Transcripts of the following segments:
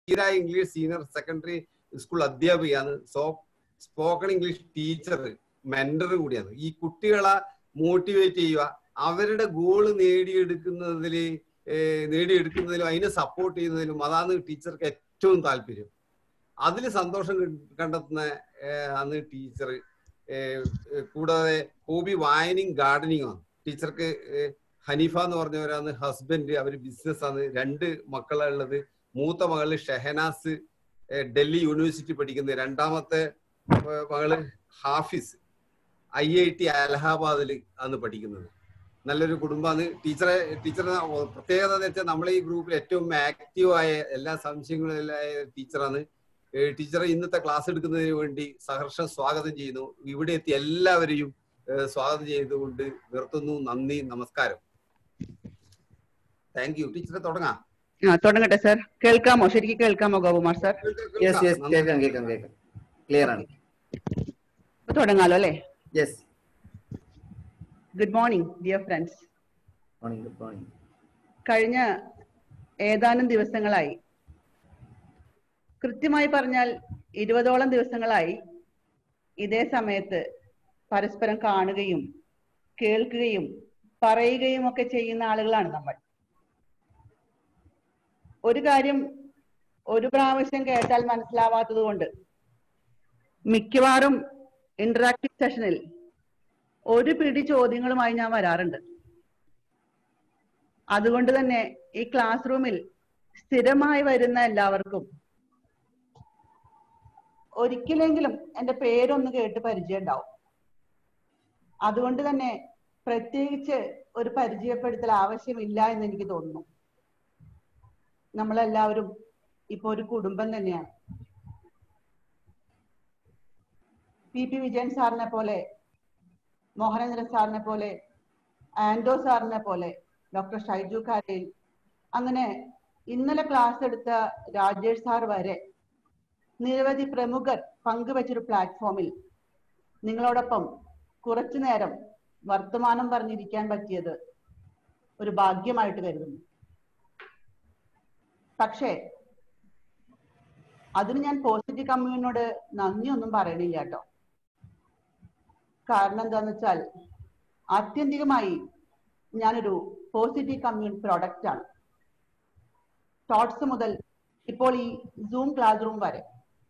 ധീര English senior secondary school അധ്യാപികയാണ് so spoken English teacher mentor കൂടിയാണ് ഈ കുട്ടികളെ മോട്ടിവേറ്റ് ചെയ്യുക അവരുടെ ഗോള് നേടിയെടുക്കുന്നതിൽ നേടിയെടുക്കുന്നതിലും അതിനെ സപ്പോർട്ട് ചെയ്യുന്നതിലും അതാണ് ടീച്ചർക്ക് ഏറ്റവും താല്പര്യം അതിൽ സന്തോഷം കണ്ട- കണ്ടെത്തുന്ന ഏഹ്, ആണ് ടീച്ചർ കൂടാതെ ഹോബി വായനയും ഗാർഡനിങ് ആണ് ടീച്ചർക്ക് ഏഹ്, ഹനീഫ എന്ന് പറഞ്ഞവരാണ് ഹസ്ബൻഡ് അവർ ബിസിനസ് ആണ് രണ്ട് മക്കളാണ് ഉള്ളത് മൂത്ത മകള് ഷെഹനാസ് ഏഹ്, ഡൽഹി യൂണിവേഴ്സിറ്റി പഠിക്കുന്നത് രണ്ടാമത്തെ ഏഹ്, മകള് ഹാഫിസ് ഐ ഐ ടി അലഹാബാദിൽ ആണ് പഠിക്കുന്നത് നല്ലൊരു കുടുംബമാണ് ടീച്ചറെ ടീച്ചറെ പ്രത്യേകത എന്ന് വെച്ചാൽ നമ്മളെ ഈ ഗ്രൂപ്പിൽ ഏറ്റവും ആക്റ്റീവായ എല്ലാ സംശയങ്ങളും എല്ലാ ടീച്ചറാണ് ഏഹ് ടീച്ചറെ ഇന്നത്തെ ക്ലാസ് എടുക്കുന്നതിന് വേണ്ടി സഹർഷം സ്വാഗതം ചെയ്യുന്നു ഇവിടെ എത്തി എല്ലാവരെയും ഏഹ് സ്വാഗതം ചെയ്തുകൊണ്ട് നിർത്തുന്നു നന്ദി നമസ്കാരം താങ്ക് യു ടീച്ചറെ തുടങ്ങാം ആ തുടങ്ങട്ടെ സർ കേൾക്കാമോ ശരിക്കും കേൾക്കാമോ ഗോപകുമാർ സർ യെസ് യെസ് കേൾക്കാം കേൾക്കാം കേൾക്കാം ക്ലിയർ ആണ് അപ്പൊ തുടങ്ങാലോ അല്ലേ yes good morning dear friends morning good morning കഴിഞ്ഞ ഏതാനും ദിവസങ്ങളായി കൃത്യമായി പറഞ്ഞാൽ ഇരുപതോളം ദിവസങ്ങളായി ഇതേ സമയത്ത് പരസ്പരം കാണുകയും കേൾക്കുകയും പറയുകയും ഒക്കെ ചെയ്യുന്ന ആളുകളാണ് നമ്മൾ ഒരു കാര്യം ഒരു പ്രാവശ്യം കേട്ടാൽ മനസ്സിലാവാത്തത് കൊണ്ട് മിക്കവാറും ഇന്ററാക്റ്റീവ് സെഷനിൽ ഒരു പിടി ചോദ്യങ്ങളുമായി ഞാൻ വരാറുണ്ട് അതുകൊണ്ട് തന്നെ ഈ ക്ലാസ് റൂമിൽ സ്ഥിരമായി വരുന്ന എല്ലാവർക്കും ഒരിക്കലെങ്കിലും എന്റെ പേരൊന്ന് കേട്ട് പരിചയം ഉണ്ടാവും അതുകൊണ്ട് തന്നെ പ്രത്യേകിച്ച് ഒരു പരിചയപ്പെടുത്തൽ ആവശ്യമില്ല എന്ന് എനിക്ക് തോന്നുന്നു നമ്മളെല്ലാവരും ഇപ്പൊ ഒരു കുടുംബം തന്നെയാണ് പി പി വിജയൻ സാറിനെ പോലെ മോഹനേന്ദ്രൻ സാറിനെ പോലെ ആൻഡോ സാറിനെ പോലെ ഡോക്ടർ ഷൈജു കാരയിൽ അങ്ങനെ ഇന്നലെ ക്ലാസ് എടുത്ത രാജേഷ് സാർ വരെ നിരവധി പ്രമുഖർ പങ്കുവച്ചൊരു പ്ലാറ്റ്ഫോമിൽ നിങ്ങളോടൊപ്പം കുറച്ചു നേരം വർത്തമാനം പറഞ്ഞിരിക്കാൻ പറ്റിയത് ഒരു ഭാഗ്യമായിട്ട് കരുതുന്നു പക്ഷേ അതിന് ഞാൻ പോസിറ്റീവ് കമ്മ്യൂണിനോട് നന്ദിയൊന്നും പറയണില്ല കേട്ടോ കാരണം എന്താന്ന് വെച്ചാൽ ആത്യന്തികമായി ഞാനൊരു പോസിറ്റീവ് കമ്മ്യൂൺ പ്രോഡക്റ്റ് ആണ് തോട്ട്സ് മുതൽ ഇപ്പോൾ ഈ സൂം ക്ലാസ് റൂം വരെ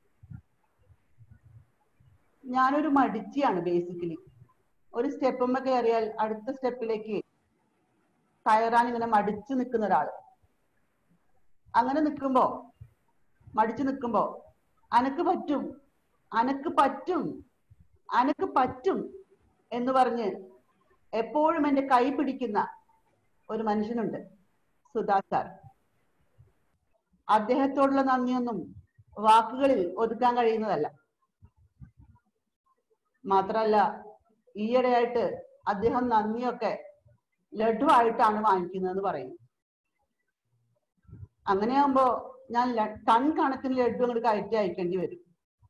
ഞാനൊരു മടിച്ചിയാണ് ബേസിക്കലി ഒരു സ്റ്റെപ്പുമ്മ കയറിയാൽ അടുത്ത സ്റ്റെപ്പിലേക്ക് കയറാൻ ഇങ്ങനെ മടിച്ചു നിൽക്കുന്ന ഒരാള് അങ്ങനെ നിൽക്കുമ്പോ മടിച്ചു നിൽക്കുമ്പോ അനക്ക് പറ്റും അനക്ക് പറ്റും അനക്ക് പറ്റും എന്ന് പറഞ്ഞ് എപ്പോഴും എന്റെ കൈ പിടിക്കുന്ന ഒരു മനുഷ്യനുണ്ട് സുധാ സാർ അദ്ദേഹത്തോടുള്ള നന്ദിയൊന്നും വാക്കുകളിൽ ഒതുക്കാൻ കഴിയുന്നതല്ല മാത്രല്ല ഈയിടെയായിട്ട് അദ്ദേഹം നന്ദിയൊക്കെ ലഡുവായിട്ടാണ് വാങ്ങിക്കുന്നതെന്ന് പറയുന്നു അങ്ങനെയാകുമ്പോ ഞാൻ ല- ടൺ കണക്കിന് ലഡു അങ്ങോട്ട് കയറ്റി അയക്കേണ്ടി വരും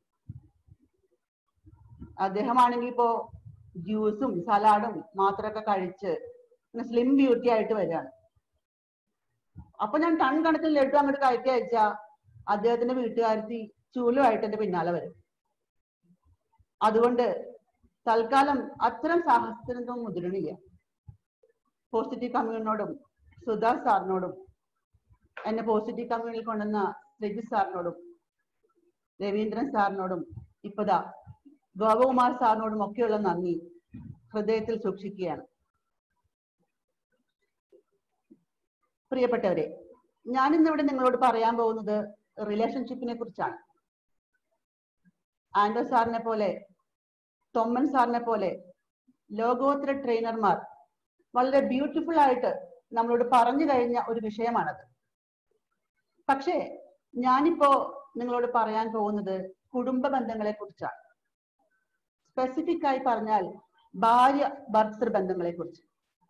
അദ്ദേഹമാണെങ്കിൽ ഇപ്പോ ജ്യൂസും സലാഡും മാത്രമൊക്കെ കഴിച്ച് സ്ലിം ബ്യൂട്ടി ആയിട്ട് വരികയാണ് അപ്പൊ ഞാൻ ടൺ കണക്കിന് ലഡു അങ്ങോട്ട് കയറ്റി അയച്ചാ അദ്ദേഹത്തിന്റെ വീട്ടുകാരത്തി ചൂലുമായിട്ട് എന്റെ പിന്നാലെ വരും അതുകൊണ്ട് തൽക്കാലം അത്തരം സാഹസത്തിനൊന്നും മുതിരണില്ല പോസിറ്റീവ് കമ്മ്യൂണിനോടും സുധാ സാറിനോടും എന്നെ പോസിറ്റീവ് കമ്മ്യൂണിൽ കൊണ്ടുവന്ന രജി സാറിനോടും രവീന്ദ്രൻ സാറിനോടും ഇപ്പതാ ഗോപകുമാർ സാറിനോടും ഒക്കെയുള്ള നന്ദി ഹൃദയത്തിൽ സൂക്ഷിക്കുകയാണ് പ്രിയപ്പെട്ടവരെ ഞാൻ ഇന്നിവിടെ നിങ്ങളോട് പറയാൻ പോകുന്നത് റിലേഷൻഷിപ്പിനെ കുറിച്ചാണ് ആൻഡോ സാറിനെ പോലെ തൊമ്മൻ സാറിനെ പോലെ ലോകോത്തര ട്രെയിനർമാർ വളരെ ബ്യൂട്ടിഫുൾ ആയിട്ട് നമ്മളോട് പറഞ്ഞു കഴിഞ്ഞ ഒരു വിഷയമാണത് പക്ഷേ ഞാനിപ്പോ നിങ്ങളോട് പറയാൻ പോകുന്നത് കുടുംബ ബന്ധങ്ങളെ കുറിച്ചാണ് സ്പെസിഫിക് ആയി പറഞ്ഞാൽ ഭാര്യ ഭർത്തൃ ബന്ധങ്ങളെ കുറിച്ച്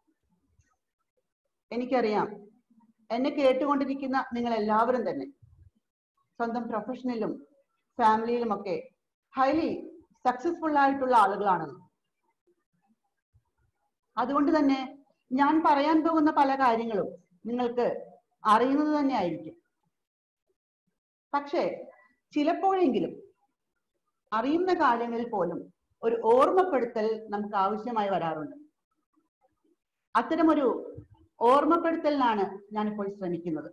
എനിക്കറിയാം എന്നെ കേട്ടുകൊണ്ടിരിക്കുന്ന നിങ്ങൾ എല്ലാവരും തന്നെ സ്വന്തം പ്രൊഫഷനിലും ഫാമിലിയിലും ഒക്കെ ഹൈലി സക്സസ്ഫുൾ ആയിട്ടുള്ള ആളുകളാണെന്ന് അതുകൊണ്ട് തന്നെ ഞാൻ പറയാൻ പോകുന്ന പല കാര്യങ്ങളും നിങ്ങൾക്ക് അറിയുന്നത് തന്നെ ആയിരിക്കും പക്ഷേ ചിലപ്പോഴെങ്കിലും അറിയുന്ന കാര്യങ്ങളിൽ പോലും ഒരു ഓർമ്മപ്പെടുത്തൽ നമുക്ക് ആവശ്യമായി വരാറുണ്ട് അത്തരമൊരു ഓർമ്മപ്പെടുത്തലിനാണ് ഞാനിപ്പോൾ ശ്രമിക്കുന്നത്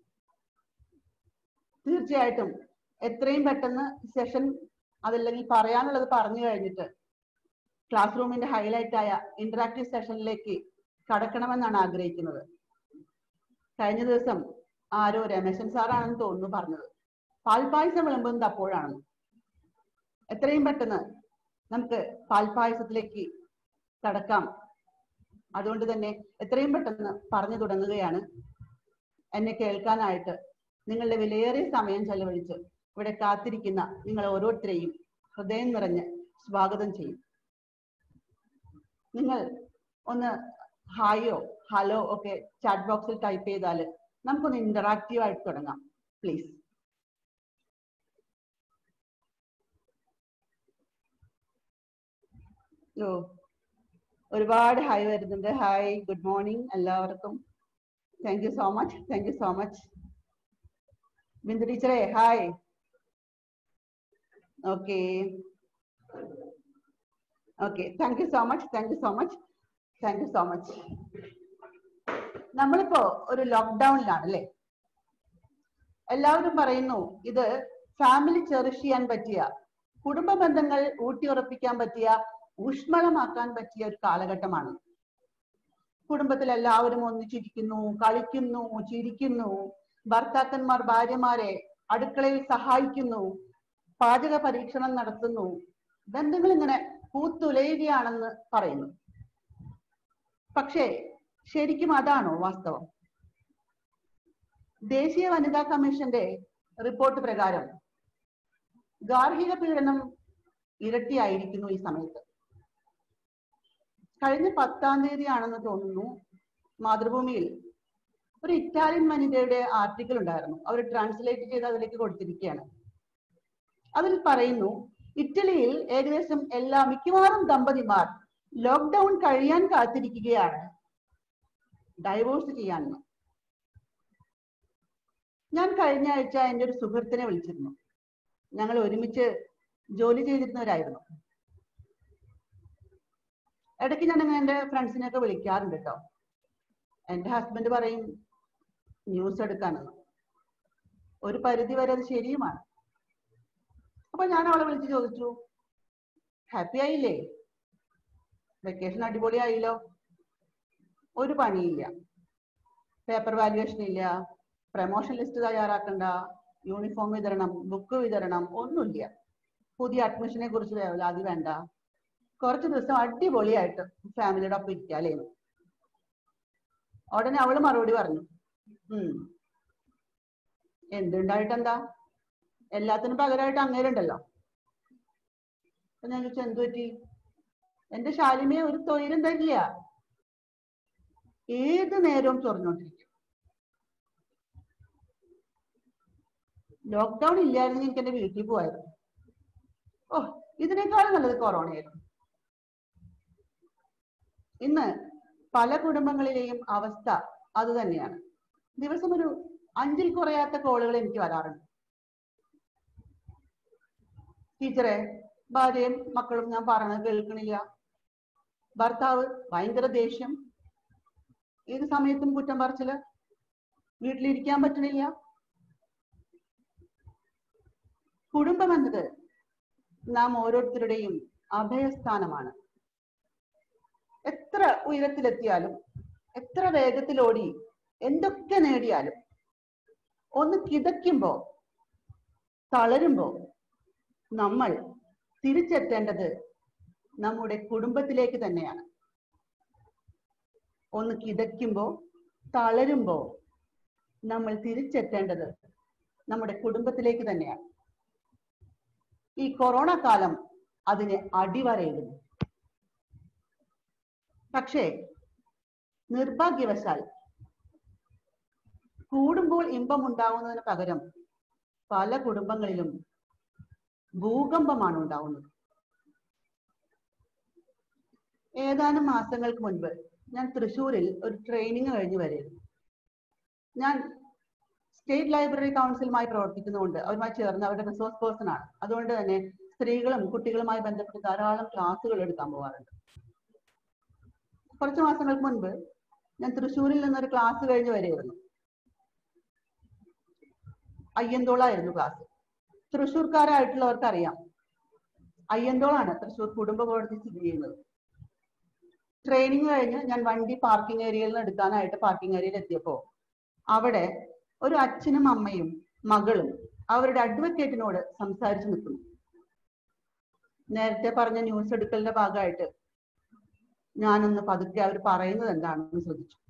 തീർച്ചയായിട്ടും എത്രയും പെട്ടെന്ന് സെഷൻ അതല്ലെങ്കിൽ പറയാനുള്ളത് പറഞ്ഞു കഴിഞ്ഞിട്ട് ക്ലാസ് റൂമിന്റെ ഹൈലൈറ്റ് ആയ ഇന്ററാക്റ്റീവ് സെഷനിലേക്ക് കടക്കണമെന്നാണ് ആഗ്രഹിക്കുന്നത് കഴിഞ്ഞ ദിവസം ആരോ രമേശൻ സാറാണെന്ന് തോന്നുന്നു പറഞ്ഞത് പാൽപായസം വിളമ്പുന്നത് അപ്പോഴാണെന്ന് എത്രയും പെട്ടെന്ന് നമുക്ക് പാൽപായസത്തിലേക്ക് കടക്കാം അതുകൊണ്ട് തന്നെ എത്രയും പെട്ടെന്ന് പറഞ്ഞു തുടങ്ങുകയാണ് എന്നെ കേൾക്കാനായിട്ട് നിങ്ങളുടെ വിലയേറിയ സമയം ചെലവഴിച്ച് ഇവിടെ കാത്തിരിക്കുന്ന നിങ്ങൾ ഓരോരുത്തരെയും ഹൃദയം നിറഞ്ഞ് സ്വാഗതം ചെയ്യും നിങ്ങൾ ഒന്ന് ഹായോ ഹലോ ഒക്കെ ചാറ്റ് ബോക്സിൽ ടൈപ്പ് ചെയ്താൽ നമുക്കൊന്ന് ഇന്ററാക്റ്റീവ് ആയിട്ട് തുടങ്ങാം പ്ലീസ് ഓ ഒരുപാട് ഹായ് വരുന്നുണ്ട് ഹായ് ഗുഡ് മോർണിംഗ് എല്ലാവർക്കും thank you so much thank you so much Bindu ടീച്ചറെ hi okay okay thank you so much thank you so much thank you so much നമ്മളിപ്പോ ഒരു ലോക്ക്ഡൌണിലാണ് അല്ലേ എല്ലാവരും പറയുന്നു ഇത് ഫാമിലി ചെറിഷ് ചെയ്യാൻ പറ്റിയ കുടുംബ ബന്ധങ്ങൾ ഊട്ടിയുറപ്പിക്കാൻ പറ്റിയ ഊഷ്മളമാക്കാൻ പറ്റിയ ഒരു കാലഘട്ടമാണ് കുടുംബത്തിൽ എല്ലാവരും ഒന്നിച്ചിരിക്കുന്നു കളിക്കുന്നു ചിരിക്കുന്നു ഭർത്താക്കന്മാർ ഭാര്യമാരെ അടുക്കളയിൽ സഹായിക്കുന്നു പാചക പരീക്ഷണം നടത്തുന്നു ബന്ധങ്ങൾ ഇങ്ങനെ പൂത്തുലയുകയാണെന്ന് പറയുന്നു പക്ഷേ ശരിക്കും അതാണോ വാസ്തവം ദേശീയ വനിതാ കമ്മീഷന്റെ റിപ്പോർട്ട് പ്രകാരം ഗാർഹിക പീഡനം ഇരട്ടിയായിരിക്കുന്നു ഈ സമയത്ത് കഴിഞ്ഞ പത്താം തീയതി ആണെന്ന് തോന്നുന്നു മാതൃഭൂമിയിൽ ഒരു ഇറ്റാലിയൻ വനിതയുടെ ആർട്ടിക്കിൾ ഉണ്ടായിരുന്നു അവർ ട്രാൻസ്ലേറ്റ് ചെയ്ത് അതിലേക്ക് കൊടുത്തിരിക്കുകയാണ് അതിൽ പറയുന്നു ഇറ്റലിയിൽ ഏകദേശം എല്ലാ മിക്കവാറും ദമ്പതിമാർ ലോക്ക്ഡൌൺ കഴിയാൻ കാത്തിരിക്കുകയാണ് ഡൈവോഴ്സ് ചെയ്യാനെന്ന് ഞാൻ കഴിഞ്ഞ ആഴ്ച എൻ്റെ ഒരു സുഹൃത്തിനെ വിളിച്ചിരുന്നു ഞങ്ങൾ ഒരുമിച്ച് ജോലി ചെയ്തിരുന്നവരായിരുന്നു ഇടയ്ക്ക് ഞാൻ അങ്ങനെ എൻ്റെ ഫ്രണ്ട്സിനെയൊക്കെ വിളിക്കാറുണ്ട് കേട്ടോ എൻ്റെ ഹസ്ബൻഡ് പറയും ന്യൂസ് എടുക്കാനെന്ന് ഒരു പരിധി വരെ അത് ശരിയുമാണ് അപ്പൊ ഞാൻ അവളെ വിളിച്ച് ചോദിച്ചു ഹാപ്പി ആയില്ലേ വെക്കേഷൻ അടിപൊളിയായില്ലോ ഒരു പണിയില്ല പേപ്പർ വാല്യുവേഷൻ ഇല്ല പ്രമോഷൻ ലിസ്റ്റ് തയ്യാറാക്കണ്ട യൂണിഫോം വിതരണം ബുക്ക് വിതരണം ഒന്നുമില്ല പുതിയ അഡ്മിഷനെ കുറിച്ച് വേവലാതി വേണ്ട കുറച്ച് ദിവസം അടിപൊളിയായിട്ട് ഫാമിലിയുടെ ഒപ്പം ഇരിക്കാലേ ഉടനെ അവള് മറുപടി പറഞ്ഞു ഉം എന്തുണ്ടായിട്ടെന്താ എല്ലാത്തിനും പകരമായിട്ട് അങ്ങേരുണ്ടല്ലോ അപ്പൊ ഞാൻ ചോദിച്ചു എന്തു പറ്റി എന്റെ ശാലിമയെ ഒരു തൊഴിലും തരില്ല ഏത് നേരവും ചൊറിഞ്ഞോണ്ടിരിക്കും ലോക്ക്ഡൌൺ ഇല്ലായിരുന്നു എനിക്ക് എന്റെ വീട്ടിൽ പോവായിരുന്നു ഓ ഇതിനേക്കാളും നല്ലത് കൊറോണയായിരുന്നു ഇന്ന് പല കുടുംബങ്ങളിലെയും അവസ്ഥ അത് തന്നെയാണ് ദിവസം ഒരു അഞ്ചിൽ കുറയാത്ത കോളുകൾ എനിക്ക് വരാറുണ്ട് ടീച്ചറെ ഭാര്യയും മക്കളും ഞാൻ പറഞ്ഞത് കേൾക്കണില്ല ഭർത്താവ് ഭയങ്കര ദേഷ്യം ഏത് സമയത്തും കുറ്റം പറച്ചില് വീട്ടിലിരിക്കാൻ പറ്റണില്ല കുടുംബം എന്നത് നാം ഓരോരുത്തരുടെയും അഭയസ്ഥാനമാണ് എത്ര ഉയരത്തിലെത്തിയാലും എത്ര വേഗത്തിലോടി എന്തൊക്കെ നേടിയാലും ഒന്ന് കിതയ്ക്കുമ്പോ തളരുമ്പോ നമ്മൾ തിരിച്ചെത്തേണ്ടത് നമ്മുടെ കുടുംബത്തിലേക്ക് തന്നെയാണ് ഒന്ന് കിതയ്ക്കുമ്പോ തളരുമ്പോ നമ്മൾ തിരിച്ചെത്തേണ്ടത് നമ്മുടെ കുടുംബത്തിലേക്ക് തന്നെയാണ് ഈ കൊറോണ കാലം അതിന് അടിവരയിടുന്നു പക്ഷേ നിർഭാഗ്യവശാൽ കൂടുമ്പോൾ ഇമ്പം ഉണ്ടാവുന്നതിന് പകരം പല കുടുംബങ്ങളിലും ഭൂകമ്പമാണ് ഉണ്ടാവുന്നത് ഏതാനും മാസങ്ങൾക്ക് മുൻപ് ഞാൻ തൃശ്ശൂരിൽ ഒരു ട്രെയിനിങ് കഴിഞ്ഞ് വരികയായിരുന്നു ഞാൻ സ്റ്റേറ്റ് ലൈബ്രറി കൗൺസിലുമായി പ്രവർത്തിക്കുന്നതുകൊണ്ട് അവരുമായി ചേർന്ന് അവരുടെ റിസോഴ്സ് പേഴ്സൺ ആണ് അതുകൊണ്ട് തന്നെ സ്ത്രീകളും കുട്ടികളുമായി ബന്ധപ്പെട്ട് ധാരാളം ക്ലാസ്സുകൾ എടുക്കാൻ പോകാറുണ്ട് കുറച്ച് മാസങ്ങൾക്ക് മുൻപ് ഞാൻ തൃശ്ശൂരിൽ നിന്നൊരു ക്ലാസ് കഴിഞ്ഞ് വരികയായിരുന്നു അയ്യന്തോളായിരുന്നു ക്ലാസ് തൃശ്ശൂർക്കാരായിട്ടുള്ളവർക്ക് അറിയാം അയ്യന്തോളാണ് തൃശ്ശൂർ കുടുംബ കോടതി സ്ഥിതി ചെയ്യുന്നത് ട്രെയിനിങ് കഴിഞ്ഞ് ഞാൻ വണ്ടി പാർക്കിംഗ് ഏരിയയിൽ നിന്ന് എടുക്കാനായിട്ട് പാർക്കിംഗ് ഏരിയയിൽ എത്തിയപ്പോ അവിടെ ഒരു അച്ഛനും അമ്മയും മകളും അവരുടെ അഡ്വക്കേറ്റിനോട് സംസാരിച്ചു നിൽക്കുന്നു നേരത്തെ പറഞ്ഞ ന്യൂസ് എടുക്കലിന്റെ ഭാഗമായിട്ട് ഞാനൊന്ന് പതുക്കെ അവർ പറയുന്നത് എന്താണെന്ന് ശ്രദ്ധിച്ചു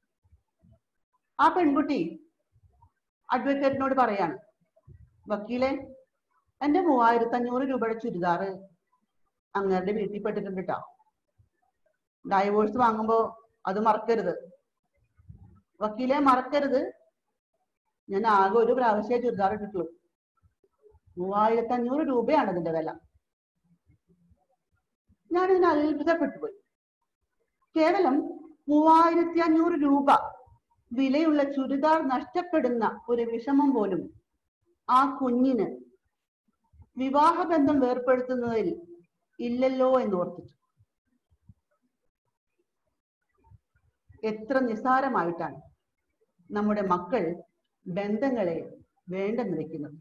ആ പെൺകുട്ടി അഡ്വക്കേറ്റിനോട് പറയാണ് വക്കീലെ എന്റെ മൂവായിരത്തി അഞ്ഞൂറ് രൂപയുടെ ചുരിദാറ് അങ്ങരുടെ വീട്ടിൽ പെട്ടിട്ടുണ്ട് കേട്ടോ ഡൈവോഴ്സ് വാങ്ങുമ്പോ അത് മറക്കരുത് വക്കീലെ മറക്കരുത് ഞാൻ ആകെ ഒരു പ്രാവശ്യമേ ചുരിദാർ ഇട്ടിട്ടുള്ളൂ മൂവായിരത്തി അഞ്ഞൂറ് രൂപയാണ് അതിന്റെ വില ഞാനിതിന് അത്ഭുതപ്പെട്ടു പോയി കേവലം മൂവായിരത്തി അഞ്ഞൂറ് രൂപ വിലയുള്ള ചുരിദാർ നഷ്ടപ്പെടുന്ന ഒരു വിഷമം പോലും ആ കുഞ്ഞിന് വിവാഹബന്ധം വേർപ്പെടുത്തുന്നതിൽ ഇല്ലല്ലോ എന്ന് ഓർത്തിച്ചു എത്ര നിസ്സാരമായിട്ടാണ് നമ്മുടെ മക്കൾ ബന്ധങ്ങളെ വേണ്ടെന്ന് വെക്കുന്നത്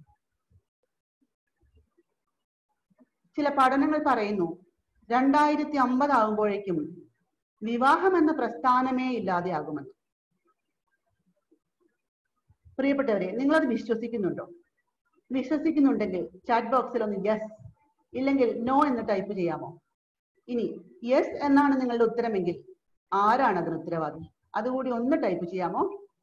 ചില പഠനങ്ങൾ പറയുന്നു രണ്ടായിരത്തി അമ്പതാകുമ്പോഴേക്കും വിവാഹം എന്ന പ്രസ്ഥാനമേ ഇല്ലാതെയാകുമെന്ന് പ്രിയപ്പെട്ടവരെ നിങ്ങളത് വിശ്വസിക്കുന്നുണ്ടോ വിശ്വസിക്കുന്നുണ്ടെങ്കിൽ ചാറ്റ് ബോക്സിൽ ഒന്ന് യെസ് ഇല്ലെങ്കിൽ നോ എന്ന് ടൈപ്പ് ചെയ്യാമോ ഇനി യെസ് എന്നാണ് നിങ്ങളുടെ ഉത്തരമെങ്കിൽ ആരാണ് അതിന് ഉത്തരവാദി അതുകൂടി ഒന്ന് ടൈപ്പ് ചെയ്യാമോ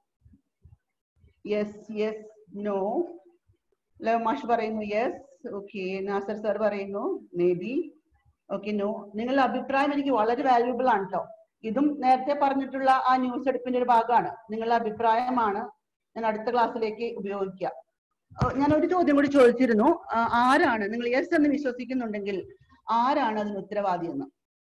യെസ് യെസ് നോ മാഷ് പറയുന്നു യെസ് ഓക്കെ നാസർ സർ പറയുന്നു മേ ബി ഓക്കെ നോ നിങ്ങളുടെ അഭിപ്രായം എനിക്ക് വളരെ വാല്യൂബിൾ ആണ് കേട്ടോ ഇതും നേരത്തെ പറഞ്ഞിട്ടുള്ള ആ ന്യൂസ് എടുപ്പിന്റെ ഒരു ഭാഗമാണ് നിങ്ങളുടെ അഭിപ്രായമാണ് ഞാൻ അടുത്ത ക്ലാസ്സിലേക്ക് ഉപയോഗിക്കുക ഏർ ഞാൻ ഒരു ചോദ്യം കൂടി ചോദിച്ചിരുന്നു ആ, ആരാണ് നിങ്ങൾ യെസ് എന്ന് വിശ്വസിക്കുന്നുണ്ടെങ്കിൽ ആരാണ് അതിന് ഉത്തരവാദി എന്ന്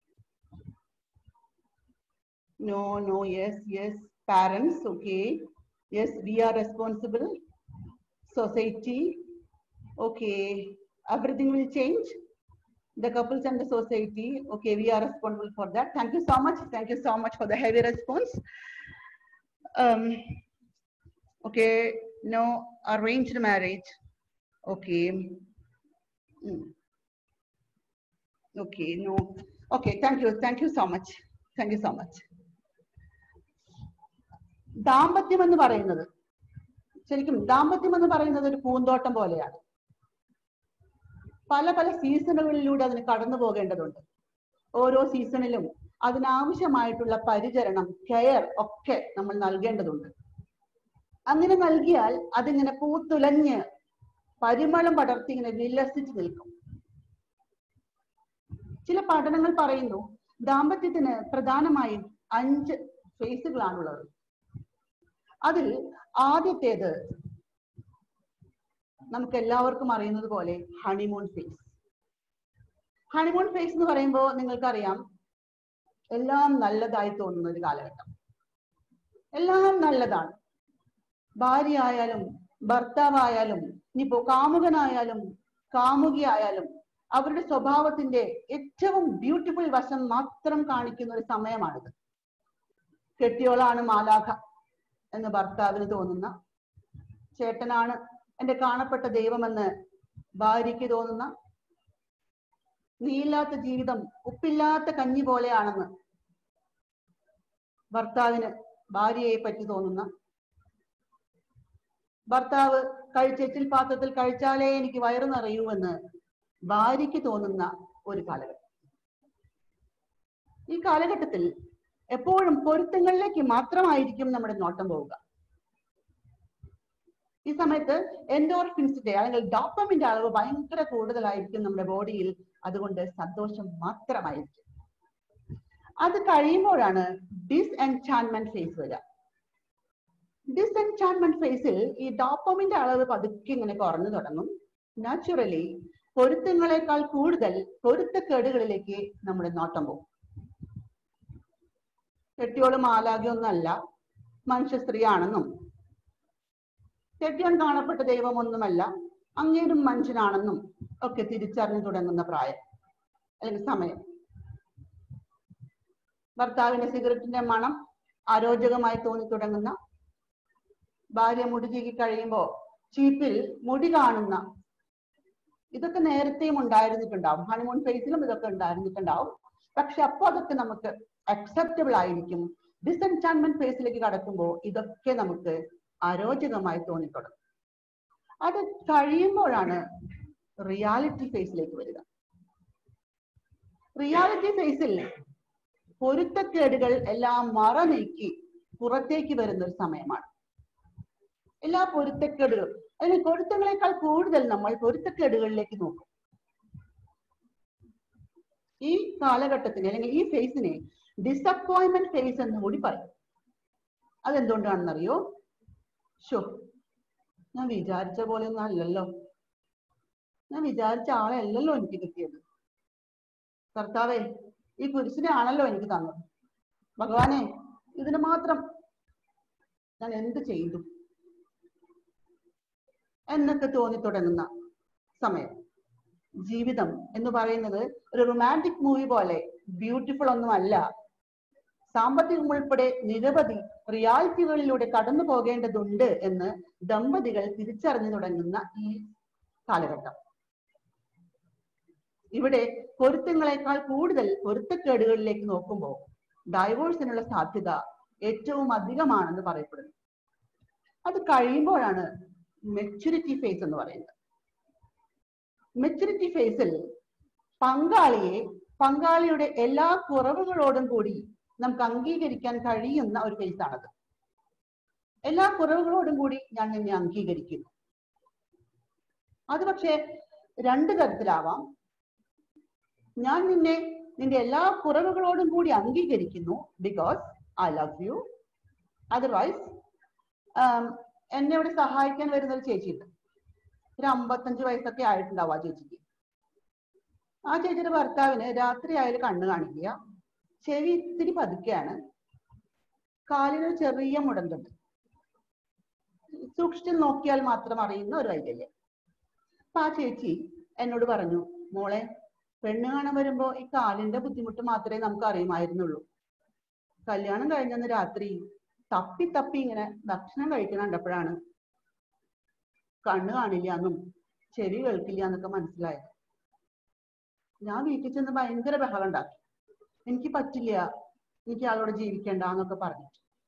no no yes yes parents okay yes we are responsible society okay everything will change the couples and the society okay we are responsible for that thank you so much thank you so much for the heavy response um okay no arranged marriage okay Mm. okay no okay thank you thank you so much thank you so much ദാമ്പത്യം എന്ന് പറയുന്നത് ശരിക്കും ദാമ്പത്യം എന്ന് പറയുന്നത് ഒരു പൂന്തോട്ടം പോലെയാണ് പല പല സീസണുകളിലൂടെ അതിന് കടന്നു പോകേണ്ടതുണ്ട് ഓരോ സീസണിലും അതിനാവശ്യമായിട്ടുള്ള പരിചരണം കെയർ ഒക്കെ നമ്മൾ നൽകേണ്ടതുണ്ട് അങ്ങനെ നൽകിയാൽ അതിങ്ങനെ പൂത്തുലഞ്ഞ് പരിമളം പടർത്തി ഇങ്ങനെ വിലസിച്ച് നിൽക്കും ചില പഠനങ്ങൾ പറയുന്നു ദാമ്പത്യത്തിന് പ്രധാനമായും അഞ്ച് ഫേസുകളാണുള്ളത് അതിൽ ആദ്യത്തേത് നമുക്ക് എല്ലാവർക്കും അറിയുന്നത് പോലെ ഹണിമൂൺ ഫേസ് ഹണിമൂൺ ഫേസ് എന്ന് പറയുമ്പോൾ നിങ്ങൾക്കറിയാം എല്ലാം നല്ലതായി തോന്നുന്ന ഒരു കാലഘട്ടം എല്ലാം നല്ലതാണ് ഭാര്യ ആയാലും ഭർത്താവായാലും ഇനിയിപ്പോ കാമുകനായാലും കാമുകിയായാലും അവരുടെ സ്വഭാവത്തിന്റെ ഏറ്റവും ബ്യൂട്ടിഫുൾ വശം മാത്രം കാണിക്കുന്ന ഒരു സമയമാണിത് കെട്ടിയോളാണ് മാലാഖ എന്ന് ഭർത്താവിന് തോന്നുന്ന ചേട്ടനാണ് എന്റെ കാണപ്പെട്ട ദൈവമെന്ന് ഭാര്യയ്ക്ക് തോന്നുന്ന നീയില്ലാത്ത ജീവിതം ഉപ്പില്ലാത്ത കഞ്ഞി പോലെയാണെന്ന് ഭർത്താവിന് ഭാര്യയെ പറ്റി തോന്നുന്ന ഭർത്താവ് കഴിച്ചെച്ചിൽ പാത്രത്തിൽ കഴിച്ചാലേ എനിക്ക് വയറു നിറയൂവെന്ന് ഭാര്യയ്ക്ക് തോന്നുന്ന ഒരു കാലഘട്ടം ഈ കാലഘട്ടത്തിൽ എപ്പോഴും പൊരുത്തങ്ങളിലേക്ക് മാത്രമായിരിക്കും നമ്മുടെ നോട്ടം പോവുക ഈ സമയത്ത് എൻഡോർഫിൻസിന്റെ അല്ലെങ്കിൽ ഡോപ്പമിന്റെ അളവ് ഭയങ്കര കൂടുതലായിരിക്കും നമ്മുടെ ബോഡിയിൽ അതുകൊണ്ട് സന്തോഷം മാത്രമായിരിക്കും അത് കഴിയുമ്പോഴാണ് ഡിസ് എൻചാൻമെന്റ് ഫേസ് വരിക ഡിസ് എൻചാൻമെന്റ് ഫേസിൽ ഈ ഡോപ്പമിന്റെ അളവ് പതുക്കെ ഇങ്ങനെ കുറഞ്ഞു തുടങ്ങും നാച്ചുറലി പൊരുത്തങ്ങളെക്കാൾ കൂടുതൽ പൊരുത്തക്കേടുകളിലേക്ക് നമ്മുടെ നോട്ടം പോകും കെട്ടിയോള് മാലാഖയൊന്നല്ല മനുഷ്യ സ്ത്രീയാണെന്നും കെട്ടിയാൻ കാണപ്പെട്ട ദൈവം ഒന്നുമല്ല അങ്ങേരും മനുഷ്യനാണെന്നും ഒക്കെ തിരിച്ചറിഞ്ഞു തുടങ്ങുന്ന പ്രായം അല്ലെങ്കിൽ സമയം ഭർത്താവിന്റെ സിഗരറ്റിന്റെ മണം അരോചകമായി തോന്നി തുടങ്ങുന്ന ഭാര്യ മുടി ചീകി കഴിയുമ്പോ ചീപ്പിൽ മുടി കാണുന്ന ഇതൊക്കെ നേരത്തെയും ഉണ്ടായിരുന്നിട്ടുണ്ടാവും ഹണിമൂൺ ഫേസിലും ഇതൊക്കെ ഉണ്ടായിരുന്നിട്ടുണ്ടാവും പക്ഷെ അപ്പൊ അതൊക്കെ നമുക്ക് അക്സെപ്റ്റബിൾ ആയിരിക്കും ഡിസെൻചാൻമെന്റ് ഫേസിലേക്ക് കടക്കുമ്പോൾ ഇതൊക്കെ നമുക്ക് അരോചകമായി തോന്നിത്തുടങ്ങും അത് കഴിയുമ്പോഴാണ് റിയാലിറ്റി ഫേസിലേക്ക് വരിക റിയാലിറ്റി ഫേസിൽ പൊരുത്തക്കേടുകൾ എല്ലാം മറ നീക്കി പുറത്തേക്ക് വരുന്ന ഒരു സമയമാണ് എല്ലാ പൊരുത്തക്കേടുകളും അതിന് പൊരുത്തങ്ങളെക്കാൾ കൂടുതൽ നമ്മൾ പൊരുത്തക്കേടുകളിലേക്ക് നോക്കും ഈ കാലഘട്ടത്തിന് അല്ലെങ്കിൽ ഈ ഫേസിനെ ഡിസപ്പോയിന്റ്മെന്റ് ഫേസ് എന്ന് കൂടി പറയും അതെന്തുകൊണ്ടാണെന്നറിയോ ഷോ ഞാൻ വിചാരിച്ച പോലെ ഒന്നും അല്ലല്ലോ ഞാൻ വിചാരിച്ച ആളെ അല്ലല്ലോ എനിക്ക് കിട്ടിയത് കർത്താവേ ഈ പുരുഷനെ ആണല്ലോ എനിക്ക് തന്നത് ഭഗവാനെ ഇതിന് മാത്രം ഞാൻ എന്ത് ചെയ്തു എന്നൊക്കെ തോന്നി തുടങ്ങുന്ന സമയം ജീവിതം എന്ന് പറയുന്നത് ഒരു റൊമാൻറ്റിക് മൂവി പോലെ ബ്യൂട്ടിഫുൾ ഒന്നും അല്ല സാമ്പത്തികം ഉൾപ്പെടെ നിരവധി റിയാലിറ്റികളിലൂടെ കടന്നു പോകേണ്ടതുണ്ട് എന്ന് ദമ്പതികൾ തിരിച്ചറിഞ്ഞു തുടങ്ങുന്ന ഈ കാലഘട്ടം ഇവിടെ പൊരുത്തങ്ങളെക്കാൾ കൂടുതൽ പൊരുത്തക്കേടുകളിലേക്ക് നോക്കുമ്പോൾ ഡൈവോഴ്സിനുള്ള സാധ്യത ഏറ്റവും അധികമാണെന്ന് പറയപ്പെടുന്നു അത് കഴിയുമ്പോഴാണ് മെച്യൂരിറ്റി ഫേസ് എന്ന് പറയുന്നത് മെച്യൂരിറ്റി ഫേസിൽ പങ്കാളിയെ പങ്കാളിയുടെ എല്ലാ കുറവുകളോടും കൂടി നമുക്ക് അംഗീകരിക്കാൻ കഴിയുന്ന ഒരു ഫേസ് ആണത് എല്ലാ കുറവുകളോടും കൂടി ഞാൻ നിന്നെ അംഗീകരിക്കുന്നു അത് പക്ഷേ രണ്ട് തരത്തിലാവാം ഞാൻ നിന്നെ നിന്റെ എല്ലാ കുറവുകളോടും കൂടി അംഗീകരിക്കുന്നു because I love you otherwise എന്നെ ഇവിടെ സഹായിക്കാൻ വരുന്ന ഒരു ചേച്ചിയുണ്ട് ഒരു അമ്പത്തഞ്ച് വയസ്സൊക്കെ ആയിട്ടുണ്ടാവും ആ ചേച്ചിക്ക് ആ ചേച്ചിയുടെ ഭർത്താവിന് രാത്രി ആയാലും കണ്ണ് കാണിക്കുക ചെവി ഇത്തിരി പതുക്കെയാണ് കാലിന് ചെറിയ മുടന്തുണ്ട് സൂക്ഷിച്ച് നോക്കിയാൽ മാത്രം അറിയുന്ന ഒരു വൈകല്യം അപ്പൊ ആ ചേച്ചി എന്നോട് പറഞ്ഞു മോളെ പെണ്ണ് കാണാൻ വരുമ്പോ ഈ കാലിന്റെ ബുദ്ധിമുട്ട് മാത്രമേ നമുക്ക് അറിയുമായിരുന്നുള്ളൂ കല്യാണം കഴിഞ്ഞന്ന് രാത്രി തപ്പി തപ്പി ഇങ്ങനെ ഭക്ഷണം കഴിക്കണം കണ്ടപ്പോഴാണ് കണ്ണ് കാണില്ല എന്നും ചെവി കേൾക്കില്ല എന്നൊക്കെ മനസ്സിലായത് ഞാൻ വീട്ടിൽ ചെന്ന് ഭയങ്കര ബഹളം ഉണ്ടാക്കി എനിക്ക് പറ്റില്ല എനിക്ക് ആളോട് ജീവിക്കണ്ട എന്നൊക്കെ പറഞ്ഞു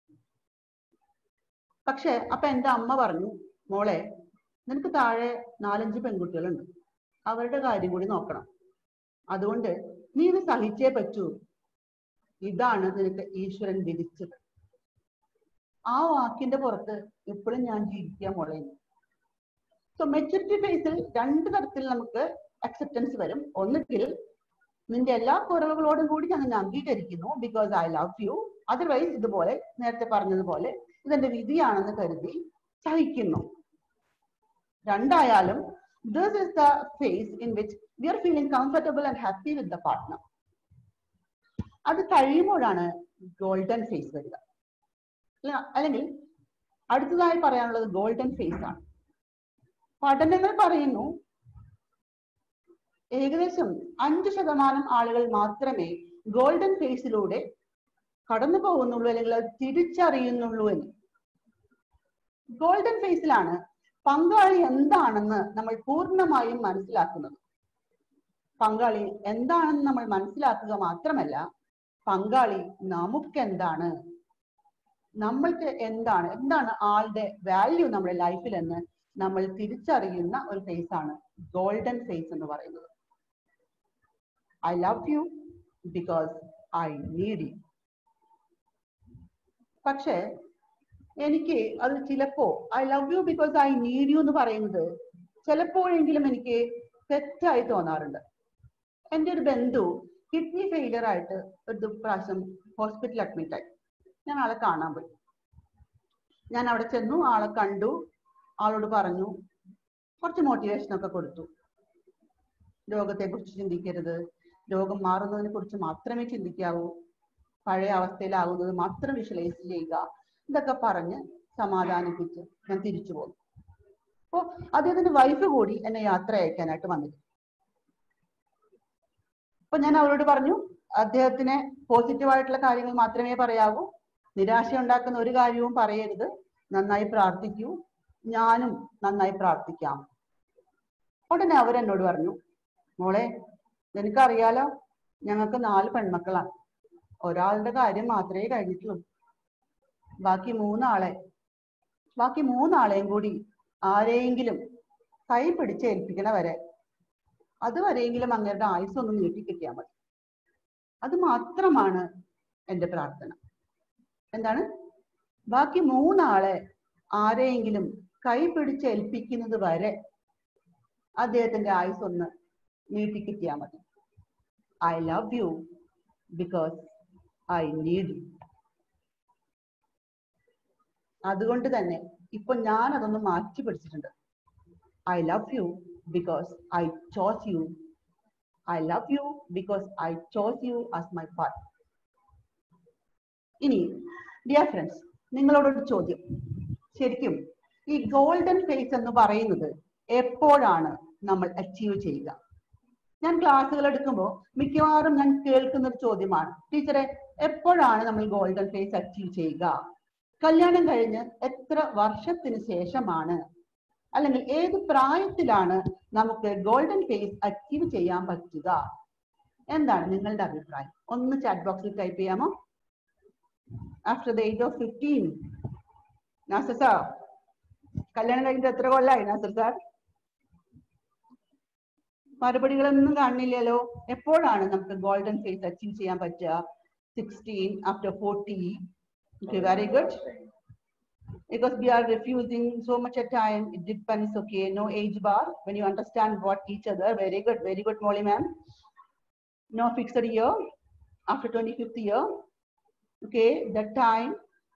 പക്ഷെ അപ്പൊ എന്റെ അമ്മ പറഞ്ഞു മോളെ നിനക്ക് താഴെ നാലഞ്ച് പെൺകുട്ടികളുണ്ട് അവരുടെ കാര്യം കൂടി നോക്കണം അതുകൊണ്ട് നീ ഇത് സഹിച്ചേ പറ്റൂ ഇതാണ് നിനക്ക് ഈശ്വരൻ വിധിച്ചത് ആ വാക്കിന്റെ പുറത്ത് എപ്പോഴും ഞാൻ ജീവിക്കാൻ മോളെ സോ മെച്ചൂരിറ്റി ഫേസിൽ രണ്ട് തരത്തിൽ നമുക്ക് അക്സെപ്റ്റൻസ് വരും ഒന്നുകിൽ നിന്റെ എല്ലാ കുറവുകളോടും കൂടി ഞാൻ നിന്നെ അംഗീകരിക്കുന്നു because I love you otherwise ഇതുപോലെ നേരത്തെ പറഞ്ഞതുപോലെ ഇതെന്റെ വിധിയാണെന്ന് കരുതി സഹിക്കുന്നു രണ്ടായാലും this is the phase in which we are feeling comfortable and happy with the partner അത് കഴിയുമ്പോഴാണ് ഗോൾഡൻ ഫേസ് വരിക അല്ല- അല്ലെങ്കിൽ അടുത്തതായി പറയാനുള്ളത് ഗോൾഡൻ ഫേസ് ആണ് പഠനങ്ങൾ പറയുന്നു ഏകദേശം അഞ്ച് ശതമാനം ആളുകൾ മാത്രമേ ഗോൾഡൻ ഫേസിലൂടെ കടന്നു പോകുന്നുള്ളൂ അല്ലെങ്കിൽ അത് തിരിച്ചറിയുന്നുള്ളൂ എന്ന് ഗോൾഡൻ ഫേസിലാണ് പങ്കാളി എന്താണെന്ന് നമ്മൾ പൂർണ്ണമായും മനസ്സിലാക്കുന്നത് പങ്കാളി എന്താണെന്ന് നമ്മൾ മനസ്സിലാക്കുക മാത്രമല്ല പങ്കാളി നമുക്കെന്താണ് നമ്മൾക്ക് എന്താണ് എന്താണ് ആളുടെ വാല്യൂ നമ്മുടെ ലൈഫിൽ എന്ന് നമ്മൾ തിരിച്ചറിയുന്ന ഒരു ഫേസ് ആണ് ഗോൾഡൻ ഫേസ് എന്ന് പറയുന്നത് I love you because I need you പക്ഷേ എനിക്ക് അത് ചിലപ്പോ I love you because I need you എന്ന് പറയുന്നത് ചിലപ്പോഴെങ്കിലും എനിക്ക് തെറ്റായി തോന്നാറുണ്ട് എൻ്റെ ഒരു ബന്ധു കിഡ്നി ഫെയിലിയർ ആയിട്ട് ഒരു പ്രാവശ്യം ഹോസ്പിറ്റലിൽ അഡ്മിറ്റ് ആയി ഞാൻ ആളെ കാണാൻ പോയി ഞാൻ അവിടെ ചെന്നു ആളെ കണ്ടു ആളോട് പറഞ്ഞു കുറച്ച് മോട്ടിവേഷൻ ഒക്കെ കൊടുത്തു രോഗത്തെ കുറിച്ച് ചിന്തിക്കരുത് രോഗം മാറുന്നതിനെ കുറിച്ച് മാത്രമേ ചിന്തിക്കാവൂ പഴയ അവസ്ഥയിലാകുന്നത് മാത്രം വിഷ്വലൈസ് ചെയ്യുക ഇതൊക്കെ പറഞ്ഞ് സമാധാനിപ്പിച്ച് ഞാൻ തിരിച്ചു പോന്നു അപ്പോ അദ്ദേഹത്തിന്റെ വൈഫ് കൂടി എന്നെ യാത്ര അയക്കാനായിട്ട് വന്നിരുന്നു അപ്പൊ ഞാൻ അവരോട് പറഞ്ഞു അദ്ദേഹത്തിന് പോസിറ്റീവ് ആയിട്ടുള്ള കാര്യങ്ങൾ മാത്രമേ പറയാവൂ നിരാശ ഉണ്ടാക്കുന്ന ഒരു കാര്യവും പറയരുത് നന്നായി പ്രാർത്ഥിക്കൂ ഞാനും നന്നായി പ്രാർത്ഥിക്കാം ഉടനെ അവരെന്നോട് പറഞ്ഞു മോളെ നിനക്കറിയാലോ ഞങ്ങൾക്ക് നാല് പെൺമക്കളാണ് ഒരാളുടെ കാര്യം മാത്രമേ കഴിഞ്ഞിട്ടുള്ളൂ ബാക്കി മൂന്നാളെ ബാക്കി മൂന്നാളെയും കൂടി ആരെയെങ്കിലും കൈ പിടിച്ച് ഏൽപ്പിക്കണ വരെ അതുവരെയെങ്കിലും അങ്ങയുടെ ആയുസ് ഒന്ന് നീട്ടിക്കിട്ടിയാൽ മതി അത് മാത്രമാണ് എന്റെ പ്രാർത്ഥന എന്താണ് ബാക്കി മൂന്നാളെ ആരെയെങ്കിലും കൈ പിടിച്ച് ഏൽപ്പിക്കുന്നത് വരെ അദ്ദേഹത്തിന്റെ ആയുസ് ഒന്ന് നീട്ടിക്കിട്ടിയാൽ മതി I love you because I need you അതുകൊണ്ട് തന്നെ ഇപ്പൊ ഞാൻ അതൊന്ന് മാറ്റി പിടിച്ചിട്ടുണ്ട് I love you because I chose you I love you because I chose you as my part ഇനി ഡിയർ ഫ്രണ്ട്സ് നിങ്ങളോടൊരു ചോദ്യം ശരിക്കും ഈ ഗോൾഡൻ ഫേസ് എന്ന് പറയുന്നത് എപ്പോഴാണ് നമ്മൾ അച്ചീവ് ചെയ്യുക ഞാൻ ക്ലാസ്സുകൾ എടുക്കുമ്പോൾ മിക്കവാറും ഞാൻ കേൾക്കുന്ന ഒരു ചോദ്യമാണ് ടീച്ചറെ എപ്പോഴാണ് നമ്മൾ ഗോൾഡൻ ഫേസ് അച്ചീവ് ചെയ്യുക കല്യാണം കഴിഞ്ഞ് എത്ര വർഷത്തിന് ശേഷമാണ് അല്ലെങ്കിൽ ഏത് പ്രായത്തിലാണ് നമുക്ക് ഗോൾഡൻ ഫേസ് അച്ചീവ് ചെയ്യാൻ പറ്റുക എന്താണ് നിങ്ങളുടെ അഭിപ്രായം ഒന്ന് ചാറ്റ് ബോക്സിൽ ടൈപ്പ് ചെയ്യാമോ after the age of fifteen Nasar sir കല്യാണം കഴിഞ്ഞിട്ട് എത്ര കൊല്ലായി നാസർ സാർ മറുപടികളൊന്നും കാണുന്നില്ലല്ലോ എപ്പോഴാണ് നമുക്ക് ഗോൾഡൻ ഫേസ് അച്ചീവ് ചെയ്യാൻ പറ്റുക sixteen after forty okay very good because we are refusing so much at time it depends okay no age bar when you understand what each other very good very good molly ma'am no fixed year after 25th year okay that time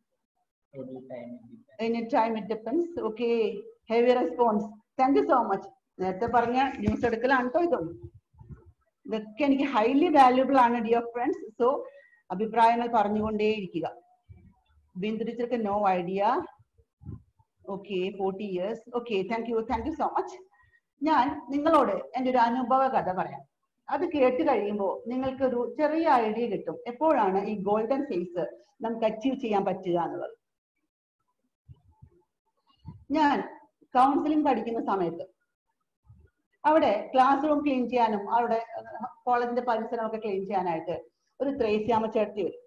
any time it depends okay heavy response thank you so much നേരത്തെ പറഞ്ഞ news എടുക്കലാണ് കേട്ടോ ഇതൊന്നും ഇതൊക്കെ എനിക്ക് highly valuable ആണ് dear friends so അഭിപ്രായങ്ങൾ പറഞ്ഞുകൊണ്ടേയിരിക്കുക ബിന്ദു ടീച്ചർക്ക് no idea okay forty years okay thank you thank you so much ഞാൻ നിങ്ങളോട് എൻ്റെ ഒരു അനുഭവ കഥ പറയാം അത് കേട്ട് കഴിയുമ്പോൾ നിങ്ങൾക്കൊരു ചെറിയ ഐഡിയ കിട്ടും എപ്പോഴാണ് ഈ ഗോൾഡൻ ഫേസ് നമുക്ക് അച്ചീവ് ചെയ്യാൻ പറ്റുക എന്നുള്ളത് ഞാൻ കൗൺസിലിംഗ് പഠിക്കുന്ന സമയത്ത് അവിടെ ക്ലാസ് റൂം ക്ലീൻ ചെയ്യാനും അവിടെ കോളേജിന്റെ പരിസരമൊക്കെ ക്ലീൻ ചെയ്യാനായിട്ട് ഒരു ത്രേസ്യാമ ചേർത്തി വരും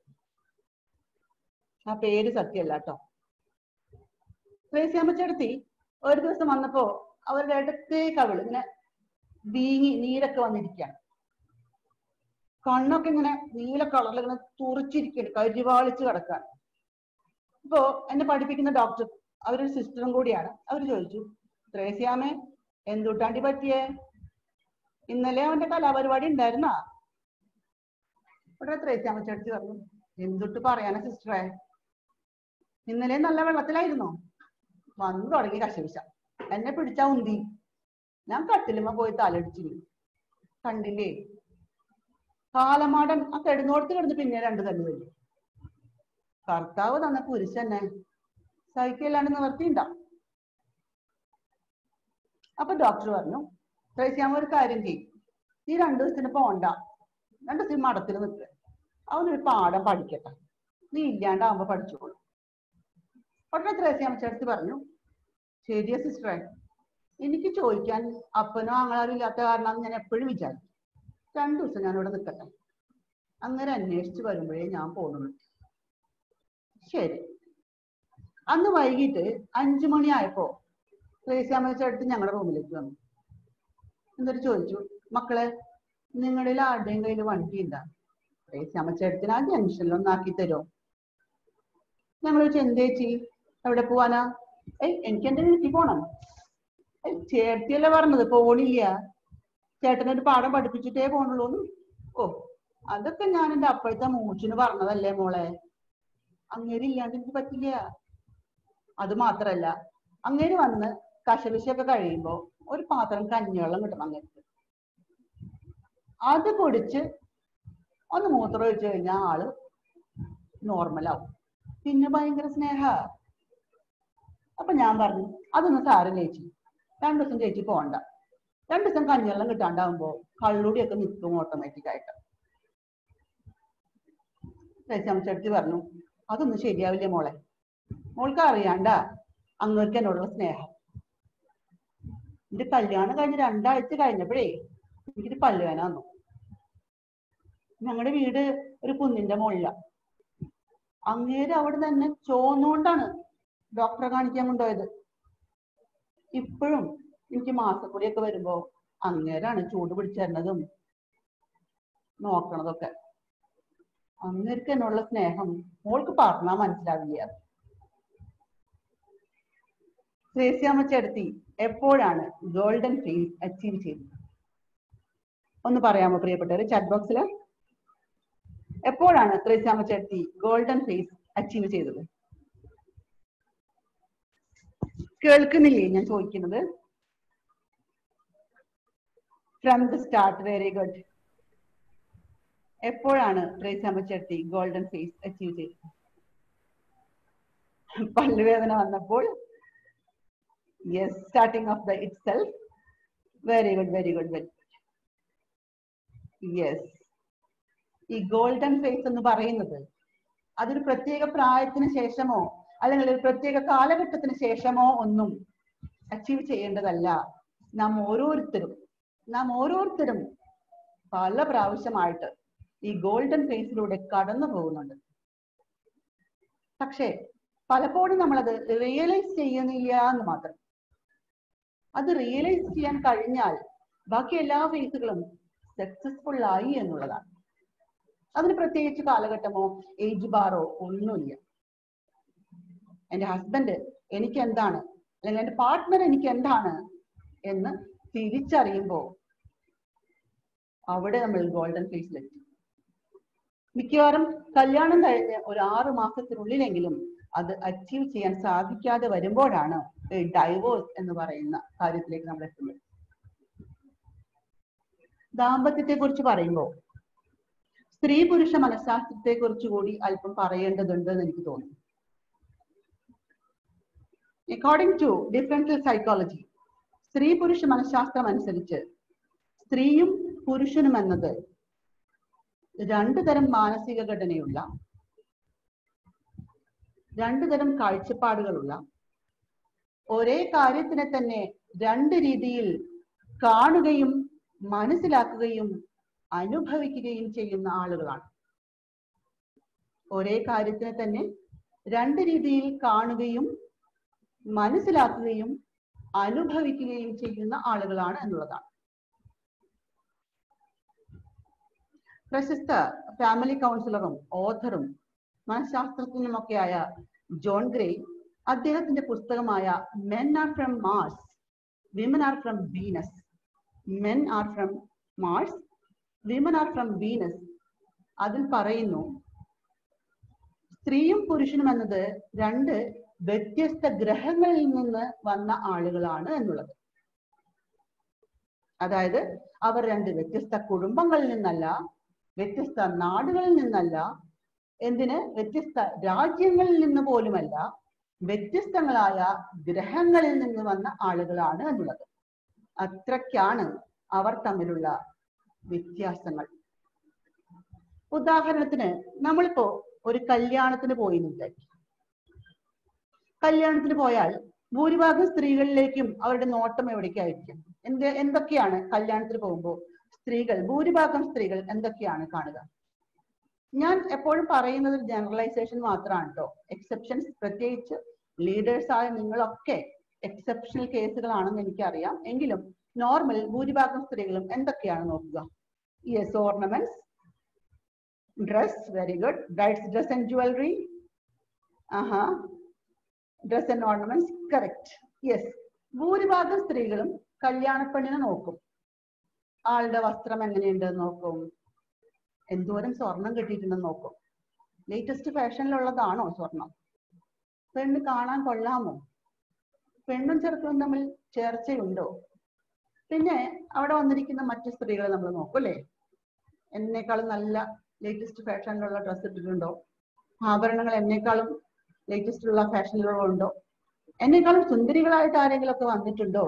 ആ പേര് സത്യമല്ല കേട്ടോ ത്രേസ്യാമ ചേർത്തി ഒരു ദിവസം വന്നപ്പോ അവരുടെ ഇടത്തേ കവിള് ഇങ്ങനെ വീങ്ങി നീരൊക്കെ വന്നിരിക്കുകയാണ് കണ്ണൊക്കെ ഇങ്ങനെ നീല കളറിൽ ഇങ്ങനെ തുറച്ചിരിക്കുകയാണ് കരിവാളിച്ച് കിടക്കാൻ ഇപ്പോ എന്നെ പഠിപ്പിക്കുന്ന ഡോക്ടർ അവരൊരു സിസ്റ്ററും കൂടിയാണ് അവർ ചോദിച്ചു ത്രേസ്യാമേ എന്തുട്ടാണ്ടി പറ്റിയേ ഇന്നലെ അവന്റെ കലാപരിപാടി ഉണ്ടായിരുന്നാ ഇവിടെ ത്രേസ്യാമ ചേച്ചി പറഞ്ഞു എന്തുട്ട് പറയാനാ സിസ്റ്ററെ ഇന്നലെ നല്ല വെള്ളത്തിലായിരുന്നോ വന്നു തുടങ്ങി കശവിശ എന്നെ പിടിച്ചാ ഉന്തി ഞാൻ കട്ടിലുമ്മ പോയി തലടിച്ചു വീണു. കണ്ടില്ലേ കാലമാടൻ ആ കിടന്നോടത്ത് കിടന്ന് പിന്നെ രണ്ട് തന്നെ വരും കർത്താവ് തന്ന പുരുഷന്നെ സഹിക്കല്ലാണ്ട് നിവർത്തിയുണ്ട അപ്പൊ ഡോക്ടർ പറഞ്ഞു ത്രേസ്യാമ ഒരു കാര്യം ചെയ്യും ഈ രണ്ടു ദിവസത്തിന് പോണ്ട രണ്ടു ദിവസം മടത്തിൽ നിൽക്കുക അവനൊരു പാഠം പഠിക്കട്ടെ നീ ഇല്ലാണ്ടാവുമ്പോ പഠിച്ചോളൂ ഉടനെ ത്രേസ്യാമ ചേർത്ത് പറഞ്ഞു ശരിയാ സിസ്റ്ററെ എനിക്ക് ചോദിക്കാൻ അപ്പനോ ആങ്ങളാരും ഇല്ലാത്ത കാരണം ഞാൻ എപ്പോഴും വിചാരിക്കും രണ്ടു ദിവസം ഞാൻ ഇവിടെ നിൽക്കട്ടെ അങ്ങനെ അന്വേഷിച്ച് വരുമ്പോഴേ ഞാൻ പോകുന്നുള്ളൂ ശരി അന്ന് വൈകിട്ട് അഞ്ചു മണിയായപ്പോ ത്രേസ്യാമ്മ ചേട്ടത്തി ഞങ്ങളുടെ റൂമിലേക്ക് വന്നു എന്നിട്ട് ചോദിച്ചു മക്കളെ നിങ്ങളിൽ ആരുടെയും കയ്യിൽ വണ്ടി ഉണ്ടാ ത്രേസ്യാമ്മ ചേട്ടത്തിന് ആ ജംഗ്ഷനിലൊന്ന് ആക്കി തരുമോ ഞങ്ങൾ ചോദിച്ചു എന്തേച്ചി എവിടെ പോവാനാ ഏയ് എനിക്ക് എന്റെ വീട്ടിൽ പോണം ഏയ് ചേട്ടത്തിയല്ലേ പറഞ്ഞത് പോണില്ല ചേട്ടനൊരു പാഠം പഠിപ്പിച്ചിട്ടേ പോണുള്ളൂ ഓ അതൊക്കെ ഞാൻ എന്റെ അപ്പോഴത്തെ മൂച്ചിന് പറഞ്ഞതല്ലേ മോളെ അങ്ങേര് ഇല്ലാണ്ട് എനിക്ക് പറ്റില്ല അത് മാത്രല്ല അങ്ങേര് വന്ന് കശവിശൊക്കെ കഴിയുമ്പോ ഒരു പാത്രം കഞ്ഞിവെള്ളം കിട്ടണം അങ്ങേർക്ക് അത് കുടിച്ച് ഒന്ന് മൂത്രം ഒഴിച്ചു കഴിഞ്ഞാൽ ആള് നോർമലാവും പിന്നെ ഭയങ്കര സ്നേഹ അപ്പൊ ഞാൻ പറഞ്ഞു അതൊന്ന് സാരം ചേച്ചി രണ്ടു ദിവസം ചേച്ചി പോകണ്ട രണ്ടു ദിവസം കഞ്ഞിവെള്ളം കിട്ടാണ്ടാവുമ്പോ കള്ളുടിയൊക്കെ നിൽക്കും ഓട്ടോമാറ്റിക് ആയിട്ട് ചേച്ചി പറഞ്ഞു അതൊന്നും ശരിയാവില്ല മോളെ മോൾക്ക് അറിയാണ്ട അങ്ങേർക്ക് എന്നോടുള്ള സ്നേഹം എന്റെ കല്യാണം കഴിഞ്ഞ് രണ്ടാഴ്ച കഴിഞ്ഞപ്പോഴേ എനിക്കൊരു പല്ലുവേന വന്നു ഞങ്ങളുടെ വീട് ഒരു കുന്നിന്റെ മുകളില അങ്ങേര് അവിടെ തന്നെ ചോന്നുകൊണ്ടാണ് ഡോക്ടറെ കാണിക്കാൻ കൊണ്ടുപോയത് ഇപ്പോഴും എനിക്ക് മാസക്കുടിയൊക്കെ വരുമ്പോ അങ്ങേരാണ് ചൂട് പിടിച്ചു തരുന്നതും നോക്കണതൊക്കെ അങ്ങേർക്ക് എന്നുള്ള സ്നേഹം മോൾക്ക് പറഞ്ഞാൽ മനസ്സിലാവില്ല ശ്രേഷ്യാമ്മ ചേർത്തി എപ്പോഴാണ് ഗോൾഡൻ ഫേസ് അച്ചീവ് ചെയ്തത് ഒന്ന് പറയാമോ പ്രിയപ്പെട്ടവര് ചാറ്റ് ബോക്സിൽ എപ്പോഴാണ് ത്രേസ്യാമ്മ ചേർത്തി ഗോൾഡൻ ഫേസ് അച്ചീവ് ചെയ്തത് കേൾക്കുന്നില്ലേ ഞാൻ ചോദിക്കുന്നത് from the start very good എപ്പോഴാണ് ത്രേസ്യാമ്മ ചേർത്തി ഗോൾഡൻ ഫേസ് അച്ചീവ് ചെയ്തത് പല്ലുവേദന വന്നപ്പോൾ yes starting of the itself very good very good very yes ഈ ഗോൾഡൻ ഫേസ് എന്ന് പറയുന്നത് അതൊരു പ്രത്യേക പ്രായത്തിന് ശേഷമോ അല്ലെങ്കിൽ ഒരു പ്രത്യേക കാലഘട്ടത്തിന് ശേഷമോ ഒന്നും അച്ചീവ് ചെയ്യേണ്ടതല്ല നാം ഓരോരുത്തരും നാം ഓരോരുത്തരും പല പ്രാവശ്യമായിട്ട് ഈ ഗോൾഡൻ ഫേസിലൂടെ കടന്നു പോകുന്നുണ്ട് പക്ഷേ പലപ്പോഴും നമ്മളത് റിയലൈസ് ചെയ്യുന്നില്ല എന്ന് മാത്രം അത് റിയലൈസ് ചെയ്യാൻ കഴിഞ്ഞാൽ ബാക്കി എല്ലാ ഫേസുകളും സക്സസ്ഫുൾ ആയി എന്നുള്ളതാണ് അതിന് പ്രത്യേകിച്ച് കാലഘട്ടമോ ഏജ് ബാറോ ഒന്നുമില്ല എന്റെ ഹസ്ബൻഡ് എനിക്ക് എന്താണ് അല്ലെങ്കിൽ എന്റെ പാർട്ട്ണർ എനിക്ക് എന്താണ് എന്ന് തിരിച്ചറിയുമ്പോ അവിടെ നമ്മൾ ഗോൾഡൻ ഫേസിലെത്തി മിക്കവാറും കല്യാണം കഴിഞ്ഞ് ഒരു ആറു മാസത്തിനുള്ളിലെങ്കിലും അത് അച്ചീവ് ചെയ്യാൻ സാധിക്കാതെ വരുമ്പോഴാണ് ഡൈവോഴ്സ് എന്ന് പറയുന്ന കാര്യത്തിലേക്ക് നമ്മൾ എത്തുന്നത് ദാമ്പത്യത്തെ കുറിച്ച് പറയുമ്പോൾ സ്ത്രീ പുരുഷ മനഃശാസ്ത്രത്തെ കുറിച്ച് കൂടി അല്പം പറയേണ്ടതുണ്ട് എന്ന് എനിക്ക് തോന്നുന്നു അക്കോർഡിംഗ് ടു ഡിഫറൻഷ്യൽ സൈക്കോളജി സ്ത്രീ പുരുഷ മനഃശാസ്ത്രം അനുസരിച്ച് സ്ത്രീയും പുരുഷനും എന്നത് രണ്ടു തരം മാനസിക ഘടനയുള്ള രണ്ടു തരം കാഴ്ചപ്പാടുകളുള്ള ഒരേ കാര്യത്തിനെ തന്നെ രണ്ട് രീതിയിൽ കാണുകയും മനസ്സിലാക്കുകയും അനുഭവിക്കുകയും ചെയ്യുന്ന ആളുകളാണ് ഒരേ കാര്യത്തിനെ തന്നെ രണ്ട് രീതിയിൽ കാണുകയും മനസ്സിലാക്കുകയും അനുഭവിക്കുകയും ചെയ്യുന്ന ആളുകളാണ് എന്നുള്ളതാണ് പ്രശസ്ത ഫാമിലി കൗൺസിലറും ഓഥറും മനഃശാസ്ത്രജ്ഞനുമൊക്കെയായ ജോൺ ഗ്രേ അദ്ദേഹത്തിന്റെ പുസ്തകമായ men are from Mars women are from Venus men are from Mars women are from Venus അതിൽ പറയുന്നു സ്ത്രീയും പുരുഷനും എന്നത് രണ്ട് വ്യത്യസ്ത ഗ്രഹങ്ങളിൽ നിന്ന് വന്ന ആളുകളാണ് എന്നുള്ളത് അതായത് അവർ രണ്ട് വ്യത്യസ്ത കുടുംബങ്ങളിൽ നിന്നല്ല വ്യത്യസ്ത നാടുകളിൽ നിന്നല്ല എന്തിന് വ്യത്യസ്ത രാജ്യങ്ങളിൽ നിന്ന് പോലുമല്ല വ്യത്യസ്തങ്ങളായ ഗ്രഹങ്ങളിൽ നിന്ന് വന്ന ആളുകളാണ് എന്നുള്ളത് അത്രയ്ക്കാണ് അവർ തമ്മിലുള്ള വ്യത്യാസങ്ങൾ ഉദാഹരണത്തിന് നമ്മളിപ്പോ ഒരു കല്യാണത്തിന് പോയി വിചാരിക്കും കല്യാണത്തിന് പോയാൽ ഭൂരിഭാഗം സ്ത്രീകളിലേക്കും അവരുടെ നോട്ടം എവിടേക്കായിരിക്കും എന്ത് എന്തൊക്കെയാണ് കല്യാണത്തിന് പോകുമ്പോൾ സ്ത്രീകൾ ഭൂരിഭാഗം സ്ത്രീകൾ എന്തൊക്കെയാണ് കാണുക ഞാൻ എപ്പോഴും പറയുന്നത് ജനറലൈസേഷൻ മാത്രമാണ് കേട്ടോ എക്സെപ്ഷൻസ് പ്രത്യേകിച്ച് ലീഡേഴ്സ് ആയ നിങ്ങളൊക്കെ എക്സെപ്ഷണൽ കേസുകളാണെന്ന് എനിക്കറിയാം എങ്കിലും നോർമൽ ഭൂരിഭാഗം സ്ത്രീകളും എന്തൊക്കെയാണ് നോക്കുക yes ornaments dress very good brides dress and jewellery ആഹാ dress and ornaments correct yes ഭൂരിഭാഗം സ്ത്രീകളും കല്യാണപ്പെണ്ണിനെ നോക്കും ആളുടെ വസ്ത്രം എങ്ങനെയുണ്ടെന്ന് നോക്കും എന്തോരം സ്വർണം കിട്ടിയിട്ടുണ്ടെന്ന് നോക്കും ലേറ്റസ്റ്റ് ഫാഷനിലുള്ളതാണോ സ്വർണം പെണ്ണ് കാണാൻ കൊള്ളാമോ പെണ്ണും ചെറുക്കനും തമ്മിൽ ചേർച്ചയുണ്ടോ പിന്നെ അവിടെ വന്നിരിക്കുന്ന മറ്റു സ്ത്രീകളെ നമ്മൾ നോക്കും അല്ലേ എന്നെക്കാളും നല്ല ലേറ്റസ്റ്റ് ഫാഷനിലുള്ള ഡ്രസ്സ് ഇട്ടിട്ടുണ്ടോ ആഭരണങ്ങൾ എന്നെക്കാളും ലേറ്റസ്റ്റ് ഉള്ള ഫാഷനിലുള്ള ഉണ്ടോ എന്നെക്കാളും സുന്ദരികളായിട്ട് ആരെങ്കിലും ഒക്കെ വന്നിട്ടുണ്ടോ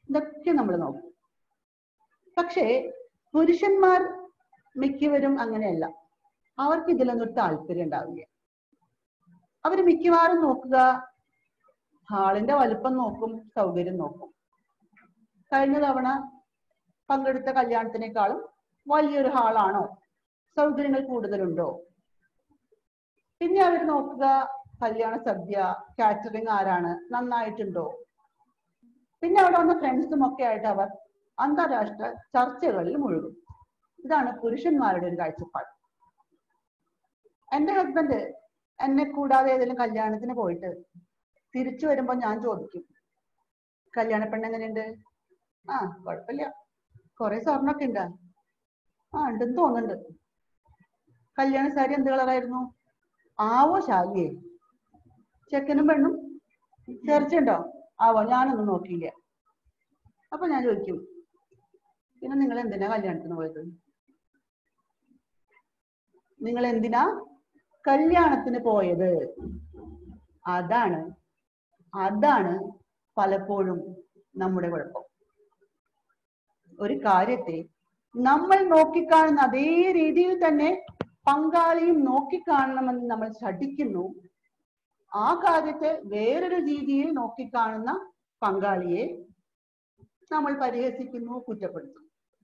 ഇതൊക്കെ നമ്മൾ നോക്കും പക്ഷേ പുരുഷന്മാർ മിക്കവരും അങ്ങനെയല്ല അവർക്ക് ഇതിലൊന്നും ഒരു താല്പര്യം ഉണ്ടാവില്ല അവർ മിക്കവാറും നോക്കുക ഹാളിന്റെ വലുപ്പം നോക്കും സൗകര്യം നോക്കും കഴിഞ്ഞ തവണ പങ്കെടുത്ത കല്യാണത്തിനേക്കാളും വലിയൊരു ഹാളാണോ സൗകര്യങ്ങൾ കൂടുതലുണ്ടോ പിന്നെ അവർ നോക്കുക കല്യാണ സദ്യ കാറ്ററിംഗ് ആരാണ് നന്നായിട്ടുണ്ടോ പിന്നെ അവിടെ വന്ന ഫ്രണ്ട്സും ഒക്കെ ആയിട്ട് അവർ അന്താരാഷ്ട്ര ചർച്ചകളിൽ മുഴുകും ഇതാണ് പുരുഷന്മാരുടെ ഒരു കാഴ്ചപ്പാട് എന്റെ ഹസ്ബൻഡ് എന്നെ കൂടാതെ ഏതെങ്കിലും കല്യാണത്തിന് പോയിട്ട് തിരിച്ചു വരുമ്പോ ഞാൻ ചോദിക്കും കല്യാണ പെണ്ണ് എങ്ങനെയുണ്ട് ആ കുഴപ്പമില്ല കുറെ സ്വർണ്ണൊക്കെ ഉണ്ടാ ആ ഉണ്ടെന്ന് തോന്നുന്നുണ്ട് കല്യാണ സാരി എന്ത് കളറായിരുന്നു ആവോ ശാലിയെ ചെക്കനും പെണ്ണും ചേർച്ചയുണ്ടോ ആവോ ഞാനൊന്നും നോക്കിയില്ല അപ്പൊ ഞാൻ ചോദിക്കും പിന്നെ നിങ്ങൾ എന്തിനാ കല്യാണത്തിന് പോയത് നിങ്ങൾ എന്തിനാ കല്യാണത്തിന് പോയത് അതാണ് അതാണ് പലപ്പോഴും നമ്മുടെ കുഴപ്പം ഒരു കാര്യത്തെ നമ്മൾ നോക്കിക്കാണുന്ന അതേ രീതിയിൽ തന്നെ പങ്കാളിയും നോക്കിക്കാണണമെന്ന് നമ്മൾ ശഠിക്കുന്നു ആ കാര്യത്തെ വേറൊരു രീതിയിൽ നോക്കിക്കാണുന്ന പങ്കാളിയെ നമ്മൾ പരിഹസിക്കുന്നു കുറ്റപ്പെടുത്തുന്നു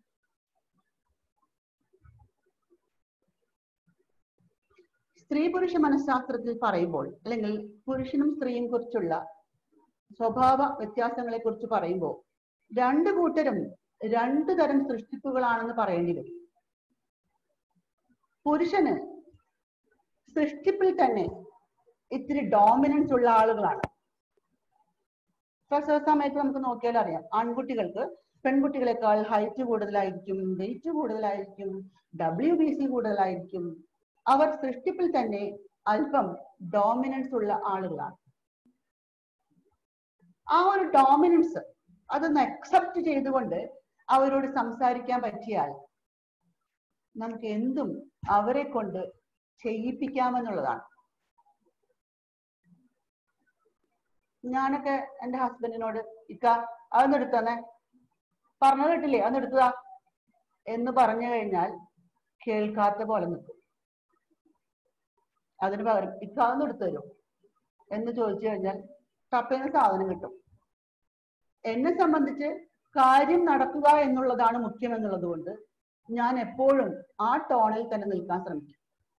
സ്ത്രീ പുരുഷ മനഃശാസ്ത്രത്തിൽ പറയുമ്പോൾ അല്ലെങ്കിൽ പുരുഷനും സ്ത്രീയും കുറിച്ചുള്ള സ്വഭാവ വ്യത്യാസങ്ങളെ കുറിച്ച് പറയുമ്പോൾ രണ്ടു കൂട്ടരും രണ്ടു തരം സൃഷ്ടിപ്പുകളാണെന്ന് പറയേണ്ടി വരും പുരുഷന് സൃഷ്ടിപ്പിൽ തന്നെ ഇത്തിരി ഡോമിനൻസ് ഉള്ള ആളുകളാണ് പ്രസവ സമയത്ത് നമുക്ക് നോക്കിയാൽ അറിയാം ആൺകുട്ടികൾക്ക് പെൺകുട്ടികളെക്കാൾ ഹൈറ്റ് കൂടുതലായിരിക്കും വെയിറ്റ് കൂടുതലായിരിക്കും ഡബ്ല്യു ബി സി കൂടുതലായിരിക്കും അവർ സൃഷ്ടിപ്പിൽ തന്നെ അല്പം ഡോമിനൻസ് ഉള്ള ആളുകളാണ് ആ ഒരു ഡോമിനൻസ് അതൊന്ന് അക്സെപ്റ്റ് ചെയ്തുകൊണ്ട് അവരോട് സംസാരിക്കാൻ പറ്റിയാൽ നമുക്ക് എന്തും അവരെ കൊണ്ട് ചെയ്യിപ്പിക്കാമെന്നുള്ളതാണ് ഞാനൊക്കെ എന്റെ ഹസ്ബൻഡിനോട് ഇക്ക അതൊന്ന് എടുത്തന്നെ പറഞ്ഞു കേട്ടില്ലേ അതൊന്ന് എടുത്തതാ എന്ന് പറഞ്ഞു കഴിഞ്ഞാൽ കേൾക്കാത്ത പോലെ നിൽക്കും അതിന് പകരം ഇക്ക അതൊന്ന് എടുത്തു തരും എന്ന് ചോദിച്ചു കഴിഞ്ഞാൽ ടപ്പേന്ന് സാധനം കിട്ടും എന്നെ സംബന്ധിച്ച് കാര്യം നടക്കുക എന്നുള്ളതാണ് മുഖ്യം എന്നുള്ളത് കൊണ്ട് ഞാൻ എപ്പോഴും ആ ടോണിൽ തന്നെ നിൽക്കാൻ ശ്രമിക്കും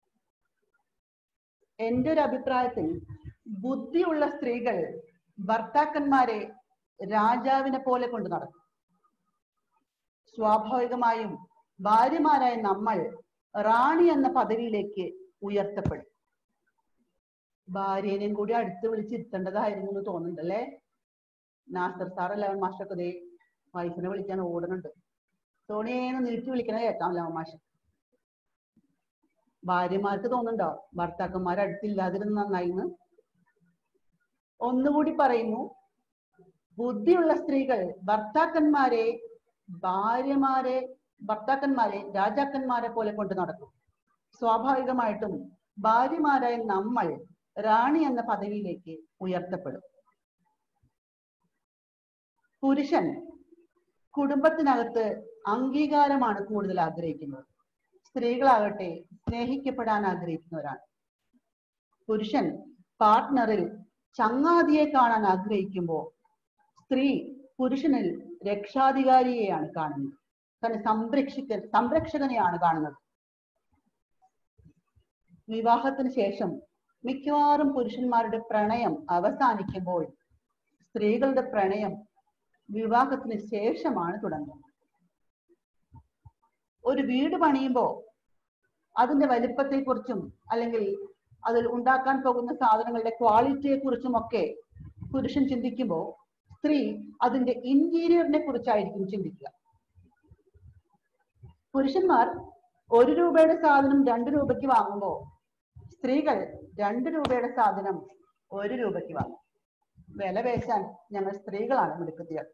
എന്റെ ഒരു അഭിപ്രായത്തിൽ ബുദ്ധിയുള്ള സ്ത്രീകൾ ഭർത്താക്കന്മാരെ രാജാവിനെ പോലെ കൊണ്ട് നടക്കും സ്വാഭാവികമായും ഭാര്യമാരായ നമ്മൾ റാണി എന്ന പദവിയിലേക്ക് ഉയർത്തപ്പെടും ഭാര്യനെയും കൂടി അടുത്ത് വിളിച്ചിരുത്തേണ്ടതായിരുന്നു എന്ന് തോന്നുന്നുണ്ടല്ലേ നാസർ സാർ ലെവൻ മാസ്റ്റർക്ക് ദേ വൈഫിനെ വിളിക്കാൻ ഓടുന്നുണ്ട് സോണിയേന്ന് നീട്ടി വിളിക്കണ കേൾക്കാം ലെവൻ മാഷ് ഭാര്യമാർക്ക് തോന്നുന്നുണ്ടോ ഭർത്താക്കന്മാർ അടുത്തില്ലാതിരുന്ന് നന്നായിന്ന് ഒന്നുകൂടി പറയുന്നു ബുദ്ധിയുള്ള സ്ത്രീകൾ ഭർത്താക്കന്മാരെ ഭാര്യമാരെ ഭർത്താക്കന്മാരെ രാജാക്കന്മാരെ പോലെ കൊണ്ട് നടക്കും സ്വാഭാവികമായിട്ടും ഭാര്യമാരായ നമ്മൾ റാണി എന്ന പദവിയിലേക്ക് ഉയർത്തപ്പെടും പുരുഷൻ കുടുംബത്തിനകത്ത് അംഗീകാരമാണ് കൂടുതൽ ആഗ്രഹിക്കുന്നത് സ്ത്രീകളാകട്ടെ സ്നേഹിക്കപ്പെടാൻ ആഗ്രഹിക്കുന്നവരാണ് പുരുഷൻ പാർട്ട്ണറിൽ ചങ്ങാതിയെ കാണാൻ ആഗ്രഹിക്കുമ്പോൾ സ്ത്രീ പുരുഷനിൽ രക്ഷാധികാരിയെയാണ് കാണുന്നത് തന്നെ സംരക്ഷിക്ക സംരക്ഷകനെയാണ് കാണുന്നത് വിവാഹത്തിന് ശേഷം മിക്കവാറും പുരുഷന്മാരുടെ പ്രണയം അവസാനിക്കുമ്പോൾ സ്ത്രീകളുടെ പ്രണയം വിവാഹത്തിന് ശേഷമാണ് തുടങ്ങുന്നത് ഒരു വീട് പണിയുമ്പോൾ അതിന്റെ വലിപ്പത്തെക്കുറിച്ചും അല്ലെങ്കിൽ അതിൽ ഉണ്ടാക്കാൻ പോകുന്ന സാധനങ്ങളുടെ ക്വാളിറ്റിയെ കുറിച്ചും ഒക്കെ പുരുഷൻ ചിന്തിക്കുമ്പോൾ സ്ത്രീ അതിന്റെ ഇന്റീരിയറിനെ കുറിച്ചായിരിക്കും ചിന്തിക്കുക പുരുഷന്മാർ ഒരു രൂപയുടെ സാധനം രണ്ട് രൂപയ്ക്ക് വാങ്ങുമ്പോൾ സ്ത്രീകൾ രണ്ട് രൂപയുടെ സാധനം ഒരു രൂപയ്ക്ക് വാങ്ങും വില പേശാൻ ഞങ്ങൾ സ്ത്രീകളാണ് മിടുക്കത്തികൾ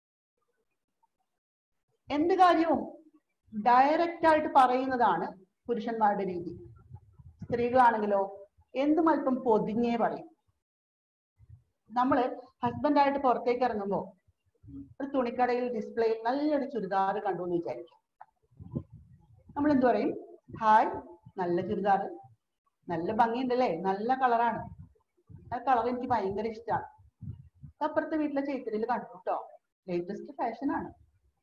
എന്ത് കാര്യവും ഡയറക്റ്റ് ആയിട്ട് പറയുന്നതാണ് പുരുഷന്മാരുടെ രീതി സ്ത്രീകളാണെങ്കിലോ എന്തും അല്പം പൊതിഞ്ഞേ പറയും നമ്മള് ഹസ്ബൻഡായിട്ട് പുറത്തേക്ക് ഇറങ്ങുമ്പോൾ ഒരു തുണിക്കടയിൽ ഡിസ്പ്ലേയിൽ നല്ലൊരു ചുരിദാർ കണ്ടു എന്ന് വിചാരിക്കും നമ്മൾ എന്ത് പറയും ഹായ് നല്ല ചുരിദാർ നല്ല ഭംഗിയുണ്ടല്ലേ നല്ല കളറാണ് ആ കളർ എനിക്ക് ഭയങ്കര ഇഷ്ടമാണ് അപ്പുറത്തെ വീട്ടിലെ ചേക്കരിയിൽ കണ്ടു കേട്ടോ ലേറ്റസ്റ്റ് ഫാഷൻ ആണ്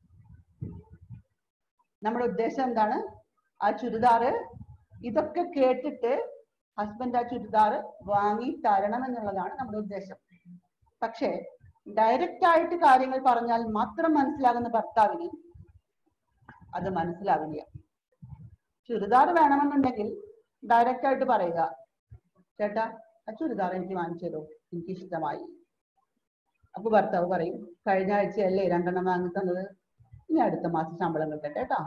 നമ്മുടെ ഉദ്ദേശം എന്താണ് ആ ചുരിദാറ് ഇതൊക്കെ കേട്ടിട്ട് ഹസ്ബൻഡ് ആ ചുരിദാർ വാങ്ങി തരണം എന്നുള്ളതാണ് നമ്മുടെ ഉദ്ദേശം പക്ഷേ ഡയറക്റ്റ് ആയിട്ട് കാര്യങ്ങൾ പറഞ്ഞാൽ മാത്രം മനസ്സിലാകുന്ന ഭർത്താവിന് അത് മനസ്സിലാവില്ല ചുരിദാർ വേണമെന്നുണ്ടെങ്കിൽ ഡയറക്റ്റ് ആയിട്ട് പറയുക ചേട്ടാ ആ ചുരിദാർ എനിക്ക് വാങ്ങിച്ചു തരൂ എനിക്ക് ഇഷ്ടമായി അപ്പൊ ഭർത്താവ് പറയും കഴിഞ്ഞ ആഴ്ചയല്ലേ രണ്ടെണ്ണം വാങ്ങി തന്നത് ഇനി അടുത്ത മാസം ശമ്പളം കിട്ടട്ടെ കേട്ടോ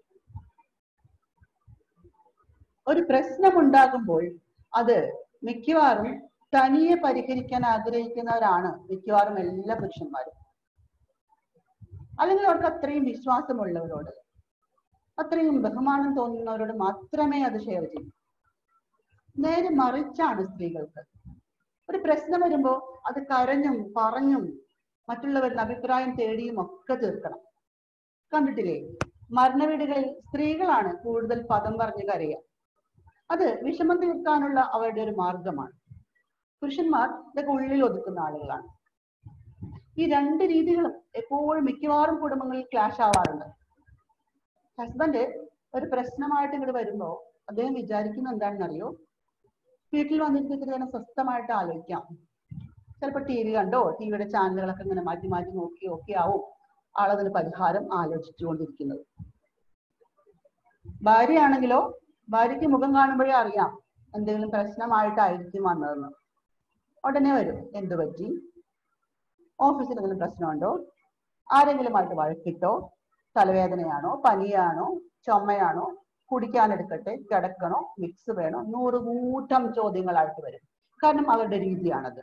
ഒരു പ്രശ്നം ഉണ്ടാകുമ്പോൾ അത് മിക്കവാറും തനിയെ പരിഹരിക്കാൻ ആഗ്രഹിക്കുന്നവരാണ് മിക്കവാറും എല്ലാ പുരുഷന്മാരും അല്ലെങ്കിൽ അവർക്ക് അത്രയും വിശ്വാസമുള്ളവരോട് അത്രയും ബഹുമാനം തോന്നുന്നവരോട് മാത്രമേ അത് ഷെയർ ചെയ്യൂ നേരെ മറിച്ചാണ് സ്ത്രീകൾക്ക് ഒരു പ്രശ്നം വരുമ്പോ അത് കരഞ്ഞും പറഞ്ഞും മറ്റുള്ളവരുടെ അഭിപ്രായം തേടിയും ഒക്കെ തീർക്കണം കണ്ടിട്ടില്ലേ മരണവീടുകളിൽ സ്ത്രീകളാണ് കൂടുതൽ പദം പറഞ്ഞ് കരയുക അത് വിഷമം തീർക്കാനുള്ള അവരുടെ ഒരു മാർഗമാണ് പുരുഷന്മാർ ഇതൊക്കെ ഉള്ളിൽ ഒതുക്കുന്ന ആളുകളാണ് ഈ രണ്ട് രീതികളും എപ്പോഴും മിക്കവാറും കുടുംബങ്ങളിൽ ക്ലാഷ് ആവാറുണ്ട് ഹസ്ബൻഡ് ഒരു പ്രശ്നമായിട്ട് ഇങ്ങോട്ട് വരുമ്പോ അദ്ദേഹം വിചാരിക്കുന്ന എന്താണെന്നറിയോ വീട്ടിൽ വന്നിട്ട് തന്നെ സ്വസ്ഥമായിട്ട് ആലോചിക്കാം ചിലപ്പോൾ ടി വി കണ്ടോ ടിവിയുടെ ചാനലുകളൊക്കെ ഇങ്ങനെ മാറ്റി മാറ്റി നോക്കി ഒക്കെ ആവും ആളതിന് പരിഹാരം ആലോചിച്ചുകൊണ്ടിരിക്കുന്നത് ഭാര്യയാണെങ്കിലോ ഭാര്യയ്ക്ക് മുഖം കാണുമ്പോഴേ അറിയാം എന്തെങ്കിലും പ്രശ്നമായിട്ടായിരിക്കും വന്നതെന്ന് ഉടനെ വരും എന്തു പറ്റി ഓഫീസിൽ എന്തെങ്കിലും പ്രശ്നമുണ്ടോ ആരെങ്കിലുമായിട്ട് വഴക്കിട്ടോ തലവേദനയാണോ പനിയാണോ ചുമയാണോ കുടിക്കാനെടുക്കട്ടെ കിടക്കണോ മിക്സ് വേണോ നൂറുകൂട്ടം ചോദ്യങ്ങളായിട്ട് വരും കാരണം അവരുടെ രീതിയാണത്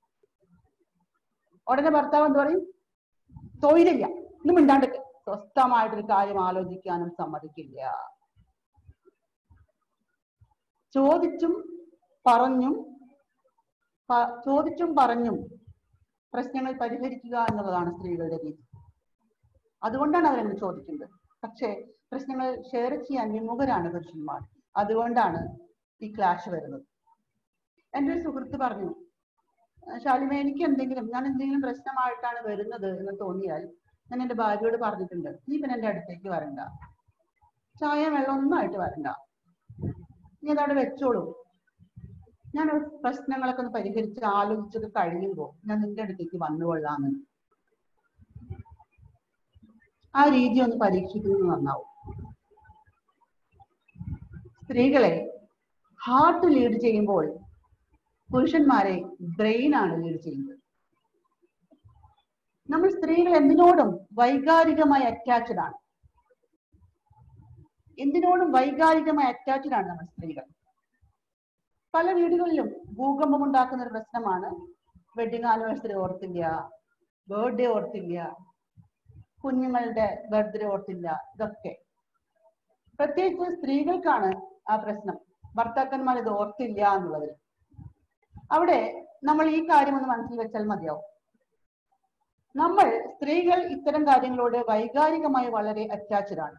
ഉടനെ ഭർത്താവ് എന്ത് പറയും തൊഴിലില്ല ഒന്നും മിണ്ടാണ്ട് സ്വസ്ഥമായിട്ടൊരു കാര്യം ആലോചിക്കാനും സമ്മതിക്കില്ല ചോദിച്ചും പറഞ്ഞും പ- ചോദിച്ചും പറഞ്ഞും പ്രശ്നങ്ങൾ പരിഹരിക്കുക എന്നുള്ളതാണ് സ്ത്രീകളുടെ രീതി അതുകൊണ്ടാണ് അവരെന്നെ ചോദിക്കുന്നത് പക്ഷേ പ്രശ്നങ്ങൾ ഷെയർ ചെയ്യാൻ വിമുഖരാണ് പുരുഷന്മാർ അതുകൊണ്ടാണ് ഈ ക്ലാഷ് വരുന്നത് എൻ്റെ ഒരു സുഹൃത്ത് പറഞ്ഞു ശാലിമ എനിക്ക് എന്തെങ്കിലും ഞാൻ എന്തെങ്കിലും പ്രശ്നമായിട്ടാണ് വരുന്നത് എന്ന് തോന്നിയാൽ ഞാൻ എൻ്റെ ഭാര്യയോട് പറഞ്ഞിട്ടുണ്ട് നീ പിന്നെ എൻ്റെ അടുത്തേക്ക് വരണ്ട ചായ വെള്ളം ഒന്നും ആയിട്ട് വരണ്ട നീ അതവിടെ വെച്ചോളൂ ഞാൻ ആ പ്രശ്നങ്ങളൊക്കെ ഒന്ന് പരിഹരിച്ച് ആലോചിച്ചത് കഴിയുമ്പോൾ ഞാൻ നിന്റെ അടുത്തേക്ക് വന്നുകൊള്ളാമെന്ന് ആ രീതി ഒന്ന് പരീക്ഷിക്കുന്നത് നന്നാവും സ്ത്രീകളെ ഹാർട്ട് ലീഡ് ചെയ്യുമ്പോൾ പുരുഷന്മാരെ ബ്രെയിൻ ആണ് ലീഡ് ചെയ്യുന്നത് നമ്മൾ സ്ത്രീകൾ എന്തിനോടും വൈകാരികമായി അറ്റാച്ച്ഡ് ആണ് എന്തിനോടും വൈകാരികമായി അറ്റാച്ച്ഡ് ആണ് നമ്മൾ സ്ത്രീകൾ പല വീടുകളിലും ഭൂകമ്പം ഉണ്ടാക്കുന്ന ഒരു പ്രശ്നമാണ് വെഡിങ് ആനിവേഴ്സറി ഓർത്തില്ല ബർത്ത്ഡേ ഓർത്തില്ല കുഞ്ഞുങ്ങളുടെ ബർത്ത്ഡേ ഓർത്തില്ല ഇതൊക്കെ പ്രത്യേകിച്ച് സ്ത്രീകൾക്കാണ് ആ പ്രശ്നം ഭർത്താക്കന്മാർ ഇത് ഓർത്തില്ല എന്നുള്ളതിൽ അവിടെ നമ്മൾ ഈ കാര്യം ഒന്ന് മനസ്സിൽ വെച്ചാൽ മതിയാവും നമ്മൾ സ്ത്രീകൾ ഇത്തരം കാര്യങ്ങളോട് വൈകാരികമായി വളരെ അറ്റാച്ച്ഡ് ആണ്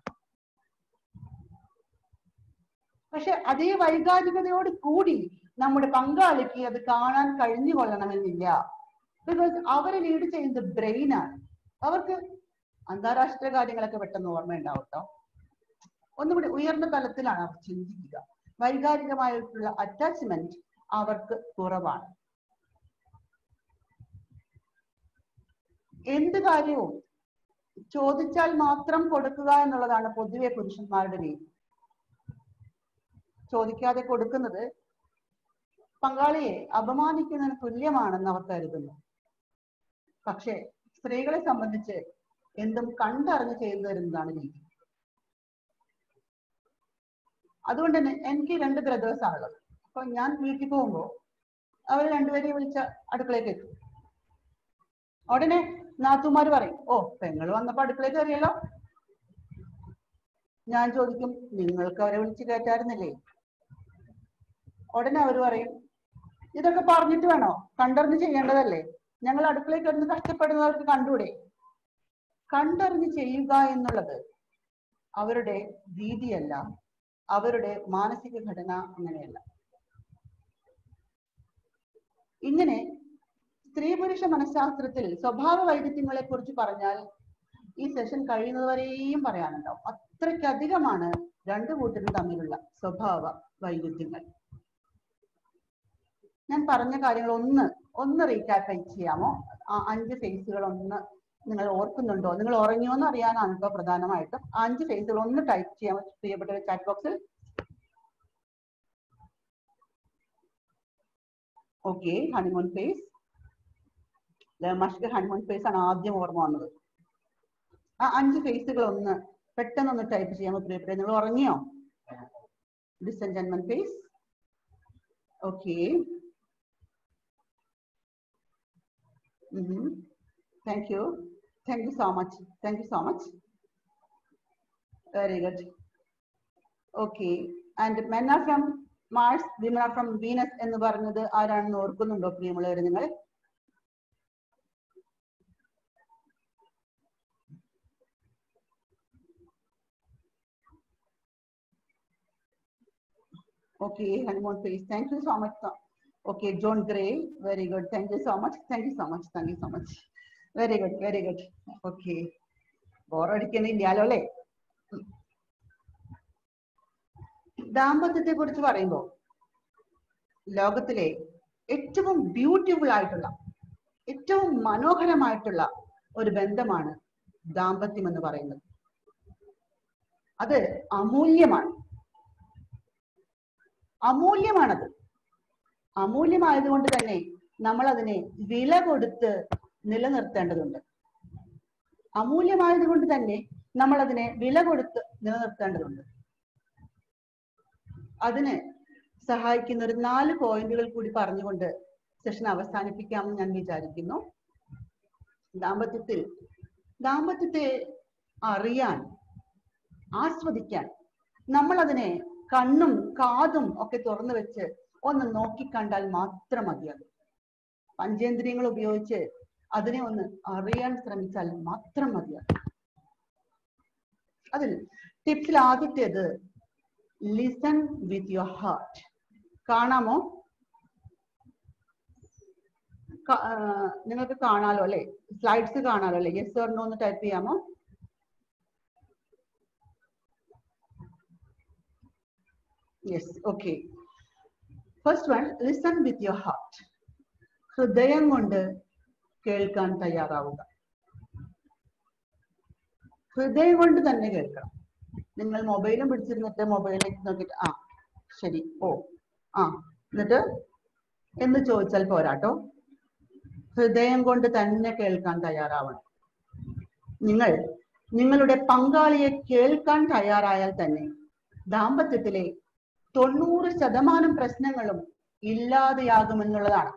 പക്ഷെ അതേ വൈകാരികതയോട് കൂടി നമ്മുടെ പങ്കാളിക്ക് അത് കാണാൻ കഴിഞ്ഞു കൊള്ളണമെന്നില്ല ബിക്കോസ് അവരെ ലീഡ് ചെയ്യുന്നത് ബ്രെയിൻ ആണ് അവർക്ക് അന്താരാഷ്ട്ര കാര്യങ്ങളൊക്കെ പെട്ടെന്ന് ഓർമ്മയുണ്ടാവും കേട്ടോ ഒന്നുകൂടി ഉയർന്ന തലത്തിലാണ് അവർ ചിന്തിക്കുക വൈകാരികമായിട്ടുള്ള അറ്റാച്ച്മെന്റ് അവർക്ക് കുറവാണ് എന്ത് കാര്യവും ചോദിച്ചാൽ മാത്രം കൊടുക്കുക എന്നുള്ളതാണ് പൊതുവെ പുരുഷന്മാരുടെ രീതി ചോദിക്കാതെ കൊടുക്കുന്നത് പങ്കാളിയെ അപമാനിക്കുന്നതിന് തുല്യമാണെന്ന് അവർ കരുതുന്നു പക്ഷേ സ്ത്രീകളെ സംബന്ധിച്ച് എന്തും കണ്ടറിഞ്ഞ് ചെയ്തു തരുന്നതാണ് രീതി അതുകൊണ്ട് തന്നെ എനിക്ക് രണ്ട് ബ്രദേഴ്സ് ആണുള്ളത് അപ്പൊ ഞാൻ വീട്ടിൽ പോകുമ്പോ അവർ രണ്ടുപേരെയും വിളിച്ച അടുക്കളയിൽ എത്തും ഉടനെ നാത്തുമാര് പറയും ഓ പെങ്ങൾ വന്നപ്പോ അടുക്കളയിൽ കയറിയല്ലോ ഞാൻ ചോദിക്കും നിങ്ങൾക്ക് അവരെ വിളിച്ച് കയറ്റായിരുന്നില്ലേ ഉടനെ അവർ പറയും ഇതൊക്കെ പറഞ്ഞിട്ട് വേണോ കണ്ടറിഞ്ഞ് ചെയ്യേണ്ടതല്ലേ ഞങ്ങൾ അടുക്കളയിൽ കിടന്ന് കഷ്ടപ്പെടുന്നവർക്ക് കണ്ടൂടെ കണ്ടറിഞ്ഞ് ചെയ്യുക എന്നുള്ളത് അവരുടെ രീതിയല്ല അവരുടെ മാനസിക ഘടന അങ്ങനെയല്ല ഇങ്ങനെ സ്ത്രീ പുരുഷ മനഃശാസ്ത്രത്തിൽ സ്വഭാവ വൈരുദ്ധ്യങ്ങളെ കുറിച്ച് പറഞ്ഞാൽ ഈ സെഷൻ കഴിയുന്നതുവരെയും പറയാനുണ്ടാവും അത്രയ്ക്കധികമാണ് രണ്ടു കൂട്ടരും തമ്മിലുള്ള സ്വഭാവ വൈരുദ്ധ്യങ്ങൾ ഞാൻ പറഞ്ഞ കാര്യങ്ങൾ ഒന്ന് ഒന്ന് റീക്യാപ്പ് ചെയ്യാമോ ആ അഞ്ച് ഫേസുകൾ ഒന്ന് നിങ്ങൾ ഓർക്കുന്നുണ്ടോ നിങ്ങൾ ഉറങ്ങിയോ എന്ന് അറിയാനാണ് ഇപ്പോൾ പ്രധാനമായിട്ടും ആ അഞ്ച് ഫേസുകൾ ഒന്ന് ടൈപ്പ് ചെയ്യാമോ പ്രിയപ്പെട്ട ചാറ്റ് ബോക്സിൽ ഓക്കെ ഹണിമൂൺ ഫേസ് മഷ്ക ഹണിമൂൺ ഫേസ് ആണ് ആദ്യം ഓർമ്മ വന്നത് ആ അഞ്ച് ഫേസുകൾ ഒന്ന് പെട്ടെന്ന് ഒന്ന് ടൈപ്പ് ചെയ്യാമോ പ്രിയപ്പെട്ട നിങ്ങൾ ഉറങ്ങിയോ disenchantment phase okay thank you thank you so much thank you so much very good okay and men are from Mars women are from Venus എന്ന് പറഞ്ഞത് ആരാണെന്ന് ഓർക്കുന്നുണ്ടോ പ്രിയമുള്ളവർ നിങ്ങൾ Okay, honeymoon face. Thank you so much. sir. Okay, John Gray. Very good. Thank you so much. Thank you so much. Thank you so much. Very good. Very good. Okay. ബോറടിക്കുന്നില്ലല്ലോ അല്ലേ ഉം. ദാമ്പത്യത്തെ കുറിച്ച് പറയുമ്പോൾ ലോകത്തിലെ ഏറ്റവും ബ്യൂട്ടിഫുൾ ആയിട്ടുള്ള ഏറ്റവും മനോഹരമായിട്ടുള്ള ഒരു ബന്ധമാണ് ദാമ്പത്യം എന്ന് പറയുന്നത് അത് അമൂല്യമാണ് അമൂല്യമാണത് അമൂല്യമായതുകൊണ്ട് തന്നെ നമ്മൾ അതിനെ വില കൊടുത്ത് നിലനിർത്തേണ്ടതുണ്ട് അമൂല്യമായതുകൊണ്ട് തന്നെ നമ്മൾ അതിനെ വില കൊടുത്ത് നിലനിർത്തേണ്ടതുണ്ട് അതിന് സഹായിക്കുന്ന ഒരു നാല് പോയിന്റുകൾ കൂടി പറഞ്ഞുകൊണ്ട് സെഷൻ അവസാനിപ്പിക്കാമെന്ന് ഞാൻ വിചാരിക്കുന്നു ദാമ്പത്യത്തിൽ ദാമ്പത്യത്തെ അറിയാൻ ആസ്വദിക്കാൻ നമ്മൾ അതിനെ കണ്ണും കാതും ഒക്കെ തുറന്നു വെച്ച് ഒന്ന് നോക്കിക്കണ്ടാൽ മാത്രം മതിയാകും പഞ്ചേന്ദ്രിയങ്ങൾ ഉപയോഗിച്ച് അതിനെ ഒന്ന് അറിയാൻ ശ്രമിച്ചാൽ മാത്രം മതിയാകും അതിൽ ടിപ്സിൽ ആദ്യത്തേത് ലിസൺ വിത്ത് യുവർ ഹാർട്ട് കാണാമോ ക- ആ, നിങ്ങൾക്ക് കാണാലോ അല്ലെ സ്ലൈഡ്സ് കാണാലോ അല്ലെ യെസ് ഓർ നോ ഒന്ന് ടൈപ്പ് ചെയ്യാമോ yes okay first one listen with your heart ഹൃദയം കൊണ്ട് കേൾക്കാൻ തയ്യാറാവുക ഹൃദയം കൊണ്ട് തന്നെ കേൾക്കണം നിങ്ങൾ മൊബൈലും പിടിച്ചിരുന്നിട്ട് മൊബൈലിലേക്ക് നോക്കിയിട്ട് ആ ശരി ഓ ആ എന്നിട്ട് എന്ന് ചോദിച്ചാൽ പോരാട്ടോ ഹൃദയം കൊണ്ട് തന്നെ കേൾക്കാൻ തയ്യാറാവണം നിങ്ങൾ നിങ്ങളുടെ പങ്കാളിയെ കേൾക്കാൻ തയ്യാറായാൽ തന്നെ ദാമ്പത്യത്തിലെ തൊണ്ണൂറ് ശതമാനം പ്രശ്നങ്ങളും ഇല്ലാതെയാകുമെന്നുള്ളതാണ്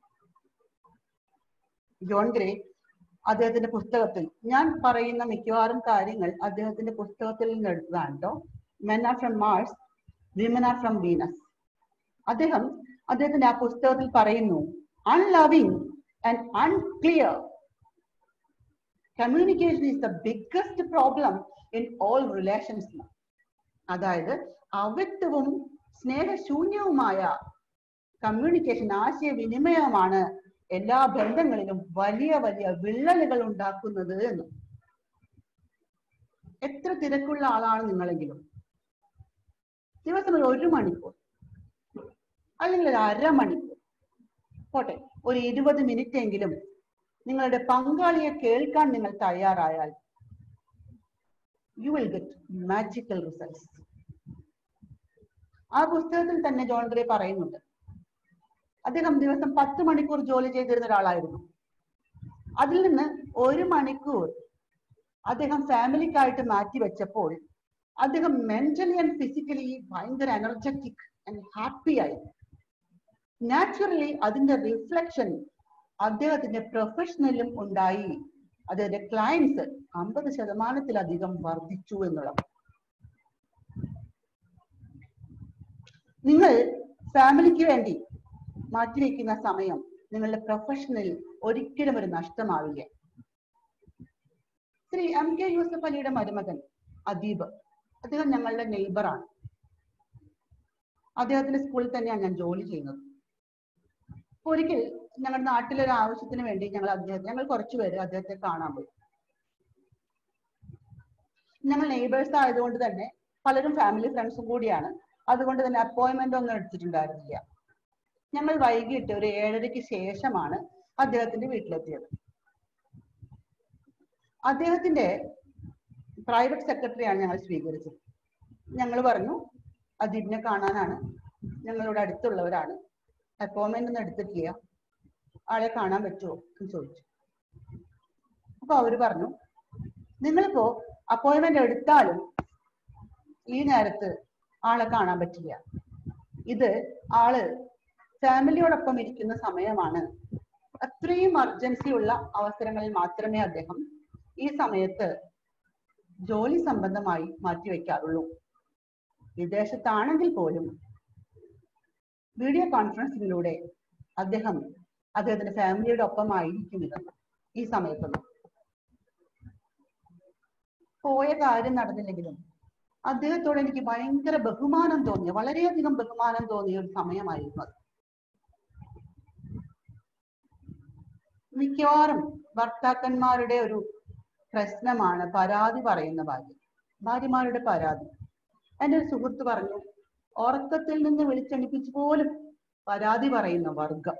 ജോൺ ഗ്രേ അദ്ദേഹത്തിന്റെ പുസ്തകത്തിൽ ഞാൻ പറയുന്ന മിക്കവാറും കാര്യങ്ങൾ അദ്ദേഹത്തിന്റെ പുസ്തകത്തിൽ നിന്ന് എടുത്തതാണ് കേട്ടോ men are from Mars women are from Venus അദ്ദേഹം അദ്ദേഹത്തിന്റെ ആ പുസ്തകത്തിൽ പറയുന്നു unloving and unclear communication is the biggest problem in all relations അതായത് അവ്യക്തവും സ്നേഹശൂന്യവുമായ കമ്മ്യൂണിക്കേഷൻ ആശയവിനിമയമാണ് എല്ലാ ബന്ധങ്ങളിലും വലിയ വലിയ വിള്ളലുകൾ ഉണ്ടാക്കുന്നത് എന്ന് എത്ര തിരക്കുള്ള ആളാണ് നിങ്ങളെങ്കിലും ദിവസം ഒരു ഒരു മണിക്കൂർ അല്ലെങ്കിൽ ഒരു അരമണിക്കൂർ പോട്ടെ ഒരു ഇരുപത് മിനിറ്റ് എങ്കിലും നിങ്ങളുടെ പങ്കാളിയെ കേൾക്കാൻ നിങ്ങൾ തയ്യാറായാൽ you will get magical results ആ പുസ്തകത്തിൽ തന്നെ ജോൺ ഗ്രേ പറയുന്നുണ്ട് അദ്ദേഹം ദിവസം പത്ത് മണിക്കൂർ ജോലി ചെയ്തിരുന്ന ഒരാളായിരുന്നു അതിൽ നിന്ന് ഒരു മണിക്കൂർ അദ്ദേഹം ഫാമിലിക്കായിട്ട് മാറ്റി വെച്ചപ്പോൾ അദ്ദേഹം മെന്റലി ആൻഡ് ഫിസിക്കലി ഭയങ്കര എനർജറ്റിക് ആൻഡ് ഹാപ്പി ആയി നാച്ചുറലി അതിന്റെ റിഫ്ലക്ഷൻ അദ്ദേഹത്തിന്റെ പ്രൊഫഷണലും ഉണ്ടായി അദ്ദേഹത്തിന്റെ ക്ലയൻസ് അമ്പത് ശതമാനത്തിലധികം വർദ്ധിച്ചു എന്നുള്ളത് നിങ്ങൾ ഫാമിലിക്ക് വേണ്ടി മാറ്റിവെക്കുന്ന സമയം നിങ്ങളുടെ പ്രൊഫഷണൽ ഒരിക്കലും ഒരു നഷ്ടമാവില്ല ശ്രീ എം കെ യൂസഫ് അലിയുടെ മരുമകൻ അദീബ് അദ്ദേഹം ഞങ്ങളുടെ നെയ്ബറാണ് അദ്ദേഹത്തിന്റെ സ്കൂളിൽ തന്നെയാണ് ഞാൻ ജോലി ചെയ്യുന്നത് അപ്പൊ ഒരിക്കൽ ഞങ്ങളുടെ നാട്ടിലൊരു ആവശ്യത്തിന് വേണ്ടി ഞങ്ങൾ അദ്ദേഹം ഞങ്ങൾ കുറച്ചുപേര് അദ്ദേഹത്തെ കാണാൻ പോയി ഞങ്ങൾ നെയ്ബേഴ്സ് ആയതുകൊണ്ട് തന്നെ പലരും ഫാമിലി ഫ്രണ്ട്സും കൂടിയാണ് അതുകൊണ്ട് തന്നെ അപ്പോയിന്റ്മെന്റ് ഒന്നും എടുത്തിട്ടുണ്ടായിരുന്നില്ല ഞങ്ങൾ വൈകിട്ട് ഒരു ഏഴരയ്ക്ക് ശേഷമാണ് അദ്ദേഹത്തിന്റെ വീട്ടിലെത്തിയത് അദ്ദേഹത്തിന്റെ പ്രൈവറ്റ് സെക്രട്ടറിയാണ് ഞങ്ങൾ സ്വീകരിച്ചത് ഞങ്ങൾ പറഞ്ഞു അദീബിനെ കാണാനാണ് ഞങ്ങളുടെ അടുത്തുള്ളവരാണ് അപ്പോയിന്റ്മെന്റ് ഒന്നും എടുത്തിട്ടില്ല ആളെ കാണാൻ പറ്റുമോ എന്ന് ചോദിച്ചു അപ്പൊ അവര് പറഞ്ഞു നിങ്ങളിപ്പോ അപ്പോയിന്റ്മെന്റ് എടുത്താലും ഈ നേരത്ത് ആളെ കാണാൻ പറ്റില്ല ഇത് ആള് ഫാമിലിയോടൊപ്പം ഇരിക്കുന്ന സമയമാണ് അത്രയും അർജൻസി ഉള്ള അവസരങ്ങളിൽ മാത്രമേ അദ്ദേഹം ഈ സമയത്ത് ജോലി സംബന്ധമായി മാറ്റിവെക്കാറുള്ളൂ വിദേശത്താണെങ്കിൽ പോലും വീഡിയോ കോൺഫറൻസിലൂടെ അദ്ദേഹം അദ്ദേഹത്തിന്റെ ഫാമിലിയുടെ ഒപ്പമായിരിക്കുമില്ലെന്ന് ഈ സമയത്തൊന്നും പോയ കാര്യം നടന്നില്ലെങ്കിലും അദ്ദേഹത്തോട് എനിക്ക് ഭയങ്കര ബഹുമാനം തോന്നിയ വളരെയധികം ബഹുമാനം തോന്നിയ ഒരു സമയമായിരുന്നു അത് മിക്കവാറും ഭർത്താക്കന്മാരുടെ ഒരു പ്രശ്നമാണ് പരാതി പറയുന്ന ഭാര്യ ഭാര്യമാരുടെ പരാതി എൻ്റെ ഒരു സുഹൃത്ത് പറഞ്ഞു ഉറക്കത്തിൽ നിന്ന് വിളിച്ചെണിപ്പിച്ച് പോലും പരാതി പറയുന്ന വർഗം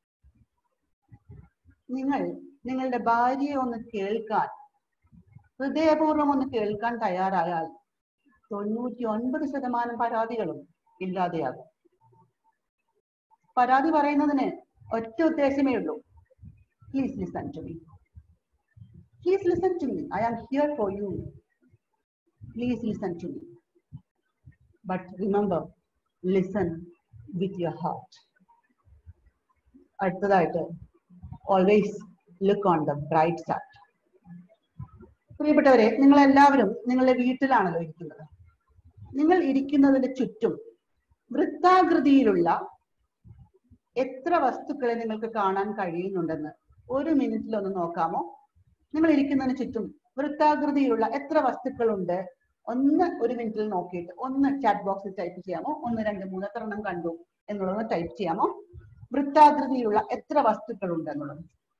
നിങ്ങൾ നിങ്ങളുടെ ഭാര്യയെ ഒന്ന് കേൾക്കാൻ ഹൃദയപൂർവ്വം ഒന്ന് കേൾക്കാൻ തയ്യാറായാൽ തൊണ്ണൂറ്റി ഒൻപത് ശതമാനം പരാതികളും ഇല്ലാതെയാകും പരാതി പറയുന്നതിന് ഒറ്റ ഉദ്ദേശമേ ഉള്ളൂ please listen to me please listen to me I am here for you please listen to me but remember listen with your heart അടുത്തതായിട്ട് always look on the bright side പ്രിയപ്പെട്ടവരെ നിങ്ങൾ എല്ലാവരും നിങ്ങളുടെ വീട്ടിലാണല്ലോ ഇരിക്കുന്നത് നിങ്ങൾ ഇരിക്കുന്നതിന്റെ ചുറ്റും വൃത്താകൃതിയിലുള്ള എത്ര വസ്തുക്കളെ നിങ്ങൾക്ക് കാണാൻ കഴിയുന്നുണ്ടെന്ന് ഒരു മിനിറ്റിൽ ഒന്ന് നോക്കാമോ നിങ്ങൾ ഇരിക്കുന്നതിന് ചുറ്റും വൃത്താകൃതിയിലുള്ള എത്ര വസ്തുക്കളുണ്ട് ഒന്ന് ഒരു മിനിറ്റിൽ നോക്കിയിട്ട് ഒന്ന് ചാറ്റ് ബോക്സിൽ ടൈപ്പ് ചെയ്യാമോ ഒന്ന് രണ്ട് മൂന്ന് എത്ര എണ്ണം കണ്ടു എന്നുള്ളത് ടൈപ്പ് ചെയ്യാമോ വൃത്താകൃതിയിലുള്ള എത്ര വസ്തുക്കളുണ്ട് എന്നുള്ളത്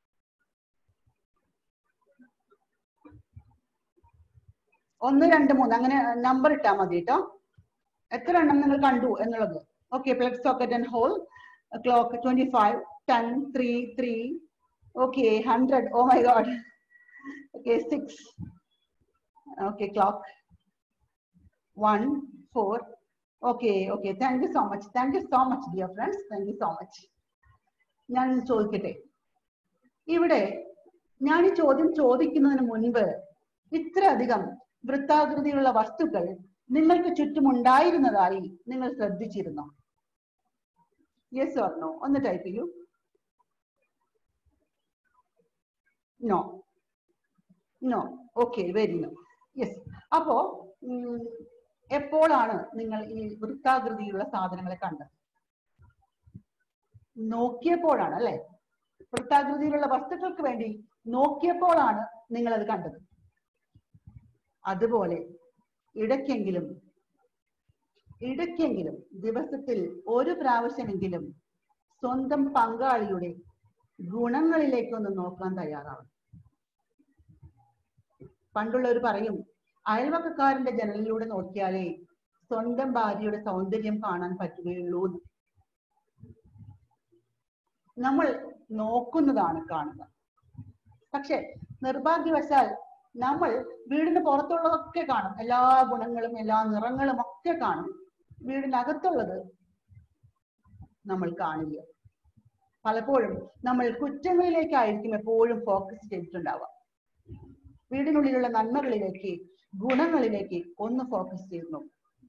ഒന്ന് രണ്ട് മൂന്ന് അങ്ങനെ നമ്പർ ഇട്ടാ മതി കേട്ടോ എത്ര എണ്ണം നിങ്ങൾ കണ്ടു എന്നുള്ളത് okay plug socket and hole clock twenty five ten three three okay hundred oh my God okay six okay clock one four okay okay thank you so much thank you so much dear friends thank you so much ഞാൻ ചോദിക്കട്ടെ ഇവിടെ ഞാൻ ഈ ചോദ്യം ചോദിക്കുന്നതിന് മുൻപ് ഇത്രയധികം വൃത്താകൃതിയിലുള്ള വസ്തുക്കൾ നിങ്ങൾക്ക് ചുറ്റുമുണ്ടായിരുന്നതായി നിങ്ങൾ ശ്രദ്ധിച്ചിരുന്നോ യെസ് ഓർ നോ ഒന്ന് ടൈപ്പ് ചെയ്യൂ no no okay very no yes അപ്പോ ഉം, എപ്പോഴാണ് നിങ്ങൾ ഈ വൃത്താകൃതിയിലുള്ള സാധനങ്ങളെ കണ്ടത് നോക്കിയപ്പോഴാണ് അല്ലെ വൃത്താകൃതിയിലുള്ള വസ്തുക്കൾക്ക് വേണ്ടി നോക്കിയപ്പോഴാണ് നിങ്ങൾ അത് കണ്ടത് അതുപോലെ ഇടയ്ക്കെങ്കിലും ഇടയ്ക്കെങ്കിലും ദിവസത്തിൽ ഒരു പ്രാവശ്യമെങ്കിലും സ്വന്തം പങ്കാളിയുടെ ഗുണങ്ങളിലേക്കൊന്ന് നോക്കാൻ തയ്യാറാവണം പണ്ടുള്ളവർ പറയും അയൽവക്കക്കാരന്റെ ജനലിലൂടെ നോക്കിയാലേ സ്വന്തം ഭാര്യയുടെ സൗന്ദര്യം കാണാൻ പറ്റുകയുള്ളൂ എന്ന്. നമ്മൾ നോക്കുന്നതാണ് കാണുക പക്ഷെ നിർഭാഗ്യവശാൽ നമ്മൾ വീടിന് പുറത്തുള്ളതൊക്കെ കാണും എല്ലാ ഗുണങ്ങളും എല്ലാ നിറങ്ങളും ഒക്കെ കാണും വീടിന്റെ അകത്തുള്ളത് നമ്മൾ കാണില്ല പലപ്പോഴും നമ്മൾ കുറ്റങ്ങളിലേക്കായിരിക്കും എപ്പോഴും ഫോക്കസ് ചെയ്തിട്ടുണ്ടാവുക വീടിനുള്ളിലുള്ള നന്മകളിലേക്ക് ഗുണങ്ങളിലേക്ക് ഒന്ന് ഫോക്കസ് ചെയ്യുന്നു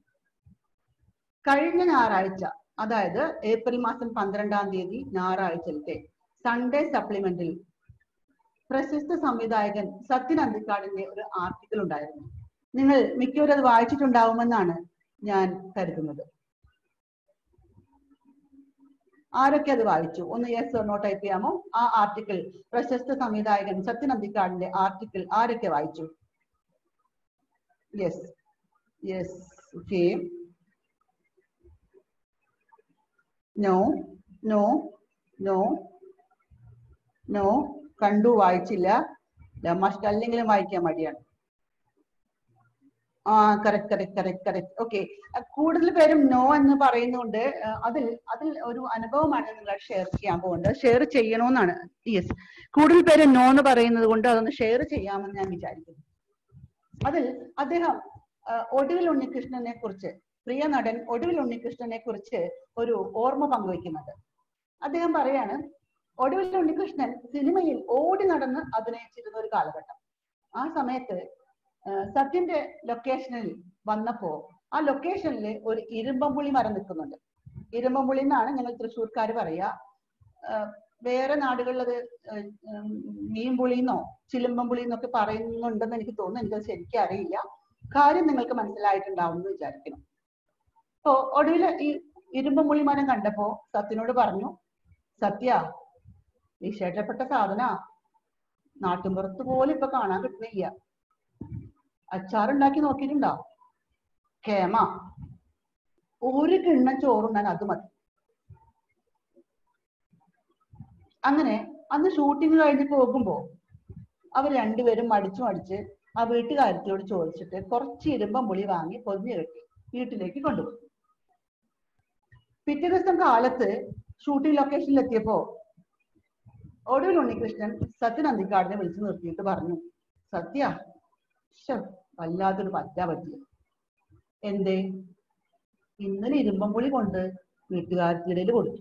കഴിഞ്ഞ ഞായറാഴ്ച അതായത് ഏപ്രിൽ മാസം പന്ത്രണ്ടാം തീയതി ഞായറാഴ്ചത്തെ സൺഡേ സപ്ലിമെന്റിൽ പ്രശസ്ത സംവിധായകൻ സത്യൻ അന്തിക്കാടിന്റെ ഒരു ആർട്ടിക്കിൾ ഉണ്ടായിരുന്നു നിങ്ങൾ മിക്കവരും അത് വായിച്ചിട്ടുണ്ടാവുമെന്നാണ് ഞാൻ കരുതുന്നത് ആരൊക്കെ അത് വായിച്ചു ഒന്ന് യെസ് ഓർ നോ ടൈപ്പ് ചെയ്യാമോ ആ ആർട്ടിക്കിൾ പ്രശസ്ത സംവിധായകൻ സത്യൻ അന്തിക്കാടിന്റെ ആർട്ടിക്കിൾ ആരൊക്കെ വായിച്ചു yes yes okay no no no no കണ്ടു വായിച്ചില്ല ലമാഷ്ക്ക് അല്ലെങ്കിലും വായിക്കാൻ മടിയാണ് ആ correct correct correct correct okay കൂടുതൽ പേരും നോ എന്ന് പറയുന്നുണ്ട് ആ, അതിൽ അതിൽ ഒരു അനുഭവമാണ് നിങ്ങൾ ഷെയർ ചെയ്യാൻ പോകുന്നത് ഷെയർ ചെയ്യണമെന്നാണ് യെസ് കൂടുതൽ പേര് നോ എന്ന് പറയുന്നത് കൊണ്ട് അതൊന്ന് ഷെയർ ചെയ്യാമെന്ന് ഞാൻ വിചാരിക്കുന്നു അതിൽ അദ്ദേഹം ആ, ഒടുവിൽ ഉണ്ണികൃഷ്ണനെ കുറിച്ച് പ്രിയ നടൻ ഒടുവിൽ ഉണ്ണികൃഷ്ണനെ കുറിച്ച് ഒരു ഓർമ്മ പങ്കുവെക്കുന്നുണ്ട് അദ്ദേഹം പറയാണ് ഒടുവിൽ ഉണ്ണികൃഷ്ണൻ സിനിമയിൽ ഓടി നടന്ന് അഭിനയിച്ചിരുന്ന ഒരു കാലഘട്ടം ആ സമയത്ത് ആ, സത്യന്റെ ലൊക്കേഷനിൽ വന്നപ്പോ ആ ലൊക്കേഷനിൽ ഒരു ഇരുമ്പമ്പുളി മരം നിൽക്കുന്നുണ്ട് ഇരുമ്പമ്പുളി എന്നാണ് ഞങ്ങൾ തൃശ്ശൂർക്കാർ പറയുക ആ, വേറെ നാടുകളിൽ അത് മീൻപുളിന്നോ ചിലമ്പമ്പുളി എന്നൊക്കെ പറയുന്നുണ്ടെന്ന് എനിക്ക് തോന്നുന്നു എനിക്കത് ശരിക്കും അറിയില്ല കാര്യം നിങ്ങൾക്ക് മനസ്സിലായിട്ടുണ്ടാവും എന്ന് വിചാരിക്കണം അപ്പോ ഒടുവിൽ ഈ ഇരുമ്പമ്പുളി മരം കണ്ടപ്പോ സത്യനോട് പറഞ്ഞു സത്യ വിശേഷപ്പെട്ട സാധന നാട്ടുമ്പുറത്ത് പോലും ഇപ്പൊ കാണാൻ കിട്ടുന്നില്ല അച്ചാറുണ്ടാക്കി നോക്കിയിട്ടുണ്ടോ കേമ ഒരു കിണ്ണം ചോറുണ്ണാൻ അത് മതി അങ്ങനെ അന്ന് ഷൂട്ടിംഗ് കഴിഞ്ഞ് പോകുമ്പോ അവർ രണ്ടുപേരും മടിച്ചു മടിച്ച് ആ വീട്ടുകാരത്തിയോട് ചോദിച്ചിട്ട് കുറച്ച് ഇരുമ്പം പുളി വാങ്ങി പൊതിഞ്ഞു കെട്ടി വീട്ടിലേക്ക് കൊണ്ടുപോയി പിറ്റേ ദിവസം കാലത്ത് ഷൂട്ടിംഗ് ലൊക്കേഷനിൽ എത്തിയപ്പോ ഒടുവിൽ ഉണ്ണികൃഷ്ണൻ സത്യൻ അന്തിക്കാടിനെ വിളിച്ചു നിർത്തിയിട്ട് പറഞ്ഞു സത്യ ശ്ശോ, വല്ലാത്തൊരു പറ്റാ പറ്റിയ എന്തേ ഇന്നലെ ഇരുമ്പമ്പുളി കൊണ്ട് വീട്ടുകാർക്കിടയിൽ കൊടുത്തു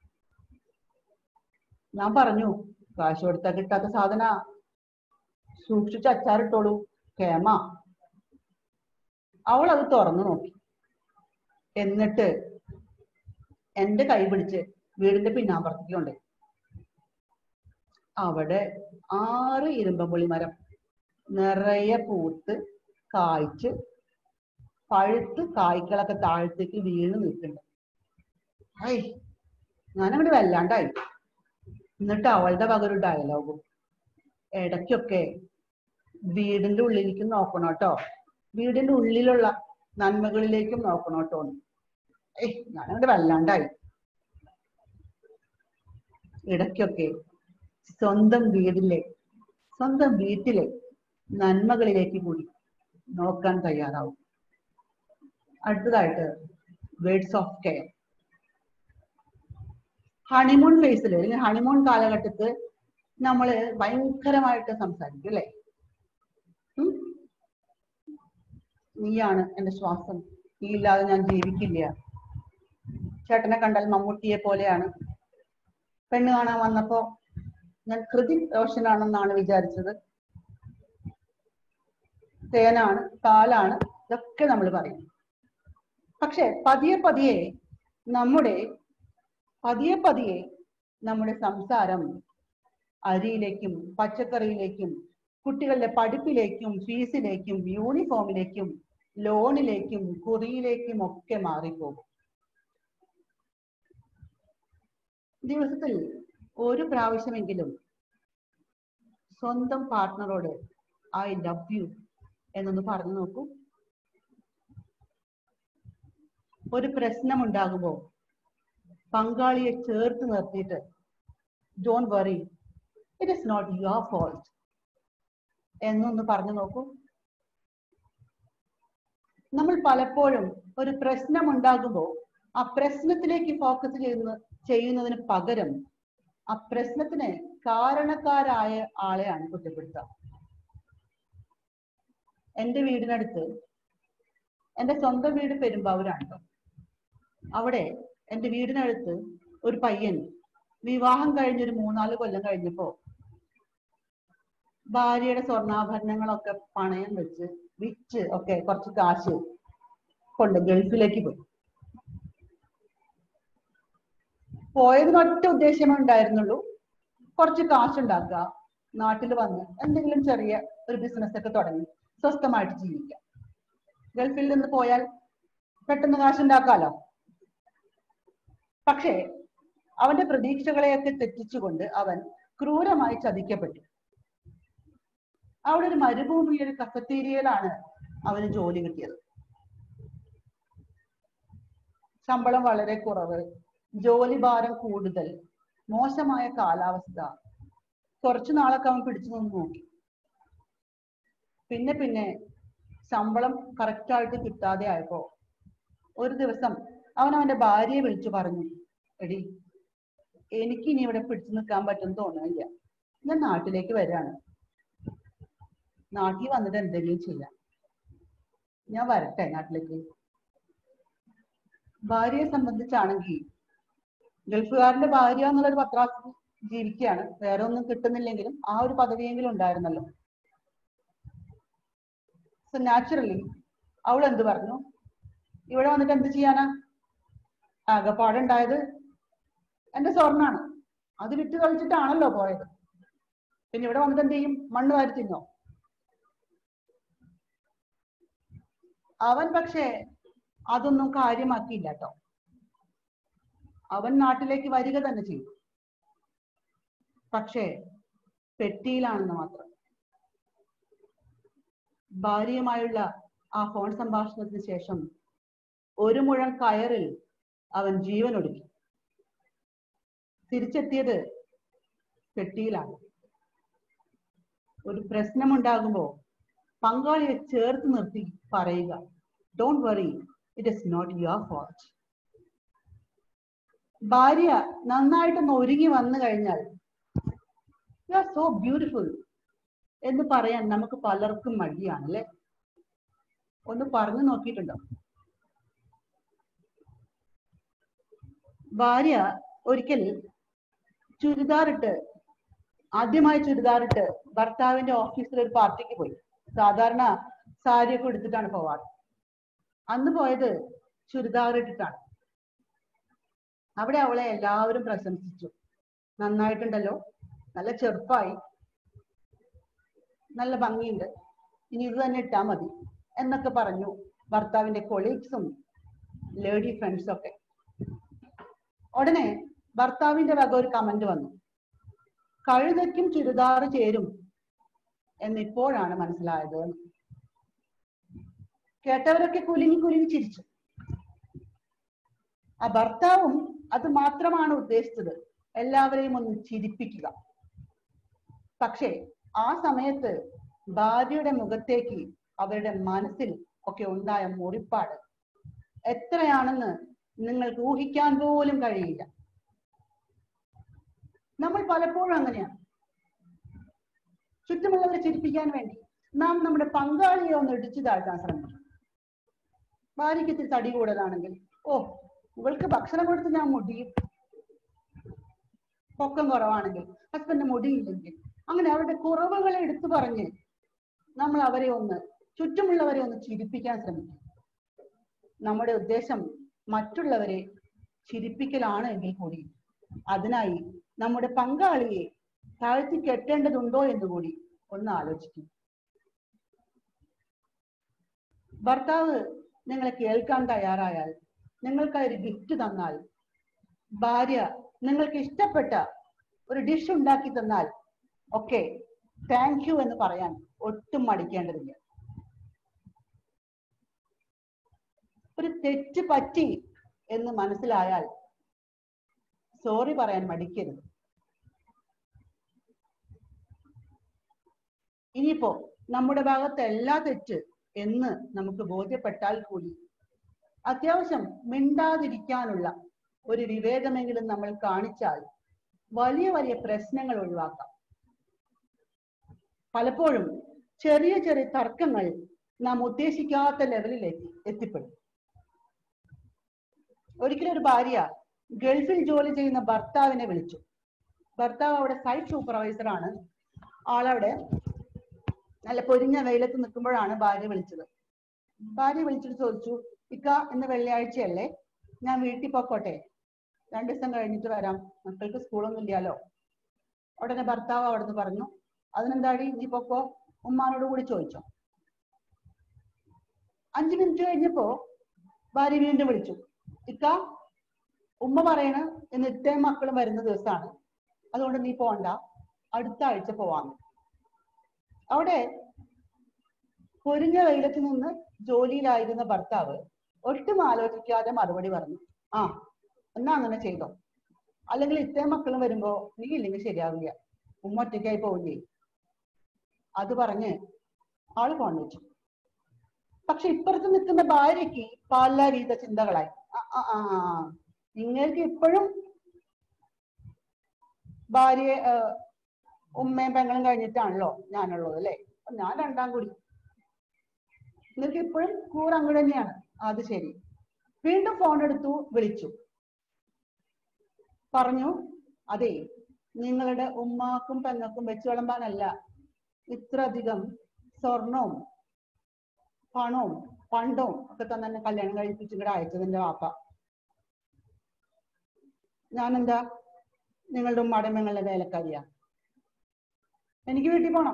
ഞാൻ പറഞ്ഞു കാശ് കൊടുത്താ കിട്ടാത്ത സാധന സൂക്ഷിച്ച് അച്ചാറിട്ടോളൂ കേമ അവൾ അത് തുറന്നു നോക്കി എന്നിട്ട് എന്റെ കൈ പിടിച്ച് വീടിന്റെ പിന്നാമ്പുറത്തേക്ക് കൊണ്ടുപോയി അവിടെ ആറ് ഇരുമ്പമ്പുളി മരം നിറയെ പൂത്ത് കായ്ച്ച് പഴുത്ത് കായ്ക്കളൊക്കെ താഴത്തേക്ക് വീണ് നിൽക്കുന്നുണ്ട് ഐ ഞാനങ്ങോട്ട് വല്ലാണ്ടായി എന്നിട്ട് അവളുടെ പകരം ഒരു ഡയലോഗും ഇടയ്ക്കൊക്കെ വീടിന്റെ ഉള്ളിലേക്കും നോക്കണം കേട്ടോ വീടിന്റെ ഉള്ളിലുള്ള നന്മകളിലേക്കും നോക്കണം കേട്ടോ ഏയ് ഞാനങ്ങോട്ട് വല്ലാണ്ടായി ഇടയ്ക്കൊക്കെ സ്വന്തം വീടിലെ സ്വന്തം വീട്ടിലെ നന്മകളിലേക്ക് കൂടി നോക്കാൻ തയ്യാറാവും അടുത്തതായിട്ട് വേർഡ്സ് ഓഫ് കെയർ ഹണിമൂൺ ഫേസിൽ അല്ലെങ്കിൽ ഹണിമൂൺ കാലഘട്ടത്ത് നമ്മൾ ഭയങ്കരമായിട്ട് സംസാരിക്കും അല്ലേ ഉം? നീയാണ് എന്റെ ശ്വാസം നീ ഇല്ലാതെ ഞാൻ ജീവിക്കില്ല ചേട്ടനെ കണ്ടാൽ മമ്മൂട്ടിയെ പോലെയാണ് പെണ്ണ് കാണാൻ വന്നപ്പോ ഞാൻ ഹൃതിക് റോഷനാണെന്നാണ് വിചാരിച്ചത് തേനാണ് കാലാണ് ഇതൊക്കെ നമ്മൾ പറയും പക്ഷെ പതിയെ പതിയെ നമ്മുടെ പതിയെ പതിയെ നമ്മുടെ സംസാരം അരിയിലേക്കും പച്ചക്കറിയിലേക്കും കുട്ടികളുടെ പഠിപ്പിലേക്കും ഫീസിലേക്കും യൂണിഫോമിലേക്കും ലോണിലേക്കും കുറിയിലേക്കും ഒക്കെ മാറിപ്പോകും ദിവസത്തിൽ ഒരു പ്രാവശ്യമെങ്കിലും സ്വന്തം പാർട്ട്ണറോട് ഐ ലവ് യു എന്നൊന്ന് പറഞ്ഞു നോക്കൂ ഒരു പ്രശ്നം ഉണ്ടാകുമ്പോൾ പങ്കാളിയെ ചേർത്ത് നിർത്തിയിട്ട് don't worry it is not your fault എന്നൊന്ന് പറഞ്ഞു നോക്കൂ നമ്മൾ പലപ്പോഴും ഒരു പ്രശ്നം ഉണ്ടാകുമ്പോൾ ആ പ്രശ്നത്തിലേക്ക് ഫോക്കസ് ചെയ്യുന്ന ചെയ്യുന്നതിന് പകരം ആ പ്രശ്നത്തിന് കാരണക്കാരായ ആളെയാണ് കുറ്റപ്പെടുത്തുക എന്റെ വീടിനടുത്ത് എന്റെ സ്വന്തം വീട് പെരുമ്പാവൂരാണ് ട്ടോ. അവിടെ എന്റെ വീടിനടുത്ത് ഒരു പയ്യൻ വിവാഹം കഴിഞ്ഞൊരു മൂന്നാല് കൊല്ലം കഴിഞ്ഞപ്പോ ഭാര്യയുടെ സ്വർണ്ണാഭരണങ്ങളൊക്കെ പണയം വെച്ച് വിറ്റ് ഒക്കെ കുറച്ച് കാശ് കൊണ്ട് ഗൾഫിലേക്ക് പോയി പോയതിന് ഒറ്റ ഉദ്ദേശമേ ഉണ്ടായിരുന്നുള്ളൂ കുറച്ച് കാശുണ്ടാക്കുക നാട്ടിൽ വന്ന് എന്തെങ്കിലും ചെറിയ ഒരു ബിസിനസ് ഒക്കെ തുടങ്ങി സ്വസ്ഥമായിട്ട് ജീവിക്കാം ഗൾഫിൽ നിന്ന് പോയാൽ പെട്ടെന്ന് കാശുണ്ടാക്കാലോ പക്ഷേ അവന്റെ പ്രതീക്ഷകളെയൊക്കെ തെറ്റിച്ചുകൊണ്ട് അവൻ ക്രൂരമായി ചതിക്കപ്പെട്ടു അവിടെ ഒരു മരുഭൂമിയിൽ ഒരു കഫറ്റീരിയയിലാണ് അവന് ജോലി കിട്ടിയത് ശമ്പളം വളരെ കുറവ് ജോലി ഭാരം കൂടുതൽ മോശമായ കാലാവസ്ഥ കുറച്ചു നാളൊക്കെ അവൻ പിടിച്ചു നിന്ന് നോക്കി പിന്നെ പിന്നെ ശമ്പളം correct ആയിട്ട് കിട്ടാതെ ആയപ്പോ ഒരു ദിവസം അവൻ അവന്റെ ഭാര്യയെ വിളിച്ചു പറഞ്ഞു എടി എനിക്ക് ഇനി ഇവിടെ പിടിച്ചു നിൽക്കാൻ പറ്റും തോന്നുന്നില്ല ഞാൻ നാട്ടിലേക്ക് വരികയാണ് നാട്ടിൽ വന്നിട്ട് എന്തെങ്കിലും ചെയ്യാം ഞാൻ വരട്ടെ നാട്ടിലേക്ക് ഭാര്യയെ സംബന്ധിച്ചാണെങ്കിൽ ഗൾഫുകാരന്റെ ഭാര്യ എന്നുള്ളൊരു പത്രാസ് ജീവിക്കുകയാണ് വേറെ ഒന്നും കിട്ടുന്നില്ലെങ്കിലും ആ ഒരു പദവിയെങ്കിലും ഉണ്ടായിരുന്നല്ലോ സോ നാച്ചുറലി അവൾ എന്ത് പറഞ്ഞു ഇവിടെ വന്നിട്ട് എന്ത് ചെയ്യാനാ ആകെപ്പാടുണ്ടായത് എന്റെ സ്വർണ്ണാണ് അത് വിറ്റ് കളിച്ചിട്ടാണല്ലോ പോയത് പിന്നെ ഇവിടെ വന്നിട്ട് എന്ത് ചെയ്യും മണ്ണ് വാരി തിന്നോ അവൻ പക്ഷേ അതൊന്നും കാര്യമാക്കിയില്ല കേട്ടോ അവൻ നാട്ടിലേക്ക് വരിക തന്നെ ചെയ്തു പക്ഷേ പെട്ടിയിലാണെന്ന് മാത്രം ഭാര്യയുമായുള്ള ആ ഫോൺ സംഭാഷണത്തിന് ശേഷം ഒരു മുഴം കയറിൽ അവൻ ജീവൻ ഒടുക്കി തിരിച്ചെത്തിയത് പെട്ടിയിലാണ് ഒരു പ്രശ്നമുണ്ടാകുമ്പോ പങ്കാളിയെ ചേർത്ത് നിർത്തി പറയുക don't worry it is not your fault ഭാര്യ നന്നായിട്ടൊന്ന് ഒരുങ്ങി വന്നു കഴിഞ്ഞാൽ യു ആർ സോ ബ്യൂട്ടിഫുൾ എന്ന് പറയാൻ നമുക്ക് പലർക്കും മടിയാണ് അല്ലെ ഒന്ന് പറഞ്ഞു നോക്കിയിട്ടുണ്ടോ ഭാര്യ ഒരിക്കൽ ചുരിദാറിട്ട് ആദ്യമായി ചുരിദാറിട്ട് ഭർത്താവിന്റെ ഓഫീസിൽ ഒരു പാർട്ടിക്ക് പോയി സാധാരണ സാരിയൊക്കെ എടുത്തിട്ടാണ് പോവാറ് അന്ന് പോയത് ചുരിദാർ ഇട്ടിട്ടാണ് അവിടെ അവളെ എല്ലാവരും പ്രശംസിച്ചു നന്നായിട്ടുണ്ടല്ലോ നല്ല ചെറുപ്പായി നല്ല ഭംഗിയുണ്ട് ഇനി ഇത് തന്നെ ഇട്ടാ മതി എന്നൊക്കെ പറഞ്ഞു ഭർത്താവിന്റെ കൊളീഗ്സും ലേഡി ഫ്രണ്ട്സും ഒക്കെ ഉടനെ ഭർത്താവിന്റെ വക ഒരു കമന്റ് വന്നു കഴുതയ്ക്കും ചുരിദാറ് ചേരും എന്നിപ്പോഴാണ് മനസ്സിലായത് എന്ന്. കേട്ടവരൊക്കെ കുലുങ്ങി കുലുങ്ങി ചിരിച്ചു ആ ഭർത്താവും അത് മാത്രമാണ് ഉദ്ദേശിച്ചത് എല്ലാവരെയും ഒന്ന് ചിരിപ്പിക്കുക പക്ഷേ ആ സമയത്ത് ഭാര്യയുടെ മുഖത്തേക്ക് അവരുടെ മനസ്സിൽ ഒക്കെ ഉണ്ടായ മുറിപ്പാട് എത്രയാണെന്ന് നിങ്ങൾക്ക് ഊഹിക്കാൻ പോലും കഴിയില്ല നമ്മൾ പലപ്പോഴും അങ്ങനെയാണ് ചുറ്റുമുള്ളവരെ ചിരിപ്പിക്കാൻ വേണ്ടി നാം നമ്മുടെ പങ്കാളിയെ ഒന്ന് ഇടിച്ചു താഴ്ത്താൻ ശ്രമിക്കും ഭാര്യയ്ക്ക് ഇത്തിരി തടി കൂടുതലാണെങ്കിൽ ഓ ഇവൾക്ക് ഭക്ഷണം കൊടുത്ത് ഞാൻ മുടിയും പൊക്കം കുറവാണെങ്കിൽ ഹസ്ബൻഡ് മുടിയില്ലെങ്കിൽ അങ്ങനെ അവരുടെ കുറവുകളെ എടുത്തു പറഞ്ഞ് നമ്മൾ അവരെ ഒന്ന് ചുറ്റുമുള്ളവരെ ഒന്ന് ചിരിപ്പിക്കാൻ ശ്രമിക്കും നമ്മുടെ ഉദ്ദേശം മറ്റുള്ളവരെ ചിരിപ്പിക്കലാണ് എങ്കിൽ കൂടി അതിനായി നമ്മുടെ പങ്കാളിയെ താഴ്ത്തി കെട്ടേണ്ടതുണ്ടോ എന്ന് കൂടി ഒന്ന് ആലോചിക്കും ഭർത്താവ് നിങ്ങളെ കേൾക്കാൻ തയ്യാറായാൽ നിങ്ങൾക്ക് ഒരു ഗിഫ്റ്റ് തന്നാൽ ഭാര്യ നിങ്ങൾക്ക് ഇഷ്ടപ്പെട്ട ഒരു ഡിഷ് ഉണ്ടാക്കി തന്നാൽ ഒക്കെ താങ്ക് യു എന്ന് പറയാൻ ഒട്ടും മടിക്കേണ്ടതില്ല ഒരു തെറ്റ് പറ്റി എന്ന് മനസ്സിലായാൽ സോറി പറയാൻ മടിക്കരുത് ഇനിയിപ്പോ നമ്മുടെ ഭാഗത്ത് എല്ലാ തെറ്റ് എന്ന് നമുക്ക് ബോധ്യപ്പെട്ടാൽ കൂടി അത്യാവശ്യം മിണ്ടാതിരിക്കാനുള്ള ഒരു വിവേകമെങ്കിലും നമ്മൾ കാണിച്ചാൽ വലിയ വലിയ പ്രശ്നങ്ങൾ ഒഴിവാക്കാം പലപ്പോഴും ചെറിയ ചെറിയ തർക്കങ്ങൾ നാം ഉദ്ദേശിക്കാത്ത ലെവലിലേക്ക് എത്തിപ്പെടും ഒരിക്കലും ഒരു ഭാര്യ ഗൾഫിൽ ജോലി ചെയ്യുന്ന ഭർത്താവിനെ വിളിച്ചു ഭർത്താവ് അവിടെ സൈറ്റ് സൂപ്പർവൈസർ ആണ് ആളവിടെ നല്ല പൊരിഞ്ഞ വെയിലത്ത് നിൽക്കുമ്പോഴാണ് ഭാര്യ വിളിച്ചത് ഭാര്യ വിളിച്ചിട്ട് ചോദിച്ചു ഇക്ക ഇന്ന് വെള്ളിയാഴ്ചയല്ലേ ഞാൻ വീട്ടിൽ പോക്കോട്ടെ രണ്ടു ദിവസം കഴിഞ്ഞിട്ട് വരാം മക്കൾക്ക് സ്കൂളൊന്നും ഇല്ലാലോ ഉടനെ ഭർത്താവ് അവിടുന്ന് പറഞ്ഞു അതിനെന്താടി നീ പൊക്കോ ഉമ്മാനോട് കൂടി ചോദിച്ചോ അഞ്ചു മിനിറ്റ് കഴിഞ്ഞപ്പോ ഭാര്യ വീണ്ടും വിളിച്ചു ഇക്ക ഉമ്മ പറയണ് ഇന്ന് ഇത്രയും മക്കളും വരുന്ന ദിവസമാണ് അതുകൊണ്ട് നീ പോണ്ട അടുത്ത ആഴ്ച പോവാന്ന് അവിടെ പൊരിഞ്ഞ വെയിലത്ത് നിന്ന് ജോലിയിലായിരുന്ന ഭർത്താവ് ഒട്ടും ആലോചിക്കാതെ മറുപടി പറഞ്ഞു ആ എന്നാ അങ്ങനെ ചെയ്തോ അല്ലെങ്കിൽ ഇത്രയും മക്കളും വരുമ്പോ നീ ഇല്ലെങ്കിൽ ശരിയാവില്ല ഉമ്മ ഒറ്റയ്ക്കായി പോവില്ലേ അത് പറഞ്ഞ് ആള് ഫോൺ വെച്ചു പക്ഷെ ഇപ്പുറത്ത് നിൽക്കുന്ന ഭാര്യയ്ക്ക് പല രീത ചിന്തകളായി ആ, ആ, ആ, ആ. നിങ്ങൾക്ക് ഇപ്പോഴും ഭാര്യയെ ആ, ഉമ്മയും പെങ്ങളും കഴിഞ്ഞിട്ടാണല്ലോ ഞാനുള്ളത് അല്ലെ അപ്പൊ ഞാൻ രണ്ടാം കൂടി നിങ്ങൾക്ക് ഇപ്പോഴും കൂറ് അങ്ങോട്ട് തന്നെയാണ് അത് ശരി വീണ്ടും ഫോൺ എടുത്തു വിളിച്ചു പറഞ്ഞു അതെ നിങ്ങളുടെ ഉമ്മാക്കും പെങ്ങൾക്കും വെച്ച് വിളമ്പാനല്ല ഇത്ര അധികം സ്വർണവും പണവും പണ്ടവും ഒക്കെ തന്നെ എന്നെ കല്യാണം കഴിപ്പിച്ച് ഇവിടെ അയച്ചത് എന്റെ വാപ്പ ഞാനെന്താ നിങ്ങളുടെ ഉമ്മാടെ പെങ്ങളുടെ വേലക്കാരിയാ എനിക്ക് വീട്ടിൽ പോണം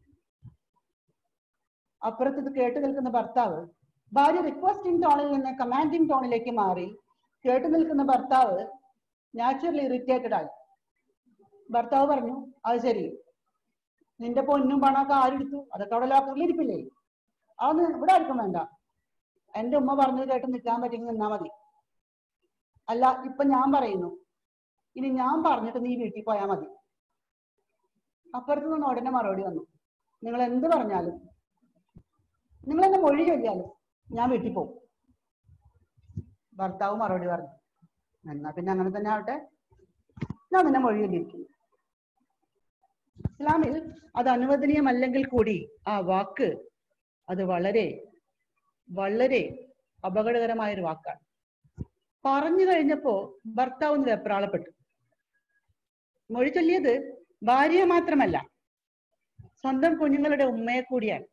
അപ്പുറത്ത് ഇത് കേട്ട് നിൽക്കുന്ന ഭർത്താവ് ഭാര്യ റിക്വസ്റ്റിംഗ് ടോണിൽ നിന്ന് കമാൻഡിംഗ് ടോണിലേക്ക് മാറി കേട്ടു നിൽക്കുന്ന ഭർത്താവ് നാച്ചുറലി ഇറിറ്റേറ്റഡ് ആയി ഭർത്താവ് പറഞ്ഞു അത് ശരി നിന്റെ പൊന്നും പണമൊക്കെ ആരെടുത്തു അതൊക്കെ അവിടെ ലോക്കറിൽ ഇരിപ്പില്ലേ അതൊന്നും ഇവിടെ ആർക്കും വേണ്ട എന്റെ ഉമ്മ പറഞ്ഞത് കേട്ട് നിൽക്കാൻ പറ്റുമെങ്കിൽ നിന്നാ മതി അല്ല ഇപ്പൊ ഞാൻ പറയുന്നു ഇനി ഞാൻ പറഞ്ഞിട്ട് നീ വീട്ടിൽ പോയാൽ മതി അപ്പുറത്ത് നിന്ന് ഉടനെ മറുപടി വന്നു നിങ്ങൾ എന്ത് പറഞ്ഞാലും നിങ്ങൾ എന്നെ മൊഴി ചൊല്ലിയാലും ഞാൻ വീട്ടിൽ പോകും ഭർത്താവ് മറുപടി പറഞ്ഞു എന്നാ പിന്നെ അങ്ങനെ തന്നെ ആവട്ടെ ഞാൻ നിന്നെ മൊഴി ചൊല്ലിയിരിക്കുന്നു ഇസ്ലാമിൽ അത് അനുവദനീയമല്ലെങ്കിൽ കൂടി ആ വാക്ക് അത് വളരെ വളരെ അപകടകരമായ ഒരു വാക്കാണ് പറഞ്ഞു കഴിഞ്ഞപ്പോ ഭർത്താവ് ഒന്ന് വെപ്രാളപ്പെട്ടു മൊഴി ചൊല്ലിയത് ഭാര്യയെ മാത്രമല്ല സ്വന്തം കുഞ്ഞുങ്ങളുടെ ഉമ്മയെ കൂടിയാണ്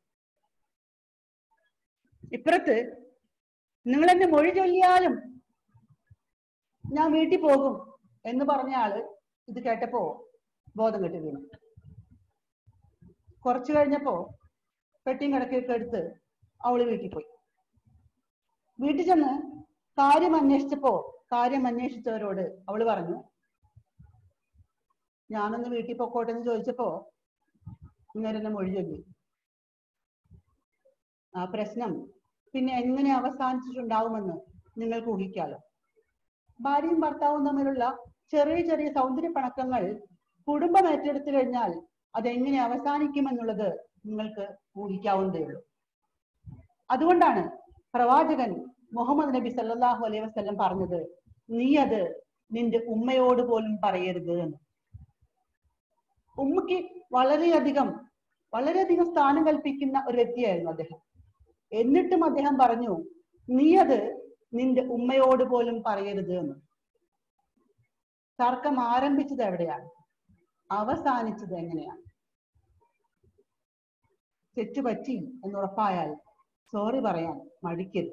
ഇപ്പുറത്ത് നിങ്ങൾ എന്നെ മൊഴി ചൊല്ലിയാലും ഞാൻ വീട്ടിൽ പോകും എന്ന് പറഞ്ഞ ആള് ഇത് കേട്ടപ്പോ ബോധം കെട്ടി വീണു കുറച്ചു കഴിഞ്ഞപ്പോ പെട്ടിയും കിടക്കൊക്കെ എടുത്ത് അവള് വീട്ടിൽ പോയി വീട്ടിൽ ചെന്ന് കാര്യം അന്വേഷിച്ചപ്പോ കാര്യം അന്വേഷിച്ചവരോട് അവള് പറഞ്ഞു ഞാനൊന്ന് വീട്ടിൽ പൊക്കോട്ടെ എന്ന് ചോദിച്ചപ്പോ ഇങ്ങനെ എന്നെ മൊഴി ചൊല്ലി ആ പ്രശ്നം പിന്നെ എങ്ങനെ അവസാനിച്ചിട്ടുണ്ടാവുമെന്ന് നിങ്ങൾക്ക് ഊഹിക്കാലോ ഭാര്യയും ഭർത്താവും തമ്മിലുള്ള ചെറിയ ചെറിയ സൗന്ദര്യ പണക്കങ്ങൾ കുടുംബം ഏറ്റെടുത്തു കഴിഞ്ഞാൽ അതെങ്ങനെ അവസാനിക്കുമെന്നുള്ളത് നിങ്ങൾക്ക് ഊഹിക്കാവുന്നതേ ഉള്ളൂ അതുകൊണ്ടാണ് പ്രവാചകൻ മുഹമ്മദ് നബി സല്ലല്ലാഹു അലൈഹി വസല്ലം പറഞ്ഞത് നീ അത് നിന്റെ ഉമ്മയോട് പോലും പറയരുത് എന്ന് ഉമ്മയ്ക്ക് വളരെയധികം വളരെയധികം സ്ഥാനം കൽപ്പിക്കുന്ന ഒരു വ്യക്തിയായിരുന്നു അദ്ദേഹം എന്നിട്ടും അദ്ദേഹം പറഞ്ഞു നീ അത് നിന്റെ ഉമ്മയോട് പോലും പറയരുത് എന്ന് തർക്കം ആരംഭിച്ചത് എവിടെയാണ് അവസാനിച്ചത് എങ്ങനെയാണ് തെറ്റുപറ്റി എന്നുറപ്പായാൽ സോറി പറയാൻ മടിക്കരുത്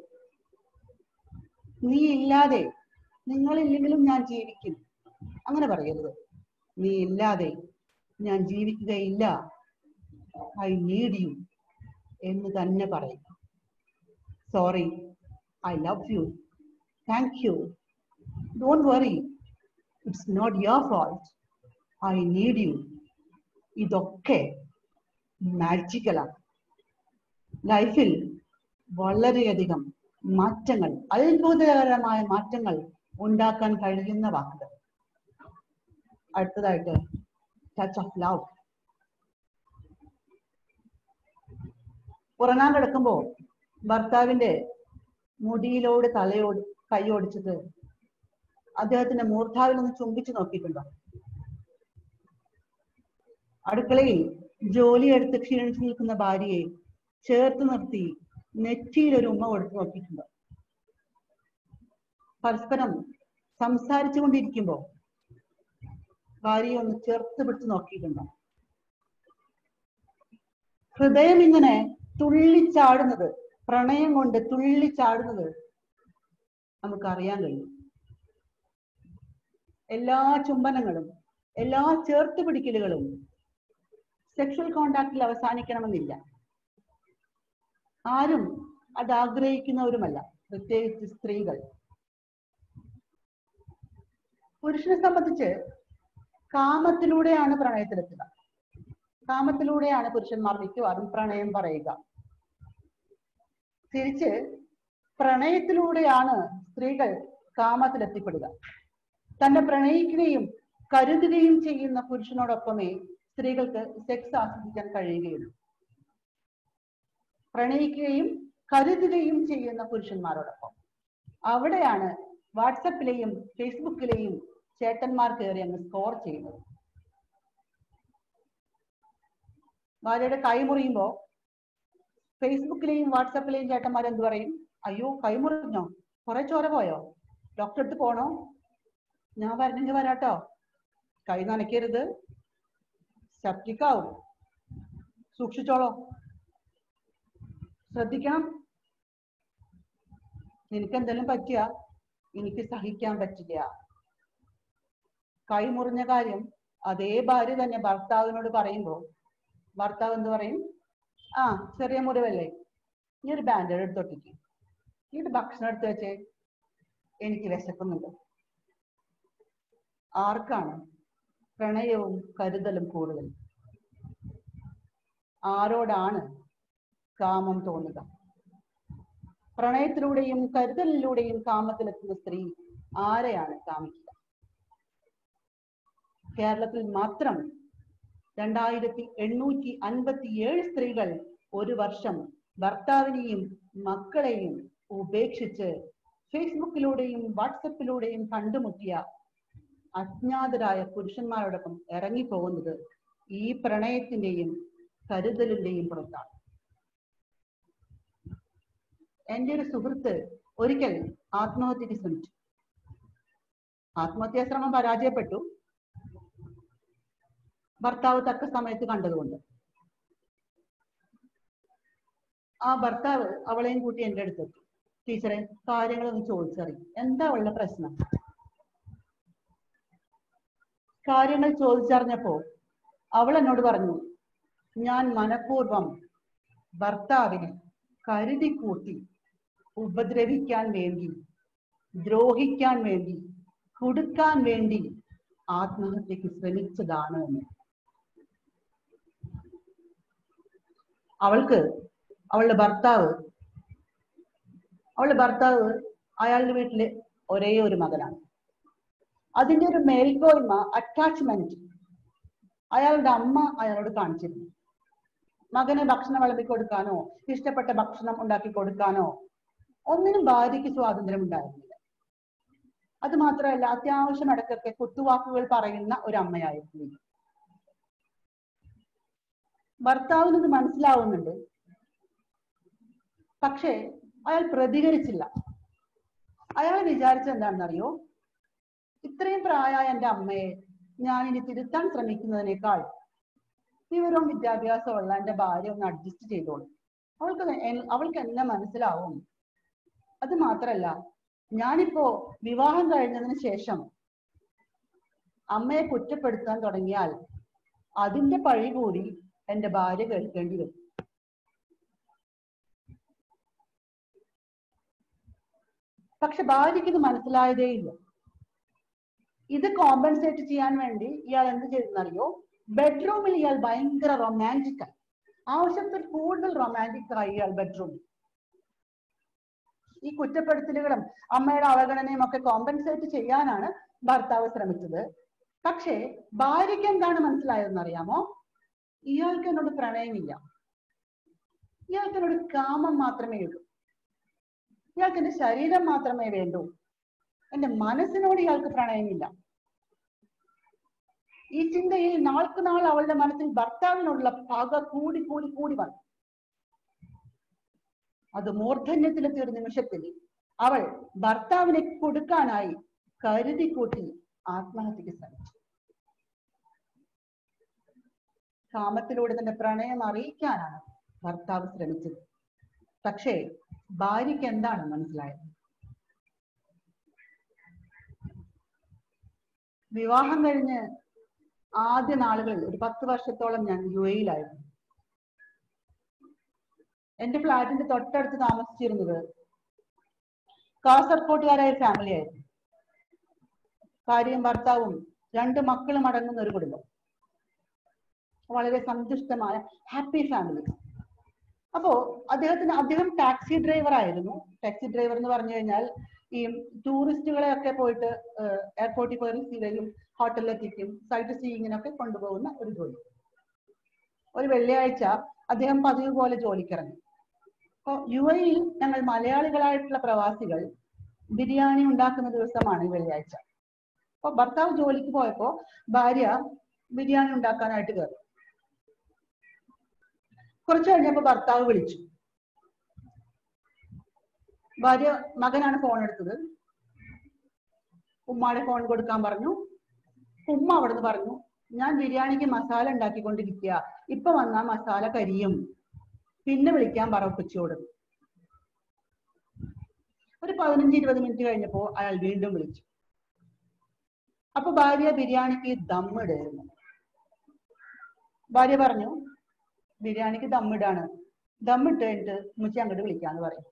നീ ഇല്ലാതെ നിങ്ങളില്ലെങ്കിലും ഞാൻ ജീവിക്കും അങ്ങനെ പറയരുത് നീ ഇല്ലാതെ ഞാൻ ജീവിക്കുകയില്ല ഐ നീഡ് യു എന്ന് തന്നെ പറയും sorry I love you thank you don't worry it's not your fault I need you ഇതൊക്കെ മാജിക്കലാണ് ലൈഫിൽ വളരെയധികം മാറ്റങ്ങൾ അത്ഭുതകരമായ മാറ്റങ്ങൾ ഉണ്ടാക്കാൻ കഴിയുന്ന വാക്കുകൾ അടുത്തതായിട്ട് ടച്ച് ഓഫ് ലവ് ഉറങ്ങാൻ കിടക്കുമ്പോ ഭർത്താവിന്റെ മുടിയിലോട് തലയോട് കൈയോടിച്ചിട്ട് അദ്ദേഹത്തിന്റെ മൂർധാവിൽ ഒന്ന് ചുംബിച്ചു നോക്കിയിട്ടുണ്ടോ അടുക്കളയിൽ ജോലിയെടുത്ത് ക്ഷീണിച്ചു നിൽക്കുന്ന ഭാര്യയെ ചേർത്ത് നിർത്തി നെറ്റിയിൽ ഒരു ഉമ്മ കൊടുത്തു നോക്കിയിട്ടുണ്ടോ പരസ്പരം സംസാരിച്ചു കൊണ്ടിരിക്കുമ്പോ ഭാര്യയെ ഒന്ന് ചേർത്ത് പിടിച്ച് നോക്കിയിട്ടുണ്ടോ ഹൃദയം ഇങ്ങനെ തുള്ളിച്ചാടുന്നത് പ്രണയം കൊണ്ട് തുള്ളിച്ചാടുന്നത് നമുക്കറിയാൻ കഴിയും എല്ലാ ചുംബനങ്ങളും എല്ലാ ചേർത്ത് പിടിക്കലുകളും സെക്ഷൽ കോണ്ടാക്റ്റിൽ അവസാനിക്കണമെന്നില്ല ആരും അത് ആഗ്രഹിക്കുന്നവരുമല്ല പ്രത്യേകിച്ച് സ്ത്രീകൾ പുരുഷനെ സംബന്ധിച്ച് കാമത്തിലൂടെയാണ് പ്രണയത്തിലെത്തുക കാമത്തിലൂടെയാണ് പുരുഷന്മാർ മിക്കവാറും പ്രണയം പറയുക തിരിച്ച് പ്രണയത്തിലൂടെയാണ് സ്ത്രീകൾ കാമത്തിലെത്തിപ്പെടുക തന്നെ പ്രണയിക്കുകയും കരുതുകയും ചെയ്യുന്ന പുരുഷനോടൊപ്പമേ സ്ത്രീകൾക്ക് സെക്സ് ആസ്വദിക്കാൻ കഴിയുകയുള്ളൂ പ്രണയിക്കുകയും കരുതുകയും ചെയ്യുന്ന പുരുഷന്മാരോടൊപ്പം അവിടെയാണ് വാട്സപ്പിലെയും ഫേസ്ബുക്കിലെയും ചേട്ടന്മാർ കയറി അങ്ങ് സ്കോർ ചെയ്യുന്നത് ഭാര്യയുടെ കൈ മുറിയുമ്പോ ഫേസ്ബുക്കിലെയും വാട്സപ്പിലെയും ചേട്ടന്മാർ എന്ത് പറയും അയ്യോ കൈ മുറിഞ്ഞോ കുറെ ചോര പോയോ ഡോക്ടറെ അടുത്ത് പോണോ ഞാൻ വരണമെങ്കിൽ വരാട്ടോ കൈ നനയ്ക്കരുത് സെപ്റ്റിക്കാവും സൂക്ഷിച്ചോളോ ശ്രദ്ധിക്കണം നിനക്ക് എന്തെങ്കിലും പറ്റിയ എനിക്ക് സഹിക്കാൻ പറ്റില്ല കൈ മുറിഞ്ഞ കാര്യം അതേ ഭാര്യ തന്നെ ഭർത്താവിനോട് പറയുമ്പോ ഭർത്താവ് എന്ത് പറയും ആ ചെറിയ മുറിവല്ലേ നീ ഒരു ബാൻഡേഡ് എടുത്തൊട്ടിക്ക് നീ ഒരു ഭക്ഷണം എടുത്ത് വെച്ചേ എനിക്ക് വിശക്കുന്നുണ്ട് ആർക്കാണ് പ്രണയവും കരുതലും കൂടുതൽ ആരോടാണ് കാമം തോന്നുക പ്രണയത്തിലൂടെയും കരുതലിലൂടെയും കാമത്തിലെത്തുന്ന സ്ത്രീ ആരെയാണ് കാമിക്കുക കേരളത്തിൽ മാത്രം രണ്ടായിരത്തി എണ്ണൂറ്റി അൻപത്തി ഏഴ് സ്ത്രീകൾ ഒരു വർഷം ഭർത്താവിനെയും മക്കളെയും ഉപേക്ഷിച്ച് ഫേസ്ബുക്കിലൂടെയും വാട്സപ്പിലൂടെയും കണ്ടുമുട്ടിയ അജ്ഞാതരായ പുരുഷന്മാരോടൊപ്പം ഇറങ്ങിപ്പോകുന്നത് ഈ പ്രണയത്തിന്റെയും കരുതലിന്റെയും പുറത്താണ് എന്റെ ഒരു സുഹൃത്ത് ഒരിക്കൽ ആത്മഹത്യക്ക് ശ്രമിച്ചു ആത്മഹത്യാ ശ്രമം പരാജയപ്പെട്ടു ഭർത്താവ് തക്ക സമയത്ത് കണ്ടതുകൊണ്ട് ആ ഭർത്താവ് അവളെയും കൂട്ടി എന്റെ അടുത്തെത്തി ടീച്ചറെ കാര്യങ്ങളൊന്ന് ചോദിച്ചറിയും എന്താ അവളുടെ പ്രശ്നം കാര്യങ്ങൾ ചോദിച്ചറിഞ്ഞപ്പോ അവൾ എന്നോട് പറഞ്ഞു ഞാൻ മനഃപൂർവം ഭർത്താവിനെ കരുതി കൂട്ടി ഉപദ്രവിക്കാൻ വേണ്ടി ദ്രോഹിക്കാൻ വേണ്ടി കൊടുക്കാൻ വേണ്ടി ആത്മഹത്യക്ക് ശ്രമിച്ചതാണ് എന്ന് അവൾക്ക് അവളുടെ ഭർത്താവ് അവളുടെ ഭർത്താവ് അയാളുടെ വീട്ടിലെ ഒരേ ഒരു മകനാണ് അതിന്റെ ഒരു മേൽക്കോയ്മ അറ്റാച്ച്മെന്റ് അയാളുടെ അമ്മ അയാളോട് കാണിച്ചിരുന്നു മകന് ഭക്ഷണം വിളമ്പി കൊടുക്കാനോ ഇഷ്ടപ്പെട്ട ഭക്ഷണം ഉണ്ടാക്കി കൊടുക്കാനോ ഒന്നിനും ഭാര്യയ്ക്ക് സ്വാതന്ത്ര്യം ഉണ്ടായിരുന്നില്ല അത് മാത്രമല്ല അത്യാവശ്യം ഇടയ്ക്കൊക്കെ കുത്തുവാക്കുകൾ പറയുന്ന ഒരു അമ്മയായിരുന്നു ഇത്. ഭർത്താവിന് ഇത് മനസ്സിലാവുന്നുണ്ട് പക്ഷേ അയാൾ പ്രതികരിച്ചില്ല അയാൾ വിചാരിച്ചത് എന്താണെന്നറിയോ ഇത്രയും പ്രായമായ എന്റെ അമ്മയെ ഞാൻ ഇനി തിരുത്താൻ ശ്രമിക്കുന്നതിനേക്കാൾ വിവരവും വിദ്യാഭ്യാസവും ഉള്ള എന്റെ ഭാര്യ ഒന്ന് അഡ്ജസ്റ്റ് ചെയ്തോളും അവൾക്ക് എൻ- അവൾക്ക് എന്നെ മനസ്സിലാവും അത് മാത്രല്ല ഞാനിപ്പോ വിവാഹം കഴിഞ്ഞതിന് ശേഷം അമ്മയെ കുറ്റപ്പെടുത്താൻ തുടങ്ങിയാൽ അതിന്റെ പഴി കൂടി എന്റെ ഭാര്യ കേൾക്കേണ്ടി വരും പക്ഷെ ഭാര്യയ്ക്ക് ഇത് മനസ്സിലായതേ ഇല്ല ഇത് കോമ്പൻസേറ്റ് ചെയ്യാൻ വേണ്ടി ഇയാൾ എന്ത് ചെയ്തെന്നറിയോ ബെഡ്റൂമിൽ ഇയാൾ ഭയങ്കര റൊമാൻറ്റിക് ആയി ആവശ്യത്തിൽ കൂടുതൽ റൊമാൻറ്റിക് ആയി ഇയാൾ ബെഡ്റൂമിൽ ഈ കുറ്റപ്പെടുത്തലുകളും അമ്മയുടെ അവഗണനയും ഒക്കെ കോമ്പൻസേറ്റ് ചെയ്യാനാണ് ഭർത്താവ് ശ്രമിച്ചത് പക്ഷേ ഭാര്യയ്ക്ക് എന്താണ് മനസ്സിലായതെന്ന് അറിയാമോ ഇയാൾക്ക് എന്നോട് പ്രണയമില്ല ഇയാൾക്ക് എന്നോട് കാമം മാത്രമേ ഉള്ളൂ ഇയാൾക്ക് എന്റെ ശരീരം മാത്രമേ വേണ്ടൂ എന്റെ മനസ്സിനോട് ഇയാൾക്ക് പ്രണയമില്ല ഈ ചിന്തയിൽ നാൾക്ക് നാൾ അവളുടെ മനസ്സിൽ ഭർത്താവിനോടുള്ള പക കൂടി കൂടി കൂടി വന്നു അത് മൂർധന്യത്തിലെത്തിയ ഒരു നിമിഷത്തിൽ അവൾ ഭർത്താവിനെ കൊടുക്കാനായി കരുതി കൂട്ടി ആത്മഹത്യക്ക് ശ്രമിച്ചു കാമത്തിലൂടെ തന്റെ പ്രണയം അറിയിക്കാനാണ് ഭർത്താവ് ശ്രമിച്ചത് പക്ഷേ ഭാര്യയ്ക്ക് എന്താണ് മനസ്സിലായത് വിവാഹം കഴിഞ്ഞ് ആദ്യ നാളുകളിൽ ഒരു പത്ത് വർഷത്തോളം ഞാൻ യു എയിലായിരുന്നു എന്റെ ഫ്ലാറ്റിന്റെ തൊട്ടടുത്ത് താമസിച്ചിരുന്നത് കാസർകോട്ടുകാരായ ഫാമിലി ആയിരുന്നു ഭാര്യയും ഭർത്താവും രണ്ട് മക്കളും അടങ്ങുന്ന ഒരു കുടുംബം വളരെ സന്തുഷ്ടമായ ഹാപ്പി ഫാമിലി അപ്പോ അദ്ദേഹത്തിന് അദ്ദേഹം ടാക്സി ഡ്രൈവർ ആയിരുന്നു ടാക്സി ഡ്രൈവർ എന്ന് പറഞ്ഞു കഴിഞ്ഞാൽ ഈ ടൂറിസ്റ്റുകളെ ഒക്കെ പോയിട്ട് എയർപോർട്ടിൽ പോയി റിസീവ് ചെയ്യും ഹോട്ടലിലെത്തിക്കും സൈറ്റ് സീയിങ്ങിനൊക്കെ കൊണ്ടുപോകുന്ന ഒരു ജോലി ഒരു വെള്ളിയാഴ്ച അദ്ദേഹം പതിവ് പോലെ ജോലിക്കിറങ്ങി അപ്പോ യു എയിൽ ഞങ്ങൾ മലയാളികളായിട്ടുള്ള പ്രവാസികൾ ബിരിയാണി ഉണ്ടാക്കുന്ന ദിവസമാണ് ഈ വെള്ളിയാഴ്ച അപ്പൊ ഭർത്താവ് ജോലിക്ക് പോയപ്പോ ഭാര്യ ബിരിയാണി ഉണ്ടാക്കാനായിട്ട് കയറി കുറച്ചു കഴിഞ്ഞപ്പോ ഭർത്താവ് വിളിച്ചു ഭാര്യ മകനാണ് ഫോൺ എടുത്തത് ഉമ്മാടെ ഫോൺ കൊടുക്കാൻ പറഞ്ഞു ഉമ്മ അവിടുന്ന് പറഞ്ഞു ഞാൻ ബിരിയാണിക്ക് മസാല ഉണ്ടാക്കിക്കൊണ്ടിരിക്കുക ഇപ്പൊ വന്നാ മസാല കരിയും പിന്നെ വിളിക്കാൻ പറ ഉപ്പച്ചിയോട് ഒരു പതിനഞ്ച് ഇരുപത് മിനിറ്റ് കഴിഞ്ഞപ്പോ അയാൾ വീണ്ടും വിളിച്ചു അപ്പൊ ഭാര്യ ബിരിയാണിക്ക് ദമ്മിടായിരുന്നു ഭാര്യ പറഞ്ഞു ബിരിയാണിക്ക് ദമ്മിടാണ് ദമ്മിട്ട് കഴിഞ്ഞിട്ട് ഉമ്മച്ചി അങ്ങോട്ട് വിളിക്കാന്ന് പറയും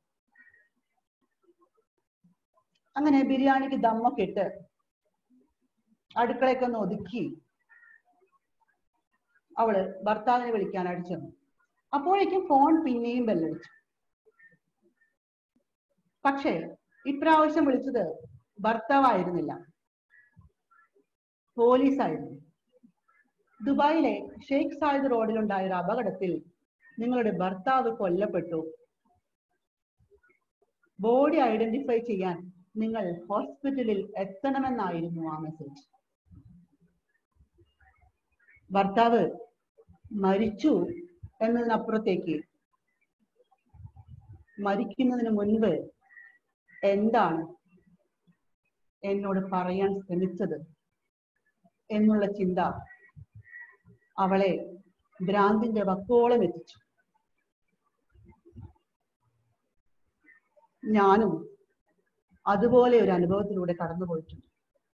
അങ്ങനെ ബിരിയാണിക്ക് ദമ്മൊക്കെ ഇട്ട് അടുക്കളയൊക്കെ ഒന്ന് ഒതുക്കി അവള് ഭർത്താവിനെ വിളിക്കാനായിട്ട് ചെന്നു അപ്പോഴേക്കും ഫോൺ പിന്നെയും ബെല്ലടിച്ചു പക്ഷേ ഇപ്രാവശ്യം വിളിച്ചത് ഭർത്താവായിരുന്നില്ല പോലീസായിരുന്നു ദുബായിലെ ഷെയ്ഖ് സായിദ് റോഡിലുണ്ടായ ഒരു അപകടത്തിൽ നിങ്ങളുടെ ഭർത്താവ് കൊല്ലപ്പെട്ടു ബോഡി ഐഡന്റിഫൈ ചെയ്യാൻ നിങ്ങൾ ഹോസ്പിറ്റലിൽ എത്തണമെന്നായിരുന്നു ആ മെസ്സേജ് ഭർത്താവ് മരിച്ചു എന്നതിനപ്പുറത്തേക്ക് മരിക്കുന്നതിന് മുൻപ് എന്താണ് എന്നോട് പറയാൻ ശ്രമിച്ചത് എന്നുള്ള ചിന്ത അവളെ ഭ്രാന്തിന്റെ വക്കോളം എത്തിച്ചു ഞാനും അതുപോലെ ഒരു അനുഭവത്തിലൂടെ കടന്നുപോയിട്ടുണ്ട്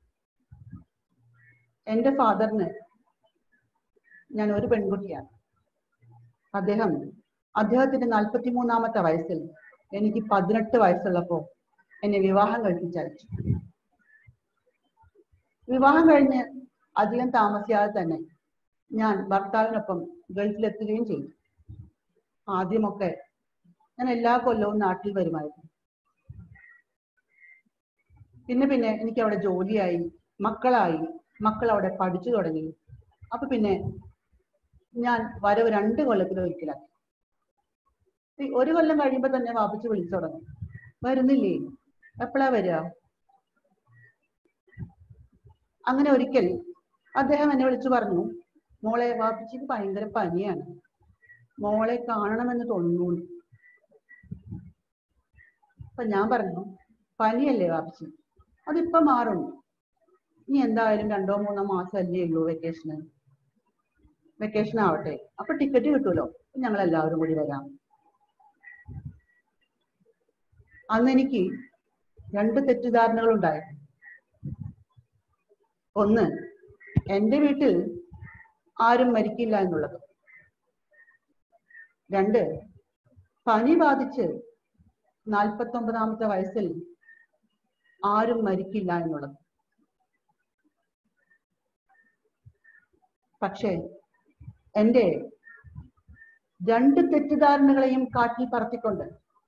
എന്റെ ഫാദറിന് ഞാൻ ഒരു പെൺകുട്ടിയാണ് അദ്ദേഹം അദ്ദേഹത്തിന്റെ നാൽപ്പത്തി മൂന്നാമത്തെ വയസ്സിൽ എനിക്ക് പതിനെട്ട് വയസ്സുള്ളപ്പോ എന്നെ വിവാഹം കഴിപ്പിച്ചയച്ചു വിവാഹം കഴിഞ്ഞ് അധികം താമസിയാതെ തന്നെ ഞാൻ ഭർത്താവിനൊപ്പം ഗൾഫിലെത്തുകയും ചെയ്തു ആദ്യമൊക്കെ ഞാൻ എല്ലാ കൊല്ലവും നാട്ടിൽ വരുമായിരുന്നു പിന്നെ പിന്നെ എനിക്ക് അവിടെ ജോലിയായി മക്കളായി മക്കൾ അവിടെ പഠിച്ചു തുടങ്ങി അപ്പൊ പിന്നെ ഞാൻ വരവ് രണ്ട് കൊല്ലത്തിൽ ഒരിക്കലാക്കി ഈ ഒരു കൊല്ലം കഴിയുമ്പോ തന്നെ വാപ്പിച്ച് വിളിച്ചു തുടങ്ങും വരുന്നില്ലേ എപ്പോഴാ വരിക അങ്ങനെ ഒരിക്കൽ അദ്ദേഹം എന്നെ വിളിച്ചു പറഞ്ഞു മോളെ വാപ്പിച്ചിക്ക് ഭയങ്കര പനിയാണ് മോളെ കാണണമെന്ന് തോന്നുന്നു അപ്പൊ ഞാൻ പറഞ്ഞു പനിയല്ലേ വാപ്പിച്ചി അതിപ്പോ മാറും ഇനി എന്തായാലും രണ്ടോ മൂന്നോ മാസം അല്ലേ ഉള്ളൂ വെക്കേഷന് വെക്കേഷൻ ആവട്ടെ അപ്പൊ ടിക്കറ്റ് കിട്ടുമല്ലോ ഞങ്ങൾ എല്ലാവരും കൂടി വരാം അന്ന് എനിക്ക് രണ്ട് തെറ്റിദ്ധാരണകൾ ഉണ്ടായി ഒന്ന് എന്റെ വീട്ടിൽ ആരും മരിക്കില്ല എന്നുള്ളത് രണ്ട് പനി ബാധിച്ച് നാൽപ്പത്തൊമ്പതാമത്തെ വയസ്സിൽ ആരും മരിക്കില്ല എന്നുള്ളത് പക്ഷേ എന്റെ രണ്ട് തെറ്റിദ്ധാരണകളെയും കാറ്റിൽ പറത്തിക്കൊണ്ട്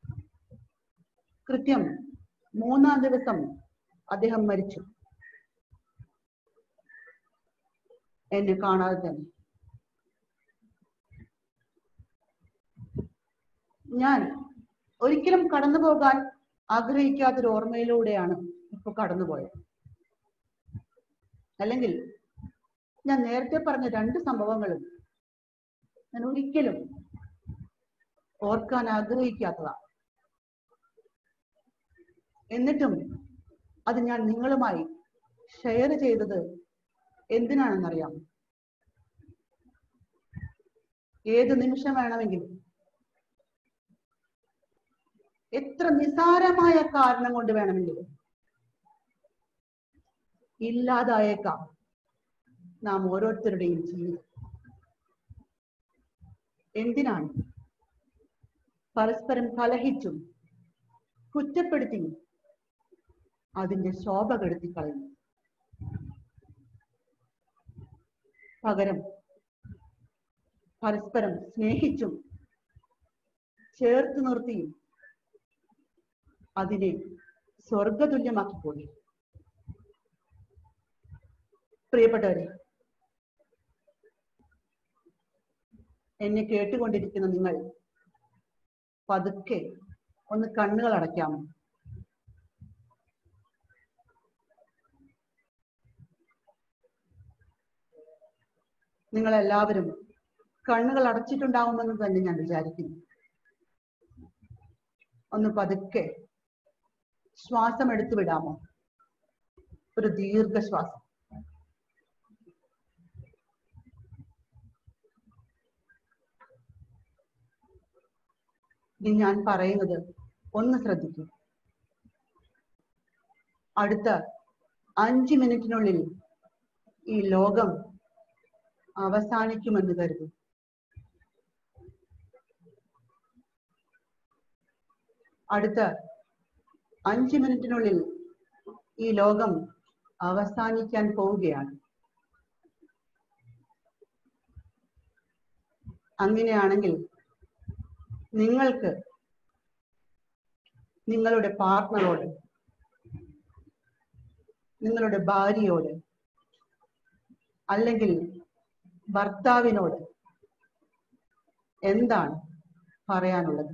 കൃത്യം മൂന്നാം ദിവസം അദ്ദേഹം മരിച്ചു എന്നെ കാണാതെ തന്നെ ഞാൻ ഒരിക്കലും കടന്നു പോകാൻ ആഗ്രഹിക്കാത്തൊരു ഓർമ്മയിലൂടെയാണ് ഇപ്പൊ കടന്നുപോയത് അല്ലെങ്കിൽ ഞാൻ നേരത്തെ പറഞ്ഞ രണ്ട് സംഭവങ്ങളും ഞാൻ ഒരിക്കലും ഓർക്കാൻ ആഗ്രഹിക്കാത്തതാണ് എന്നിട്ടും അത് ഞാൻ നിങ്ങളുമായി ഷെയർ ചെയ്തത് എന്തിനാണെന്നറിയാം ഏത് നിമിഷം വേണമെങ്കിലും എത്ര നിസാരമായ കാരണം കൊണ്ട് വേണമെങ്കിലും ഇല്ലാതായേക്കാം നാം ഓരോരുത്തരുടെയും ജീവിതം എന്തിനാണ് പരസ്പരം കലഹിച്ചും കുറ്റപ്പെടുത്തിയും അതിന്റെ ശോഭ കെടുത്തി കളയുന്നു പകരം പരസ്പരം സ്നേഹിച്ചും ചേർത്ത് നിർത്തിയും അതിനെ സ്വർഗതുല്യമാക്കിപ്പോയി പ്രിയപ്പെട്ടവരെ എന്നെ കേട്ടുകൊണ്ടിരിക്കുന്ന നിങ്ങൾ പതുക്കെ ഒന്ന് കണ്ണുകൾ അടയ്ക്കാമോ നിങ്ങൾ എല്ലാവരും കണ്ണുകൾ അടച്ചിട്ടുണ്ടാവുമെന്ന് തന്നെ ഞാൻ വിചാരിക്കുന്നു ഒന്ന് പതുക്കെ ശ്വാസം എടുത്തു വിടാമോ ഒരു ദീർഘശ്വാസം ഇനി ഞാൻ പറയുന്നത് ഒന്ന് ശ്രദ്ധിക്കൂ അടുത്ത അഞ്ച് മിനിറ്റിനുള്ളിൽ ഈ ലോകം അവസാനിക്കുമെന്ന് കരുതും അടുത്ത അഞ്ച് മിനിറ്റിനുള്ളിൽ ഈ ലോകം അവസാനിക്കാൻ പോവുകയാണ് അങ്ങനെയാണെങ്കിൽ നിങ്ങൾക്ക് നിങ്ങളുടെ പാർട്ട്ണറോട് നിങ്ങളുടെ ഭാര്യയോട് അല്ലെങ്കിൽ ഭർത്താവിനോട് എന്താണ് പറയാനുള്ളത്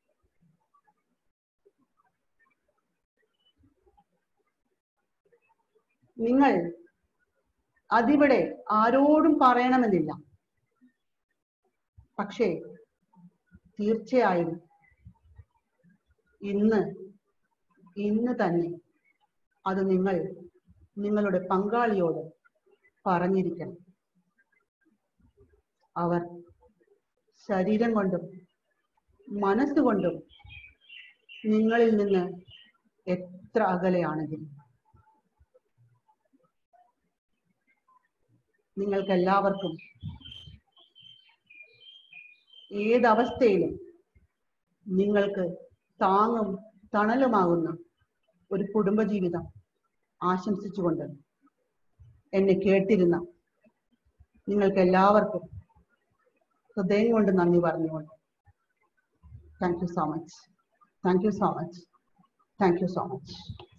നിങ്ങൾ അതിവിടെ ആരോടും പറയണമെന്നില്ല പക്ഷേ തീർച്ചയായും ഇന്ന് ഇന്ന് തന്നെ അത് നിങ്ങൾ നിങ്ങളുടെ പങ്കാളിയോട് പറഞ്ഞിരിക്കണം അവർ ശരീരം കൊണ്ടും മനസ്സുകൊണ്ടും നിങ്ങളിൽ നിന്ന് എത്ര അകലെയാണെങ്കിലും നിങ്ങൾക്കെല്ലാവർക്കും ഏതവസ്ഥയിലും നിങ്ങൾക്ക് താങ്ങും തണലുമാകുന്ന ഒരു കുടുംബജീവിതം ആശംസിച്ചുകൊണ്ട് എന്നെ കേട്ടിരുന്ന നിങ്ങൾക്ക് എല്ലാവർക്കും ഹൃദയം കൊണ്ട് നന്ദി പറഞ്ഞുകൊണ്ട് thank you so much thank you so much thank you so much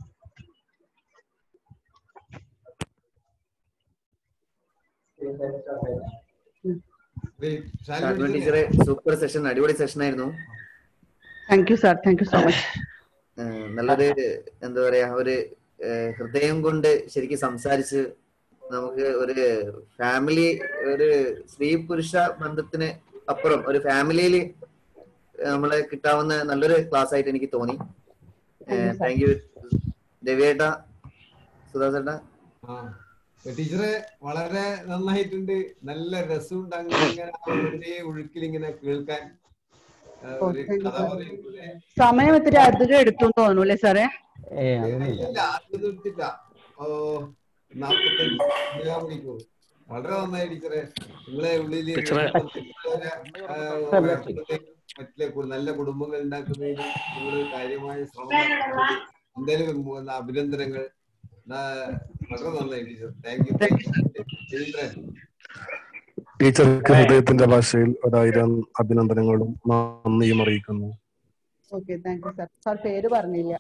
Shaju ടീച്ചറെ സൂപ്പർ സെഷൻ അടിപൊളി സെഷൻ ആയിരുന്നു thank you sir thank you so much ഏഹ് നല്ലൊരു എന്താ പറയാ ഒരു ഏഹ് ഹൃദയം കൊണ്ട് ശരിക്കും സംസാരിച്ച് നമുക്ക് ഒരു ഫാമിലി ഒരു സ്ത്രീ പുരുഷ ബന്ധത്തിന് അപ്പുറം ഒരു ഫാമിലിയിൽ നമ്മളെ കിട്ടാവുന്ന നല്ലൊരു ക്ലാസ് ആയിട്ട് എനിക്ക് തോന്നി താങ്ക് യു രവിയേട്ട സുധാസേട്ട ആ ടീച്ചറെ വളരെ നന്നായിട്ടുണ്ട് നല്ല രസമുണ്ട് അങ്ങനെ ഇങ്ങനെ ആ ഒരേ ഒഴുക്കിൽ ഇങ്ങനെ കേൾക്കാൻ ആ, ഓ, ഒരു thank you, കഥ sir. പറയുമ്പോലെ സമയം ഇത്തിരി അധികം എടുത്തു എന്ന് തോന്നുന്നു അല്ലേ സാറേ ഏ അതൊന്നുമില്ല ഇല്ല അത് നിർത്തില്ല ഓ നാപ്പത്തഞ്ച് ഇരുപതാം മണിക്കൂർ വളരെ നന്നായി ടീച്ചറെ നിങ്ങളെ ഉള്ളില് ടീച്ചറെ. മറ്റുള്ളവരെ, ആ, ഉയർത്തുന്നതിനും മറ്റുള്ള കു- നല്ല കുടുംബങ്ങൾ ഉണ്ടാക്കുന്നതിന് നിങ്ങൾ കാര്യമായ ശ്രമം നടത്തുന്നത് എന്തായാലും ഉം, എന്താ, അഭിനന്ദനങ്ങൾ ആ, വളരെ നന്നായി teacher thank you thank you children ടീച്ചർക്ക് ഹൃദയത്തിന്റെ ഭാഷയിൽ ഒരായിരം അഭിനന്ദനങ്ങളും നന്ദിയും അറിയിക്കുന്നു okay thank you sir sir പേര് പറഞ്ഞില്ല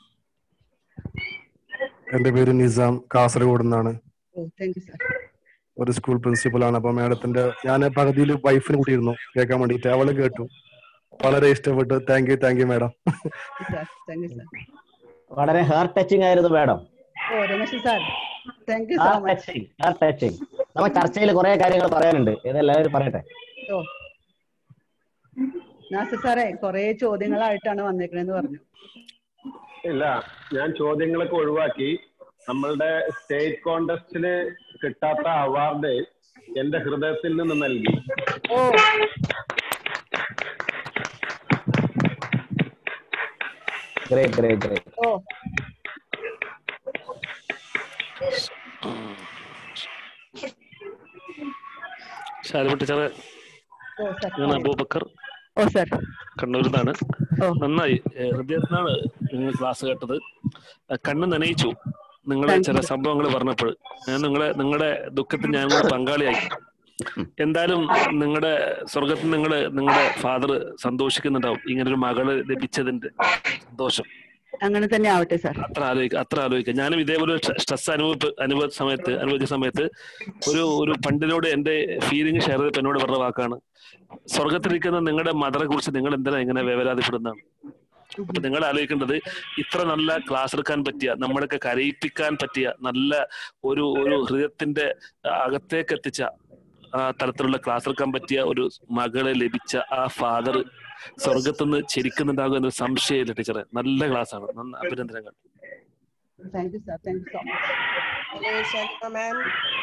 എന്റെ പേര് നിസാം കാസർഗോഡ് നിന്നാണ് ഓ താങ്ക് യു സാർ ഒരു സ്കൂൾ പ്രിൻസിപ്പൽ ആണ് അപ്പൊ മാഡത്തിന്റെ ഞാൻ പകുതിയിൽ വൈഫിന് കൂട്ടിയിരുന്നു കേൾക്കാൻ വേണ്ടിയിട്ട് അവള് കേട്ടു വളരെ ഇഷ്ടപ്പെട്ടു thank you thank you madam sir thank you sir വളരെ ഹാർട്ട് ടച്ചിങ് ആയിരുന്നു മാഡം oh Ramesh sir thank you so heart much touching heart touching നമുക്ക് ചർച്ചയിൽ കുറെ കാര്യങ്ങൾ പറയാനുണ്ട് ഇതെല്ലാവരും പറയട്ടെ ഓ നാസർ സാറേ കുറെ ചോദ്യങ്ങളായിട്ടാണ് വന്നേക്കണെന്ന് പറഞ്ഞു ഇല്ല ഞാൻ ചോദ്യങ്ങളൊക്കെ ഒഴിവാക്കി നമ്മളുടെ സ്റ്റേറ്റ് കോണ്ടസ്റ്റിന് കിട്ടാത്ത അവാർഡ് എന്റെ ഹൃദയത്തിൽ നിന്ന് നൽകി oh great great great oh Shalima ടീച്ചറെ ഓ സാർ ഞാൻ അബൂബക്കർ ഓ സാർ കണ്ണൂരിൽ നിന്നാണ് ഓ. നന്നായി ഏഹ് ഹൃദയത്തിനാണ് നിങ്ങൾ ക്ലാസ് കേട്ടത് ആ കണ്ണ് നനയിച്ചു നിങ്ങളെ Thank ചില you. സംഭവങ്ങൾ പറഞ്ഞപ്പോൾ ഞാൻ നിങ്ങളെ നിങ്ങളുടെ ദുഃഖത്തിൽ ഞാൻ കൂടെ പങ്കാളിയായി എന്തായാലും നിങ്ങളുടെ സ്വർഗത്തിൽ നിങ്ങള് നിങ്ങളുടെ ഫാദർ സന്തോഷിക്കുന്നുണ്ടാവും ഇങ്ങനെ ഒരു മകള് ലഭിച്ചതിന്റെ സന്തോഷം അങ്ങനെ തന്നെ ആവട്ടെ സാർ അത്ര ആലോചിക്കുക അത്ര ആലോചിക്കുക ഞാനും ഇതേപോലെ സ്ട്രെസ് അനുഭവ അനുഭവ സമയത്ത് അനുഭവിച്ച സമയത്ത് ഒരു ഒരു പണ്ടിനോട് എന്റെ ഫീലിംഗ് ഷെയർ ചെയ്തപ്പോൾ എന്നോട് പറഞ്ഞ വാക്കാണ് സ്വർഗത്തിലിരിക്കുന്ന നിങ്ങളുടെ മദറെ കുറിച്ച് നിങ്ങൾ എന്തിനാ ഇങ്ങനെ വേവലാതിപ്പെടുന്നതാണ് അപ്പൊ നിങ്ങൾ ആലോചിക്കേണ്ടത് ഇത്ര നല്ല ക്ലാസ് എടുക്കാൻ പറ്റിയ നമ്മളൊക്കെ കരയിപ്പിക്കാൻ പറ്റിയ നല്ല ഒരു ഒരു ഹൃദയത്തിന്റെ അകത്തേക്ക് എത്തിച്ച ആ തരത്തിലുള്ള ക്ലാസ് എടുക്കാൻ പറ്റിയ ഒരു മകളെ ലഭിച്ച ആ ഫാദർ സ്വർഗത്തുനിന്ന് ചിരിക്കുന്നുണ്ടാകും എന്നൊരു സംശയമില്ല ടീച്ചറെ നല്ല ക്ലാസ് ആണ് നന്ന അഭിനന്ദനങ്ങൾ thank you sir thank you so much hello Shalima ma'am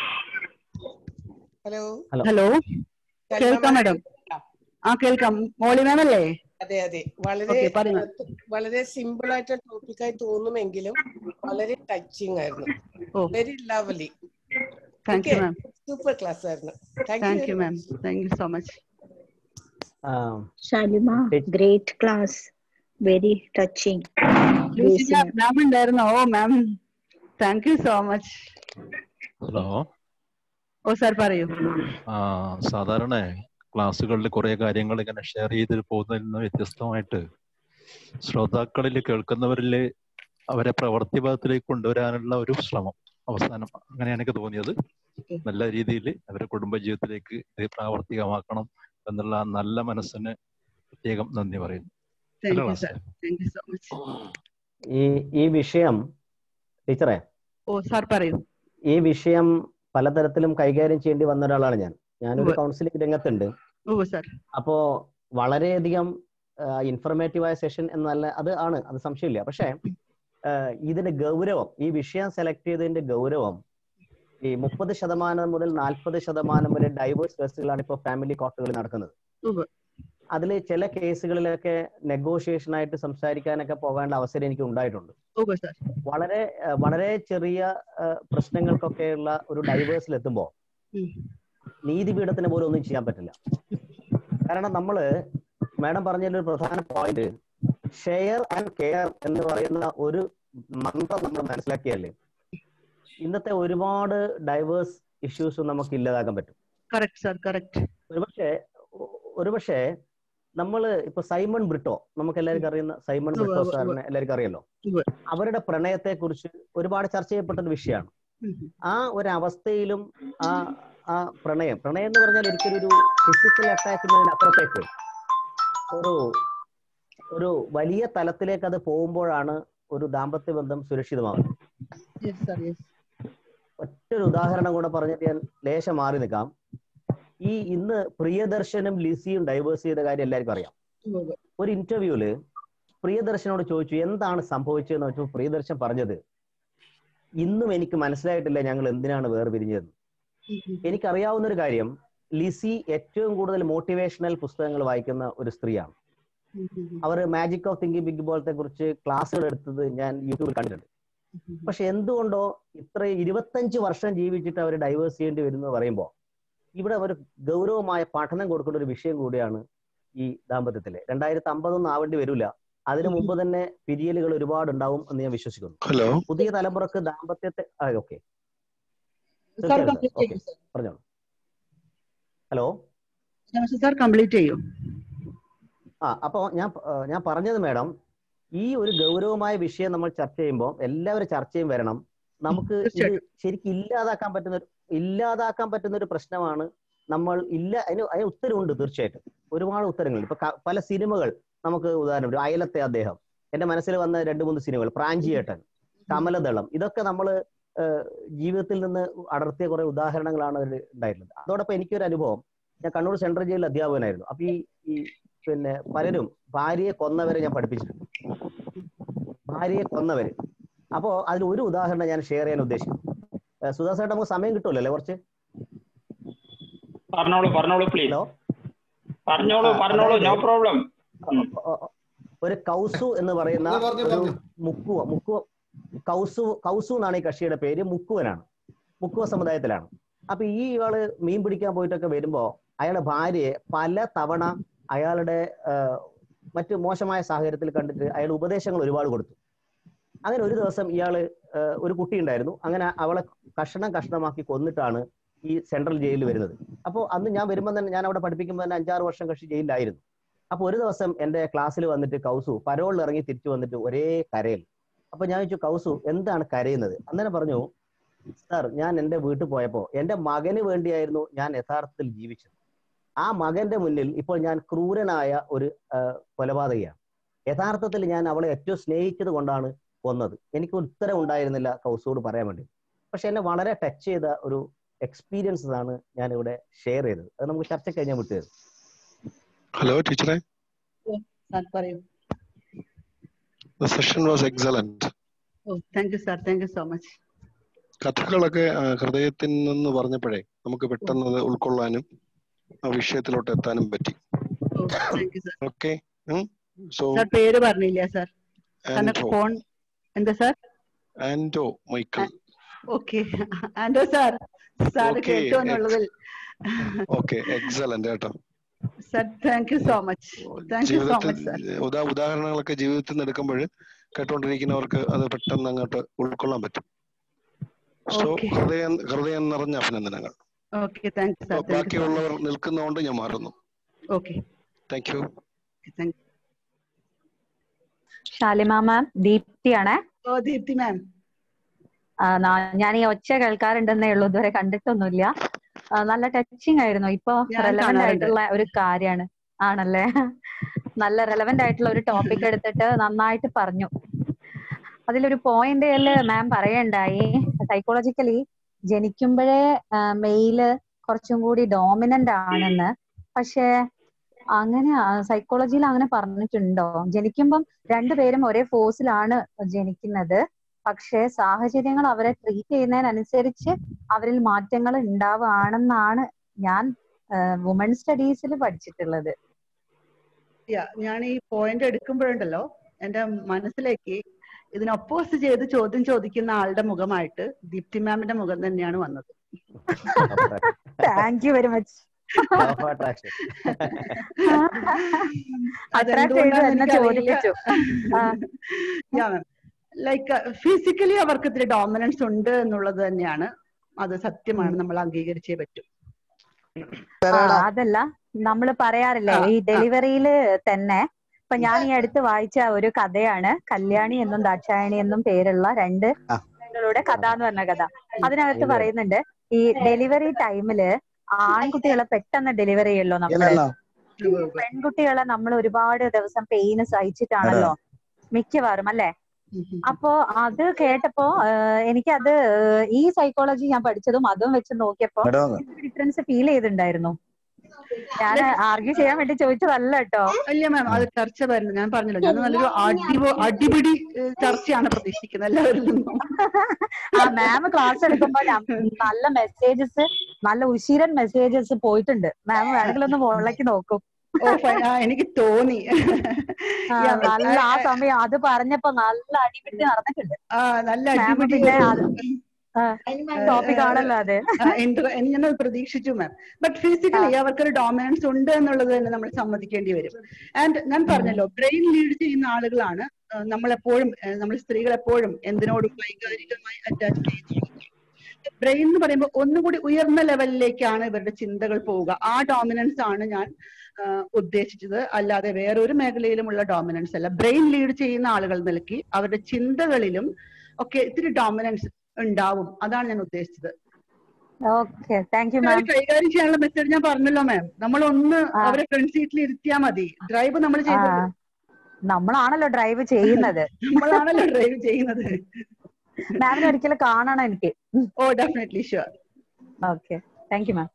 hello hello കേൾക്കാം മാഡം ആ കേൾക്കാം മോളി മാം അല്ലേ അതെ അതെ വളരെ Okay, പറയൂ. വളരെ സിമ്പിൾ ആയിട്ട് ടോപ്പിക്കായി തോന്നുമെങ്കിലും വളരെ ടച്ചിങ് ആയിരുന്നു oh very lovely thank you ma'am super class ആയിരുന്നു thank you ma'am thank you so much Shalima, great class. Very touching. Ma'am ഉണ്ടായിരുന്നോ oh ma'am thank you so much hello oh sir പറയൂ ആ സാധാരണ ക്ലാസ്സുകളിൽ കുറെ കാര്യങ്ങൾ ഇങ്ങനെ ഷെയർ ചെയ്ത് പോകുന്നതിൽ നിന്ന് വ്യത്യസ്തമായിട്ട് ശ്രോതാക്കളിൽ കേൾക്കുന്നവരിൽ അവരെ പ്രവൃത്തി ഭാഗത്തിലേക്ക് കൊണ്ടുവരാനുള്ള ഒരു ശ്രമം അവസാനം അങ്ങനെയാണ് എനിക്ക് തോന്നിയത് നല്ല രീതിയിൽ അവരെ കുടുംബജീവിതത്തിലേക്ക് ഇത് പ്രാവർത്തികമാക്കണം എന്നുള്ള ആ നല്ല മനസ്സിന് പ്രത്യേകം നന്ദി പറയുന്നു താങ്ക് നല്ല you class sir thank you so much ഈ ഈ വിഷയം ടീച്ചറെ ഓ സാർ പറയൂ ഈ വിഷയം പലതരത്തിലും കൈകാര്യം ചെയ്യേണ്ടി വന്ന ഒരാളാണ് ഞാൻ ഞാനൊരു ഉവ്വ്. കൗൺസിലിംഗ് രംഗത്തുണ്ട് ഓ സാർ അപ്പോ വളരെയധികം ഇൻഫർമേറ്റീവായ സെഷൻ എന്നല്ല അത് ആണ് അത് സംശയമില്ല പക്ഷേ ആ, ഇതിന്റെ ഗൗരവം ഈ വിഷയം സെലക്ട് ചെയ്തതിന്റെ ഗൗരവം ഈ മുപ്പത് ശതമാനം മുതൽ നാൽപ്പത് ശതമാനം വരെ ഡൈവേഴ്സ് കേസുകളാണ് ഇപ്പോൾ ഫാമിലി കോർട്ടുകളിൽ നടക്കുന്നത് ഉവ്വ്. അതിൽ ചില കേസുകളിലൊക്കെ നെഗോഷിയേഷൻ ആയിട്ട് സംസാരിക്കാനൊക്കെ പോകേണ്ട അവസരം എനിക്ക് ഉണ്ടായിട്ടുണ്ട് ഓ സാർ വളരെ ആ, വളരെ ചെറിയ ആ, പ്രശ്നങ്ങൾക്കൊക്കെയുള്ള ഒരു ഡൈവേഴ്സിൽ എത്തുമ്പോൾ ഉം. നീതിപീഠത്തിന് പോലും ഒന്നും ചെയ്യാൻ പറ്റില്ല കാരണം നമ്മള് മാഡം പറഞ്ഞതിൽ ഒരു പ്രധാന പോയിന്റ് ഷെയർ ആൻഡ് കെയർ എന്ന് പറയുന്ന ഒരു മന്ത്രം നമ്മൾ മനസ്സിലാക്കിയാലേ ഇന്നത്തെ ഒരുപാട് ഡൈവേഴ്സ് ഇഷ്യൂസ് നമുക്ക് ഇല്ലാതാക്കാൻ പറ്റും കറക്റ്റ് സാർ കറക്റ്റ് ഒരുപക്ഷെ ഒരുപക്ഷെ നമ്മള് ഇപ്പൊ സൈമൺ ബ്രിട്ടോ നമുക്ക് എല്ലാവർക്കും അറിയുന്ന സൈമൺ ഉവ്വ് ബ്രിട്ടോ ഉവ്വ് സാറിനെ എല്ലാവർക്കും അറിയല്ലോ ഉവ്വ്. അവരുടെ പ്രണയത്തെ കുറിച്ച് ഒരുപാട് ചർച്ച ചെയ്യപ്പെട്ട ഒരു വിഷയമാണ് ആ ഒരു അവസ്ഥയിലും ആ ആ പ്രണയം പ്രണയം എന്ന് പറഞ്ഞാൽ ഒരിക്കലും ഒരു ഫിസിക്കൽ അറ്റാക്കിനതിന് അപ്പുറത്തേക്ക് ഒരു ഒരു വലിയ തലത്തിലേക്ക് അത് പോകുമ്പോഴാണ് ഒരു ദാമ്പത്യ ബന്ധം സുരക്ഷിതമാകുന്നത് യെസ് സാർ യെസ് ഒറ്റൊരു ഉദാഹരണം കൂടെ പറഞ്ഞിട്ട് ഞാൻ ലേശം മാറി നിൽക്കാം ഈ ഇന്ന് പ്രിയദർശനും ലിസിയും ഡൈവേഴ്സ് ചെയ്ത കാര്യം എല്ലാവർക്കും അറിയാം ഒരു ഇന്റർവ്യൂല് പ്രിയദർശനോട് ചോദിച്ചു എന്താണ് സംഭവിച്ചതെന്ന് വെച്ചപ്പോൾ പ്രിയദർശൻ പറഞ്ഞത് ഇന്നും എനിക്ക് മനസ്സിലായിട്ടില്ല ഞങ്ങൾ എന്തിനാണ് വേർപിരിഞ്ഞതെന്ന് എനിക്കറിയാവുന്ന ഒരു കാര്യം ലിസി ഏറ്റവും കൂടുതൽ മോട്ടിവേഷണൽ പുസ്തകങ്ങൾ വായിക്കുന്ന ഒരു സ്ത്രീയാണ് അവർ മാജിക് ഓഫ് തിങ്കിങ് ബിഗ് ബോളത്തെ കുറിച്ച് ക്ലാസ്സുകൾ എടുത്തത് ഞാൻ യൂട്യൂബിൽ കണ്ടിട്ടുണ്ട് പക്ഷെ എന്തുകൊണ്ടോ ഇത്ര ഇരുപത്തഞ്ച് വർഷം ജീവിച്ചിട്ട് അവർ ഡൈവേഴ്സ് ചെയ്യേണ്ടി വരുന്നു എന്ന് പറയുമ്പോൾ ഇവിടെ ഒരു ഗൗരവമായ പഠനം കൊടുക്കേണ്ട ഒരു വിഷയം കൂടിയാണ് ഈ ദാമ്പത്യത്തില് രണ്ടായിരത്തി അമ്പതൊന്നും ആവേണ്ടി വരില്ല അതിനു മുമ്പ് തന്നെ പിരിയലുകൾ ഒരുപാട് ഉണ്ടാവും എന്ന് ഞാൻ വിശ്വസിക്കുന്നു ഹലോ പുതിയ തലമുറക്ക് ദാമ്പത്യത്തെ ഓക്കെ സാർ കംപ്ലീറ്റ് ചെയ്യൂ സാർ പറഞ്ഞോളൂ ഹലോ സാർ കംപ്ലീറ്റ് ചെയ്യൂ ആ അപ്പോ ഞാൻ പ- ആ, ഞാൻ പറഞ്ഞത് മാഡം ഈ ഒരു ഗൗരവമായ വിഷയം നമ്മൾ ചർച്ച ചെയ്യുമ്പോൾ എല്ലാവരും ചർച്ചയും വരണം നമുക്ക് ഇത് തീർച്ചയായിട്ടും. ശരിക്കും ഇല്ലാതാക്കാൻ പറ്റുന്ന ഒരു ഇല്ലാതാക്കാൻ പറ്റുന്ന ഒരു പ്രശ്നമാണ് നമ്മൾ ഇല്ല അതിന് അതിന് ഉത്തരവുണ്ട് തീർച്ചയായിട്ടും ഒരുപാട് ഉത്തരങ്ങൾ ഇപ്പൊ ക- പല സിനിമകൾ നമുക്ക് ഉദാഹരണം ഒരു അയലത്തെ അദ്ദേഹം എന്റെ മനസ്സിൽ വന്ന രണ്ട് മൂന്ന് സിനിമകൾ പ്രാഞ്ചിയേട്ടൻ കമലദളം ഇതൊക്കെ നമ്മൾ ജീവിതത്തിൽ നിന്ന് അടർത്തിയ കുറെ ഉദാഹരണങ്ങളാണ് അതിൽ ഉണ്ടായിട്ടുള്ളത് അതോടൊപ്പം എനിക്കൊരു അനുഭവം ഞാൻ കണ്ണൂർ സെൻട്രൽ ജയിലിൽ അധ്യാപകനായിരുന്നു അപ്പൊ ഈ ഈ പിന്നെ പലരും ഭാര്യയെ കൊന്നവരെ ഞാൻ പഠിപ്പിച്ചിട്ടുണ്ട് ഭാര്യയെ കൊന്നവര് അപ്പോ അതിൽ ഒരു ഉദാഹരണം ഞാൻ ഷെയർ ചെയ്യാൻ ഉദ്ദേശിക്കുന്നു ഏഹ് സുധാ സാർ നമുക്ക് സമയം കിട്ടുമല്ലോ അല്ലേ കുറച്ച് പറഞ്ഞോളൂ പറഞ്ഞോളൂ പ്ലീസ് ഹലോ പറഞ്ഞോളൂ ആ, പറഞ്ഞോളൂ നോ അതായത് പ്രോബ്ലം ഒരു കൗസു എന്ന് പറയുന്ന എന്നാ പറഞ്ഞോ, ഒരു പറഞ്ഞോ. മുക്കുവ മുക്കുവ കൗസു കൗസു എന്നാണ് ഈ കക്ഷിയുടെ പേര് മുക്കുവനാണ് മുക്കുവ സമുദായത്തിലാണ് അപ്പൊ ഈ ഇയാള് മീൻ പിടിക്കാൻ പോയിട്ടൊക്കെ വരുമ്പോ അയാളുടെ ഭാര്യയെ പല തവണ അയാളുടെ ആ, മറ്റു മോശമായ സാഹചര്യത്തിൽ കണ്ടിട്ട് അയാൾ ഉപദേശങ്ങൾ ഒരുപാട് കൊടുത്തു അങ്ങനെ ഒരു ദിവസം ഇയാള് ആ, ഒരു കുട്ടി ഉണ്ടായിരുന്നു അങ്ങനെ അവളെ കഷണം കഷണമാക്കി കൊന്നിട്ടാണ് ഈ സെൻട്രൽ ജയിലിൽ വരുന്നത് അപ്പോൾ അന്ന് ഞാൻ വരുമ്പോൾ തന്നെ ഞാൻ അവിടെ പഠിപ്പിക്കുമ്പോൾ തന്നെ അഞ്ചാറ് വർഷം കക്ഷി ജയിലിലായിരുന്നു അപ്പൊ ഒരു ദിവസം എന്റെ ക്ലാസ്സിൽ വന്നിട്ട് കൗസു പരോളിൽ ഇറങ്ങി തിരിച്ചു വന്നിട്ട് ഒരേ കരയിൽ അപ്പൊ ഞാൻ ചോദിച്ചു കൗസു എന്താണ് കരയുന്നത് അന്നേരം പറഞ്ഞു സാർ ഞാൻ എന്റെ വീട്ടിൽ പോയപ്പോ എന്റെ മകന് വേണ്ടിയായിരുന്നു ഞാൻ യഥാർത്ഥത്തിൽ ജീവിച്ചത് ആ മകന്റെ മുന്നിൽ ഇപ്പോൾ ഞാൻ ക്രൂരനായ ഒരു ആ, കൊലപാതകയാണ് യഥാർത്ഥത്തിൽ ഞാൻ അവളെ ഏറ്റവും സ്നേഹിച്ചത് കൊണ്ടാണ് കൊന്നത് എനിക്ക് ഉത്തരം ഉണ്ടായിരുന്നില്ല കൗസോട് പറയാൻ വേണ്ടി പക്ഷെ എന്നെ വളരെ ടച്ച് ചെയ്ത ഒരു എക്സ്പീരിയൻസസ് ആണ് ഞാൻ ഇവിടെ ഷെയർ ചെയ്തത് അത് നമുക്ക് ചർച്ച കഴിഞ്ഞാൽ വിട്ടുതരും ഹലോ ടീച്ചറെ സാർ പറയൂ the session was excellent oh thank you sir thank you so much കഥകളൊക്കെ ആ, ഹൃദയത്തിൽ നിന്ന് പറഞ്ഞപ്പോഴേ നമുക്ക് പെട്ടെന്ന് അത് ഉൾക്കൊള്ളാനും ആ വിഷയത്തിലോട്ട് എത്താനും പറ്റി oh thank you sir okay so sir പേര് പറഞ്ഞില്ല സാർ കാരണം ആൻഡോ ഫോൺ എന്താ sir Anto Michael okay Anto sir sir Okay, കേട്ടു എന്നുള്ളതിൽ ഓക്കെ എക്സലന്റ് കേട്ടോ sir thank you so much thank you so ജീവിതത്തിൽ മച്ച് സാർ ഉദാ ഉദാഹരണങ്ങളൊക്കെ ജീവിതത്തിൽ നിന്ന് എടുക്കുമ്പോൾ കേട്ടോണ്ടിരിക്കുന്നവർക്ക് അത് പെട്ടെന്ന് അങ്ങോട്ട് ഉൾക്കൊള്ളാൻ പറ്റും സോ Okay. ഹൃദയം ഹൃദയം നിറഞ്ഞ അഭിനന്ദനങ്ങൾ okay thank you sir thank you so ബാക്കിയുള്ളവർ നിൽക്കുന്നതുകൊണ്ട് ഞാൻ മാറുന്നു okay thank you thank Shalima ma'am ദീപ്തിയാണേ ഓ ദീപ്തി മാം ആ, നാ- ഞാൻ ഈ ഒച്ച കേൾക്കാറുണ്ടെന്നേ ഉള്ളൂ ഇതുവരെ കണ്ടിട്ടൊന്നുമില്ല ആ, നല്ല ടച്ചിങ് ആയിരുന്നു ഇപ്പൊ ഞാൻ റെലവെന്റ് കാണാറുണ്ട്. ആയിട്ടുള്ള ഒരു കാര്യമാണ് ആണല്ലേ നല്ല റെലവെന്റ് ആയിട്ടുള്ള ഒരു ടോപ്പിക് എടുത്തിട്ട് നന്നായിട്ട് പറഞ്ഞു അതിലൊരു പോയിന്റിൽ മാം പറയണ്ടായി സൈക്കോളജിക്കലി ജനിക്കുമ്പോഴേ മെയില് കുറച്ചും കൂടി ഡോമിനന്റ് ആണെന്ന് പക്ഷേ അങ്ങനെ സൈക്കോളജിയിൽ അങ്ങനെ പറഞ്ഞിട്ടുണ്ടോ ജനിക്കുമ്പം രണ്ടുപേരും ഒരേ ഫോഴ്സിലാണ് ജനിക്കുന്നത് പക്ഷേ സാഹചര്യങ്ങൾ അവരെ ട്രീറ്റ് ചെയ്യുന്നതിനനുസരിച്ച് അവരിൽ മാറ്റങ്ങൾ ഉണ്ടാവുകയാണെന്നാണ് ഞാൻ വുമൺ സ്റ്റഡീസിൽ പഠിച്ചിട്ടുള്ളത് യാ ഞാൻ ഈ പോയിന്റ് എടുക്കുമ്പോഴുണ്ടല്ലോ എന്റെ മനസ്സിലേക്ക് ഇതിന് ഒപ്പോസ് ചെയ്ത് ചോദ്യം ചോദിക്കുന്ന ആളുടെ മുഖമായിട്ട് ദീപ്തി മാമിന്റെ മുഖം തന്നെയാണ് വന്നത് thank you very much attraction attract ചെയ്ത് എന്നെ ചോദിപ്പിച്ചു ആ. ലൈക്ക് ഫിസിക്കലി അവർക്ക് ഇത്തിരി ഡോമിനൻസ് ഉണ്ട് എന്നുള്ളത് തന്നെയാണ് അത് സത്യമാണ് നമ്മൾ അംഗീകരിച്ചേ പറ്റും ആ, അതല്ല നമ്മൾ പറയാറില്ലേ ആ, ഈ ആ. ഡെലിവറിയില് തന്നെ ഇപ്പൊ ഞാൻ ഈ അടുത്ത് വായിച്ച ഒരു കഥയാണ് കല്യാണി എന്നും ദാക്ഷായണി എന്നും പേരുള്ള രണ്ട് പെണ്ണുങ്ങളുടെ കഥ എന്ന് പറഞ്ഞ കഥ അതിനകത്ത് പറയുന്നുണ്ട് ഈ ഡെലിവറി ടൈമില് ആൺകുട്ടികളെ പെട്ടെന്ന് ഡെലിവറി ചെയ്യല്ലോ നമ്മള് ഈ പെൺകുട്ടികളെ നമ്മൾ ഒരുപാട് ദിവസം പെയിന് സഹിച്ചിട്ടാണല്ലോ മിക്കവാറും അല്ലെ അപ്പോ അത് കേട്ടപ്പോ ആഹ് എനിക്കത് ആഹ് ഈ സൈക്കോളജി ഞാൻ പഠിച്ചതും അതും വെച്ച് നോക്കിയപ്പോ ഡിഫറൻസ് ഫീൽ ചെയ്തിട്ടുണ്ടായിരുന്നു ഞാൻ ആർഗ്യൂ ചെയ്യാൻ വേണ്ടി ചോദിച്ചതല്ല കേട്ടോ അല്ല മാം അത് ചർച്ച വരുന്നു ഞാൻ പറഞ്ഞല്ലോ ഞാൻ നല്ലൊരു അടിപൊ അടിപിടി ഏഹ്, ചർച്ചയാണ് പ്രതീക്ഷിക്കുന്നത് എല്ലാവരിൽ നിന്നും ആ മാം ക്ലാസ് എടുക്കുമ്പോ ഞാൻ നല്ല മെസ്സേജസ് നല്ല ഉശീരൻ മെസ്സേജസ് പോയിട്ടുണ്ട് മാം വേണമെങ്കിൽ ഒന്ന് മുകളിലേക്ക് നോക്കും ഓ, ഫൈ- ആ, എനിക്ക് തോന്നി ആ, Yeah, നല്ല ആ I- I- സമയം അത് പറഞ്ഞപ്പോ നല്ല അടിപിടി നടന്നിട്ടുണ്ട് ആ നല്ല മാം അടിപിടി പിന്നെ ഒരു- അത് ടോപ്പിക് ആണല്ലോ അത് ആ, inter- ഞാനത് പ്രതീക്ഷിച്ചു മാം ബട്ട് ഫിസിക്കലി അവർക്കൊരു ഡോമിനൻസ് ഉണ്ട് എന്നുള്ളത് തന്നെ നമ്മൾ സമ്മതിക്കേണ്ടി വരും ആൻഡ് ഞാൻ പറഞ്ഞല്ലോ ബ്രെയിൻ ലീഡ് ചെയ്യുന്ന ആളുകളാണ് ആ, നമ്മളെപ്പോഴും ആ, നമ്മൾ സ്ത്രീകൾ എപ്പോഴും എന്തിനോടും വൈകാരികമായി അറ്റാച്ച് ചെയ്യുന്നത് ബ്രെയിൻ എന്ന് പറയുമ്പോൾ ഒന്നുകൂടി ഉയർന്ന ലെവലിലേക്കാണ് ഇവരുടെ ചിന്തകൾ പോവുക ആ ഡോമിനൻസ് ആണ് ഞാൻ ആ, ഉദ്ദേശിച്ചത് അല്ലാതെ വേറൊരു മേഖലയിലുമുള്ള ഡോമിനൻസ് അല്ല ബ്രെയിൻ ലീഡ് ചെയ്യുന്ന ആളുകൾ നിലയ്ക്ക് അവരുടെ ചിന്തകളിലും ഒക്കെ ഇത്തിരി ഡോമിനൻസ് ഉണ്ടാവും അതാണ് ഞാൻ ഉദ്ദേശിച്ചത് ഓക്കെ താങ്ക് യു അവരെ മാം കൈകാര്യം ചെയ്യാനുള്ള മെത്തേഡ് ഞാൻ പറഞ്ഞല്ലോ മാം നമ്മൾ ഒന്ന് അവരെ ഫ്രണ്ട് സീറ്റിൽ ഇരുത്തിയാൽ മതി ഡ്രൈവ് നമ്മൾ ആ ചെയ്തല്ലോ നമ്മളാണല്ലോ ഡ്രൈവ് ചെയ്യുന്നത് നമ്മളാണല്ലോ ഡ്രൈവ് ചെയ്യുന്നത് മാമിനെ ഒരിക്കലും കാണണം എനിക്ക് oh definitely sure okay thank you ma'am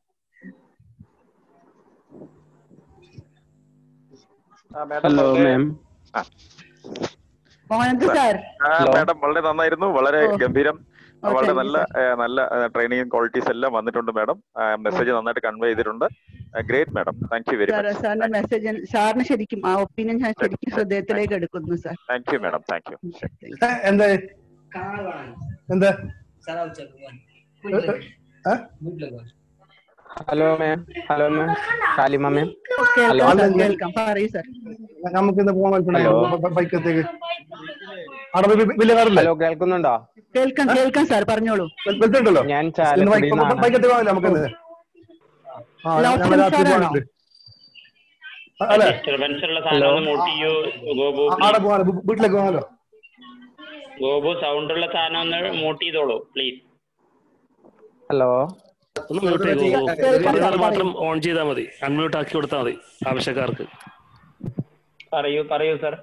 hello ma'am മോഹനന്ത് സാർ മാഡം വളരെ നന്നായിരുന്നു വളരെ ഓ. ഗംഭീരം ഓ, വളരെ thank you, നല്ല ഏ, നല്ല ട്രെയിനിങ് ക്വാളിറ്റീസ് എല്ലാം വന്നിട്ടുണ്ട് മാഡം മെസ്സേജ് നന്നായിട്ട് കൺവേ ചെയ്തിട്ടുണ്ട് great madam thank you very sir much സാറിന്റെ മെസ്സേജ് സാറിന് ശരിക്കും ആ ഒപ്പീനിയൻ ഞാൻ ശരിക്കും ഹൃദയത്തിലേക്ക് എടുക്കുന്നു sir thank you madam thank you എന്താ എന്താ hello ma'am hello ma'am Shalima ma'am hello കേൾക്കാം സാർ കേൾക്കാം പറയൂ സാർ നമുക്ക് ഇന്ന് പോകാൻ ഹലോ ബൈക്കത്തേക്ക് അവിടെ വലിയ കാറില്ലേ ഹലോ കേൾക്കുന്നുണ്ടോ കേൾക്കാം കേൾക്കാം സാർ പറഞ്ഞോളൂ ഉണ്ടല്ലോ ഞാൻ ഇന്ന് ചാലക്കുടിയിൽ നിന്നാണ് ബൈക്ക് പോകാമല്ലോ നമുക്കിന്ന് ആ ലൗഡ് ഞങ്ങൾ രാത്രി സംസാരാണോ? പോകാനുണ്ട് അല്ലെ ഡിസ്റ്റർബൻസ് ഉള്ള സാധനം ഒന്ന് മ്യൂട്ട് ചെയ്യൂ ഗോപു ആടെ പോകാനോ വീ- വീട്ടിലേക്ക് പോകാനോ ഗോപു സൗണ്ട് ഉള്ള സാധനം ഒന്ന് മ്യൂട്ട് ചെയ്തോളൂ പ്ലീസ് ഹലോ ഒന്ന് മ്യൂട്ട് ചെയ്തോ പറഞ്ഞാൽ മാത്രം ഓൺ ചെയ്താൽ മതി അൺമ്യൂട്ട് ആക്കി കൊടുത്താൽ മതി ആവശ്യക്കാർക്ക് പറയൂ പറയൂ സർ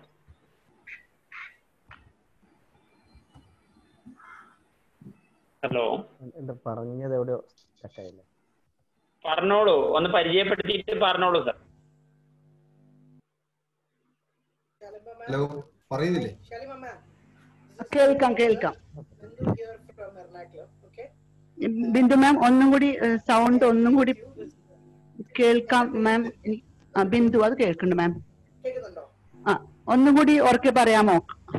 ഹലോ എന്താ പറഞ്ഞത് എവിടെയോ സ്റ്റക്കായില്ലേ പറഞ്ഞോളൂ ഒന്ന് പരിചയപ്പെടുത്തിയിട്ട് പറഞ്ഞോളൂ സർ ഹലോ പറയുന്നില്ലേ കേൾക്കാം കേൾക്കാം ബിന്ദു മാം ഒന്നും കൂടി സൗണ്ട് ഒന്നും കൂടി കേൾക്കാം മാം ആ ബിന്ദു അത് കേൾക്കുന്നുണ്ട് മാം ആ ഒന്നും കൂടി ഉറക്കെ പറയാമോ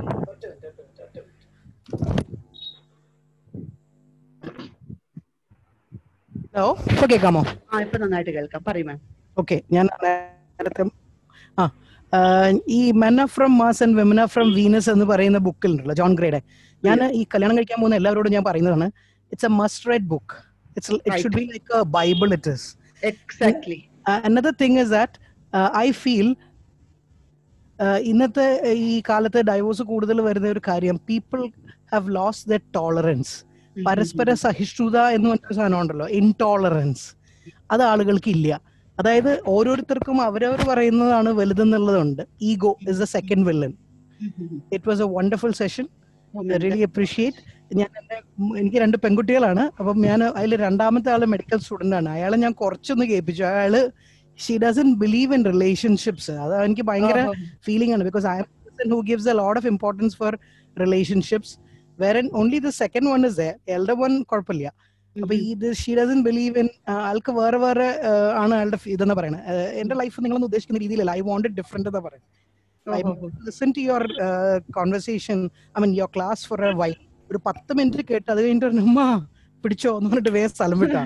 ഹലോ ഇപ്പൊ കേൾക്കാമോ ആ ഇപ്പൊ നന്നായിട്ട് കേൾക്കാം പറയൂ മാം ഓക്കെ ഞാൻ നേരത്തെ ആ ആ, ഈ men from Mars and women from Venus എന്ന് പറയുന്ന ബുക്കിൽ ഉണ്ടല്ലോ ജോൺ ഗ്രേയുടെ ഞാൻ ഈ കല്യാണം കഴിക്കാൻ പോകുന്ന എല്ലാവരോടും ഞാൻ പറയുന്നതാണ് it's a must read book it's it should be like a Bible it is exactly another thing is that I feel ഇന്നത്തെ ഈ കാലത്ത് ഡൈവോഴ്സ് കൂടുതൽ വരുന്ന ഒരു കാര്യം people have lost the tolerance പരസ്പര സഹിഷ്ണുത എന്ന് പറഞ്ഞൊരു സാധനം ഉണ്ടല്ലോ ഇൻടോളറൻസ് അത് ആളുകൾക്ക് ഇല്ല അതായത് ഓരോരുത്തർക്കും അവരവർ പറയുന്നതാണ് വലുതെന്നുള്ളതുണ്ട് ego is the second villain it was a wonderful session really appreciate ഞാൻ എന്റെ ഉം, എനിക്ക് രണ്ട് പെൺകുട്ടികളാണ് അപ്പം ഞാൻ അതിൽ രണ്ടാമത്തെ ആള് മെഡിക്കൽ സ്റ്റുഡന്റ് ആണ് അയാളെ ഞാൻ കുറച്ചൊന്ന് കേൾപ്പിച്ചു അയാള് she doesn't believe in relationships അത് എനിക്ക് ഭയങ്കര ഫീലിംഗ് ആണ് because I am who gives a lot of importance for relationships വേറെ only the second one is elder one കുഴപ്പമില്ല അപ്പൊ ഇത് ഷീ ഡസൻ ബിലീവ് ഇൻ ആൾക്ക് വേറെ വേറെ ആ, ആണ് അയാളുടെ ഫീ- ഇതെന്നാ പറയുന്നത് എന്റെ ലൈഫ് നിങ്ങളൊന്നും ഉദ്ദേശിക്കുന്ന രീതിയിലല്ല ഐ വാണ്ട് ഡിഫറെന്റ് എന്നാ പറയുന്നത് I listen to your conversation I mean your class for a while ഒരു പത്ത് മിനിറ്റ് കേട്ട് അത് കഴിഞ്ഞിട്ട് പറഞ്ഞു, ഉമ്മ പിടിച്ചോ എന്ന് പറഞ്ഞിട്ട് വേറെ സ്ഥലം വിട്ടാ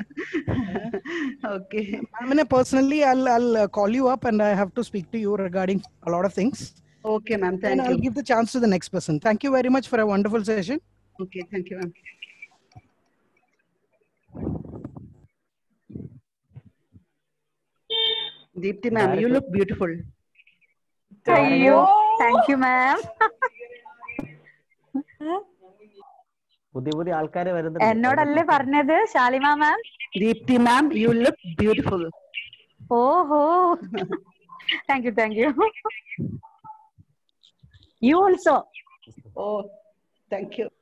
okay മാമിനെ personally I'll I'll uh, call you up and I have to speak to you regarding a lot of things. Okay, ma'am. And Thank I'll you. give the chance to the next person. Thank you very much for a wonderful session. Okay, thank you, ma'am. Deepti, ma'am, you look beautiful. അയ്യോ thank you ma'am പുതിയ പുതിയ ആൾക്കാർ വരുന്നുണ്ട് എന്നോടല്ലേ പറഞ്ഞത് Shalima ma'am Deepthi ma'am you look beautiful ഓഹോ thank you thank you you also oh thank you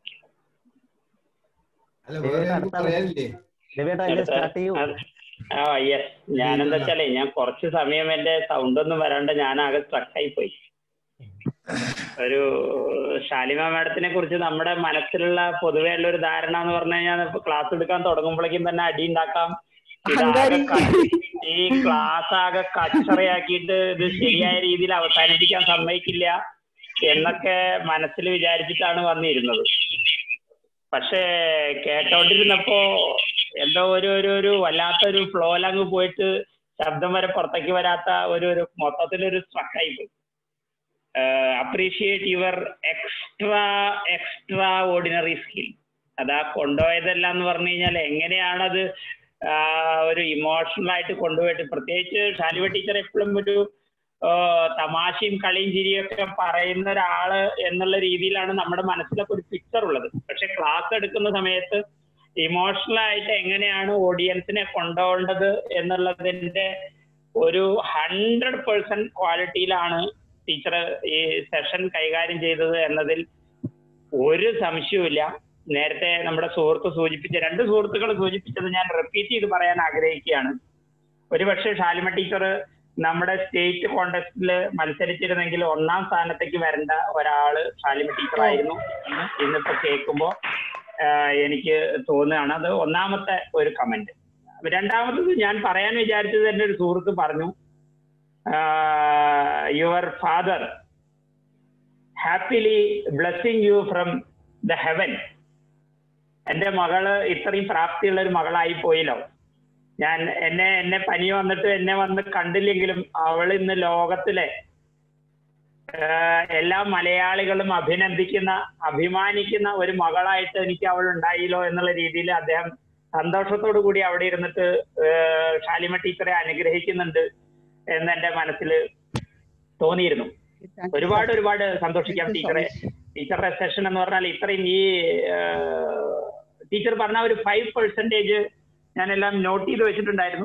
അല്ല വേറെ ആർക്കും പറയാനില്ലേ സ്റ്റാർട്ട് ചെയ്യൂ ആ യെസ് ഞാനെന്താ വെച്ചാലേ ഞാൻ കുറച്ച് സമയം എന്റെ സൗണ്ട് ഒന്നും വരാണ്ട് ഞാൻ ആകെ സ്ട്രക്കായി പോയി ഒരു ഷാലിമ മാഡത്തിനെ കുറിച്ച് നമ്മുടെ മനസ്സിലുള്ള പൊതുവെ ഉള്ള ഒരു ധാരണ എന്ന് പറഞ്ഞു കഴിഞ്ഞാൽ ക്ലാസ് എടുക്കാൻ തുടങ്ങുമ്പോഴേക്കും തന്നെ അടി ഉണ്ടാക്കാം ഇതാകെ ക- ഈ ക്ലാസ് ആകെ കച്ചറയാക്കിയിട്ട് ഇത് ശരിയായ രീതിയിൽ അവസാനിപ്പിക്കാൻ സമ്മതിക്കില്ല എന്നൊക്കെ മനസ്സിൽ വിചാരിച്ചിട്ടാണ് വന്നിരുന്നത് പക്ഷേ കേട്ടോണ്ടിരുന്നപ്പോ എന്തോ ഒരു ഒരു ഒരു വല്ലാത്തൊരു ഫ്ലോയിലങ്ങ് പോയിട്ട് ശബ്ദം വരെ പുറത്തേക്ക് വരാത്ത ഒരു ഒരു മൊത്തത്തിലൊരു സ്ട്രക്കായി പോയി appreciate your extra extraordinary skill അതാ കൊണ്ടുപോയതെല്ലാം എന്ന് പറഞ്ഞു കഴിഞ്ഞാൽ എങ്ങനെയാണത് ആ, ഒരു ഇമോഷണൽ ആയിട്ട് കൊണ്ടുപോയിട്ട് പ്രത്യേകിച്ച് ഷാലിവ ടീച്ചർ എപ്പോഴും ഒരു ആ, തമാശയും കളിയും ചിരിയും ഒക്കെ പറയുന്ന ഒരാള് എന്നുള്ള രീതിയിലാണ് നമ്മുടെ മനസ്സിലൊക്കെ ഒരു പിക്ചർ ഉള്ളത് പക്ഷെ ക്ലാസ് എടുക്കുന്ന സമയത്ത് ഇമോഷണൽ ആയിട്ട് എങ്ങനെയാണ് ഓഡിയൻസിനെ കൊണ്ടുപോകേണ്ടത് എന്നുള്ളതിന്റെ ഒരു ഹൺഡ്രഡ് പേഴ്സെന്റ് ക്വാളിറ്റിയിലാണ് ടീച്ചർ ഈ സെഷൻ കൈകാര്യം ചെയ്തത് എന്നതിൽ ഒരു സംശയവുമില്ല നേരത്തെ നമ്മുടെ സുഹൃത്ത് സൂചിപ്പിച്ച രണ്ട് സുഹൃത്തുക്കൾ സൂചിപ്പിച്ചത് ഞാൻ റിപ്പീറ്റ് ചെയ്ത് പറയാൻ ആഗ്രഹിക്കുകയാണ് ഒരുപക്ഷെ ഷാലിമ ടീച്ചർ നമ്മുടെ സ്റ്റേറ്റ് കോണ്ടസ്റ്റിൽ മത്സരിച്ചിരുന്നെങ്കിൽ ഒന്നാം സ്ഥാനത്തേക്ക് വരേണ്ട ഒരാള് ഷാലിമ ടീച്ചർ ആയിരുന്നു എന്ന് ഇന്നിപ്പോ കേൾക്കുമ്പോ ആഹ് എനിക്ക് തോന്നുകയാണ് അത് ഒന്നാമത്തെ ഒരു കമന്റ് രണ്ടാമത്തത് ഞാൻ പറയാൻ വിചാരിച്ചത് എന്റെ ഒരു സുഹൃത്ത് പറഞ്ഞു your father happily blessing you from the heaven എന്റെ മകള് ഇത്രയും പ്രാപ്തിയുള്ള ഒരു മകളായി പോയല്ലോ ഞാൻ എന്നെ എന്നെ പനി വന്നിട്ട് എന്നെ വന്ന് കണ്ടില്ലെങ്കിലും അവൾ ഇന്ന് ലോകത്തിലെ ആഹ് എല്ലാ മലയാളികളും അഭിനന്ദിക്കുന്ന അഭിമാനിക്കുന്ന ഒരു മകളായിട്ട് എനിക്ക് അവൾ ഉണ്ടായില്ലോ എന്നുള്ള രീതിയിൽ അദ്ദേഹം സന്തോഷത്തോടു കൂടി അവിടെ ഇരുന്നിട്ട് ആഹ് ഷാലിമ ടീച്ചറെ അനുഗ്രഹിക്കുന്നുണ്ട് എന്ന് എന്റെ മനസ്സിൽ തോന്നിയിരുന്നു ഒരുപാട് ഒരുപാട് സന്തോഷിക്കാം ടീച്ചറെ ടീച്ചറുടെ സെഷൻ എന്ന് പറഞ്ഞാൽ ഇത്രയും ഈ ടീച്ചർ പറഞ്ഞ ഒരു ഫൈവ് പെർസെന്റേജ് ഞാനെല്ലാം നോട്ട് ചെയ്ത് വെച്ചിട്ടുണ്ടായിരുന്നു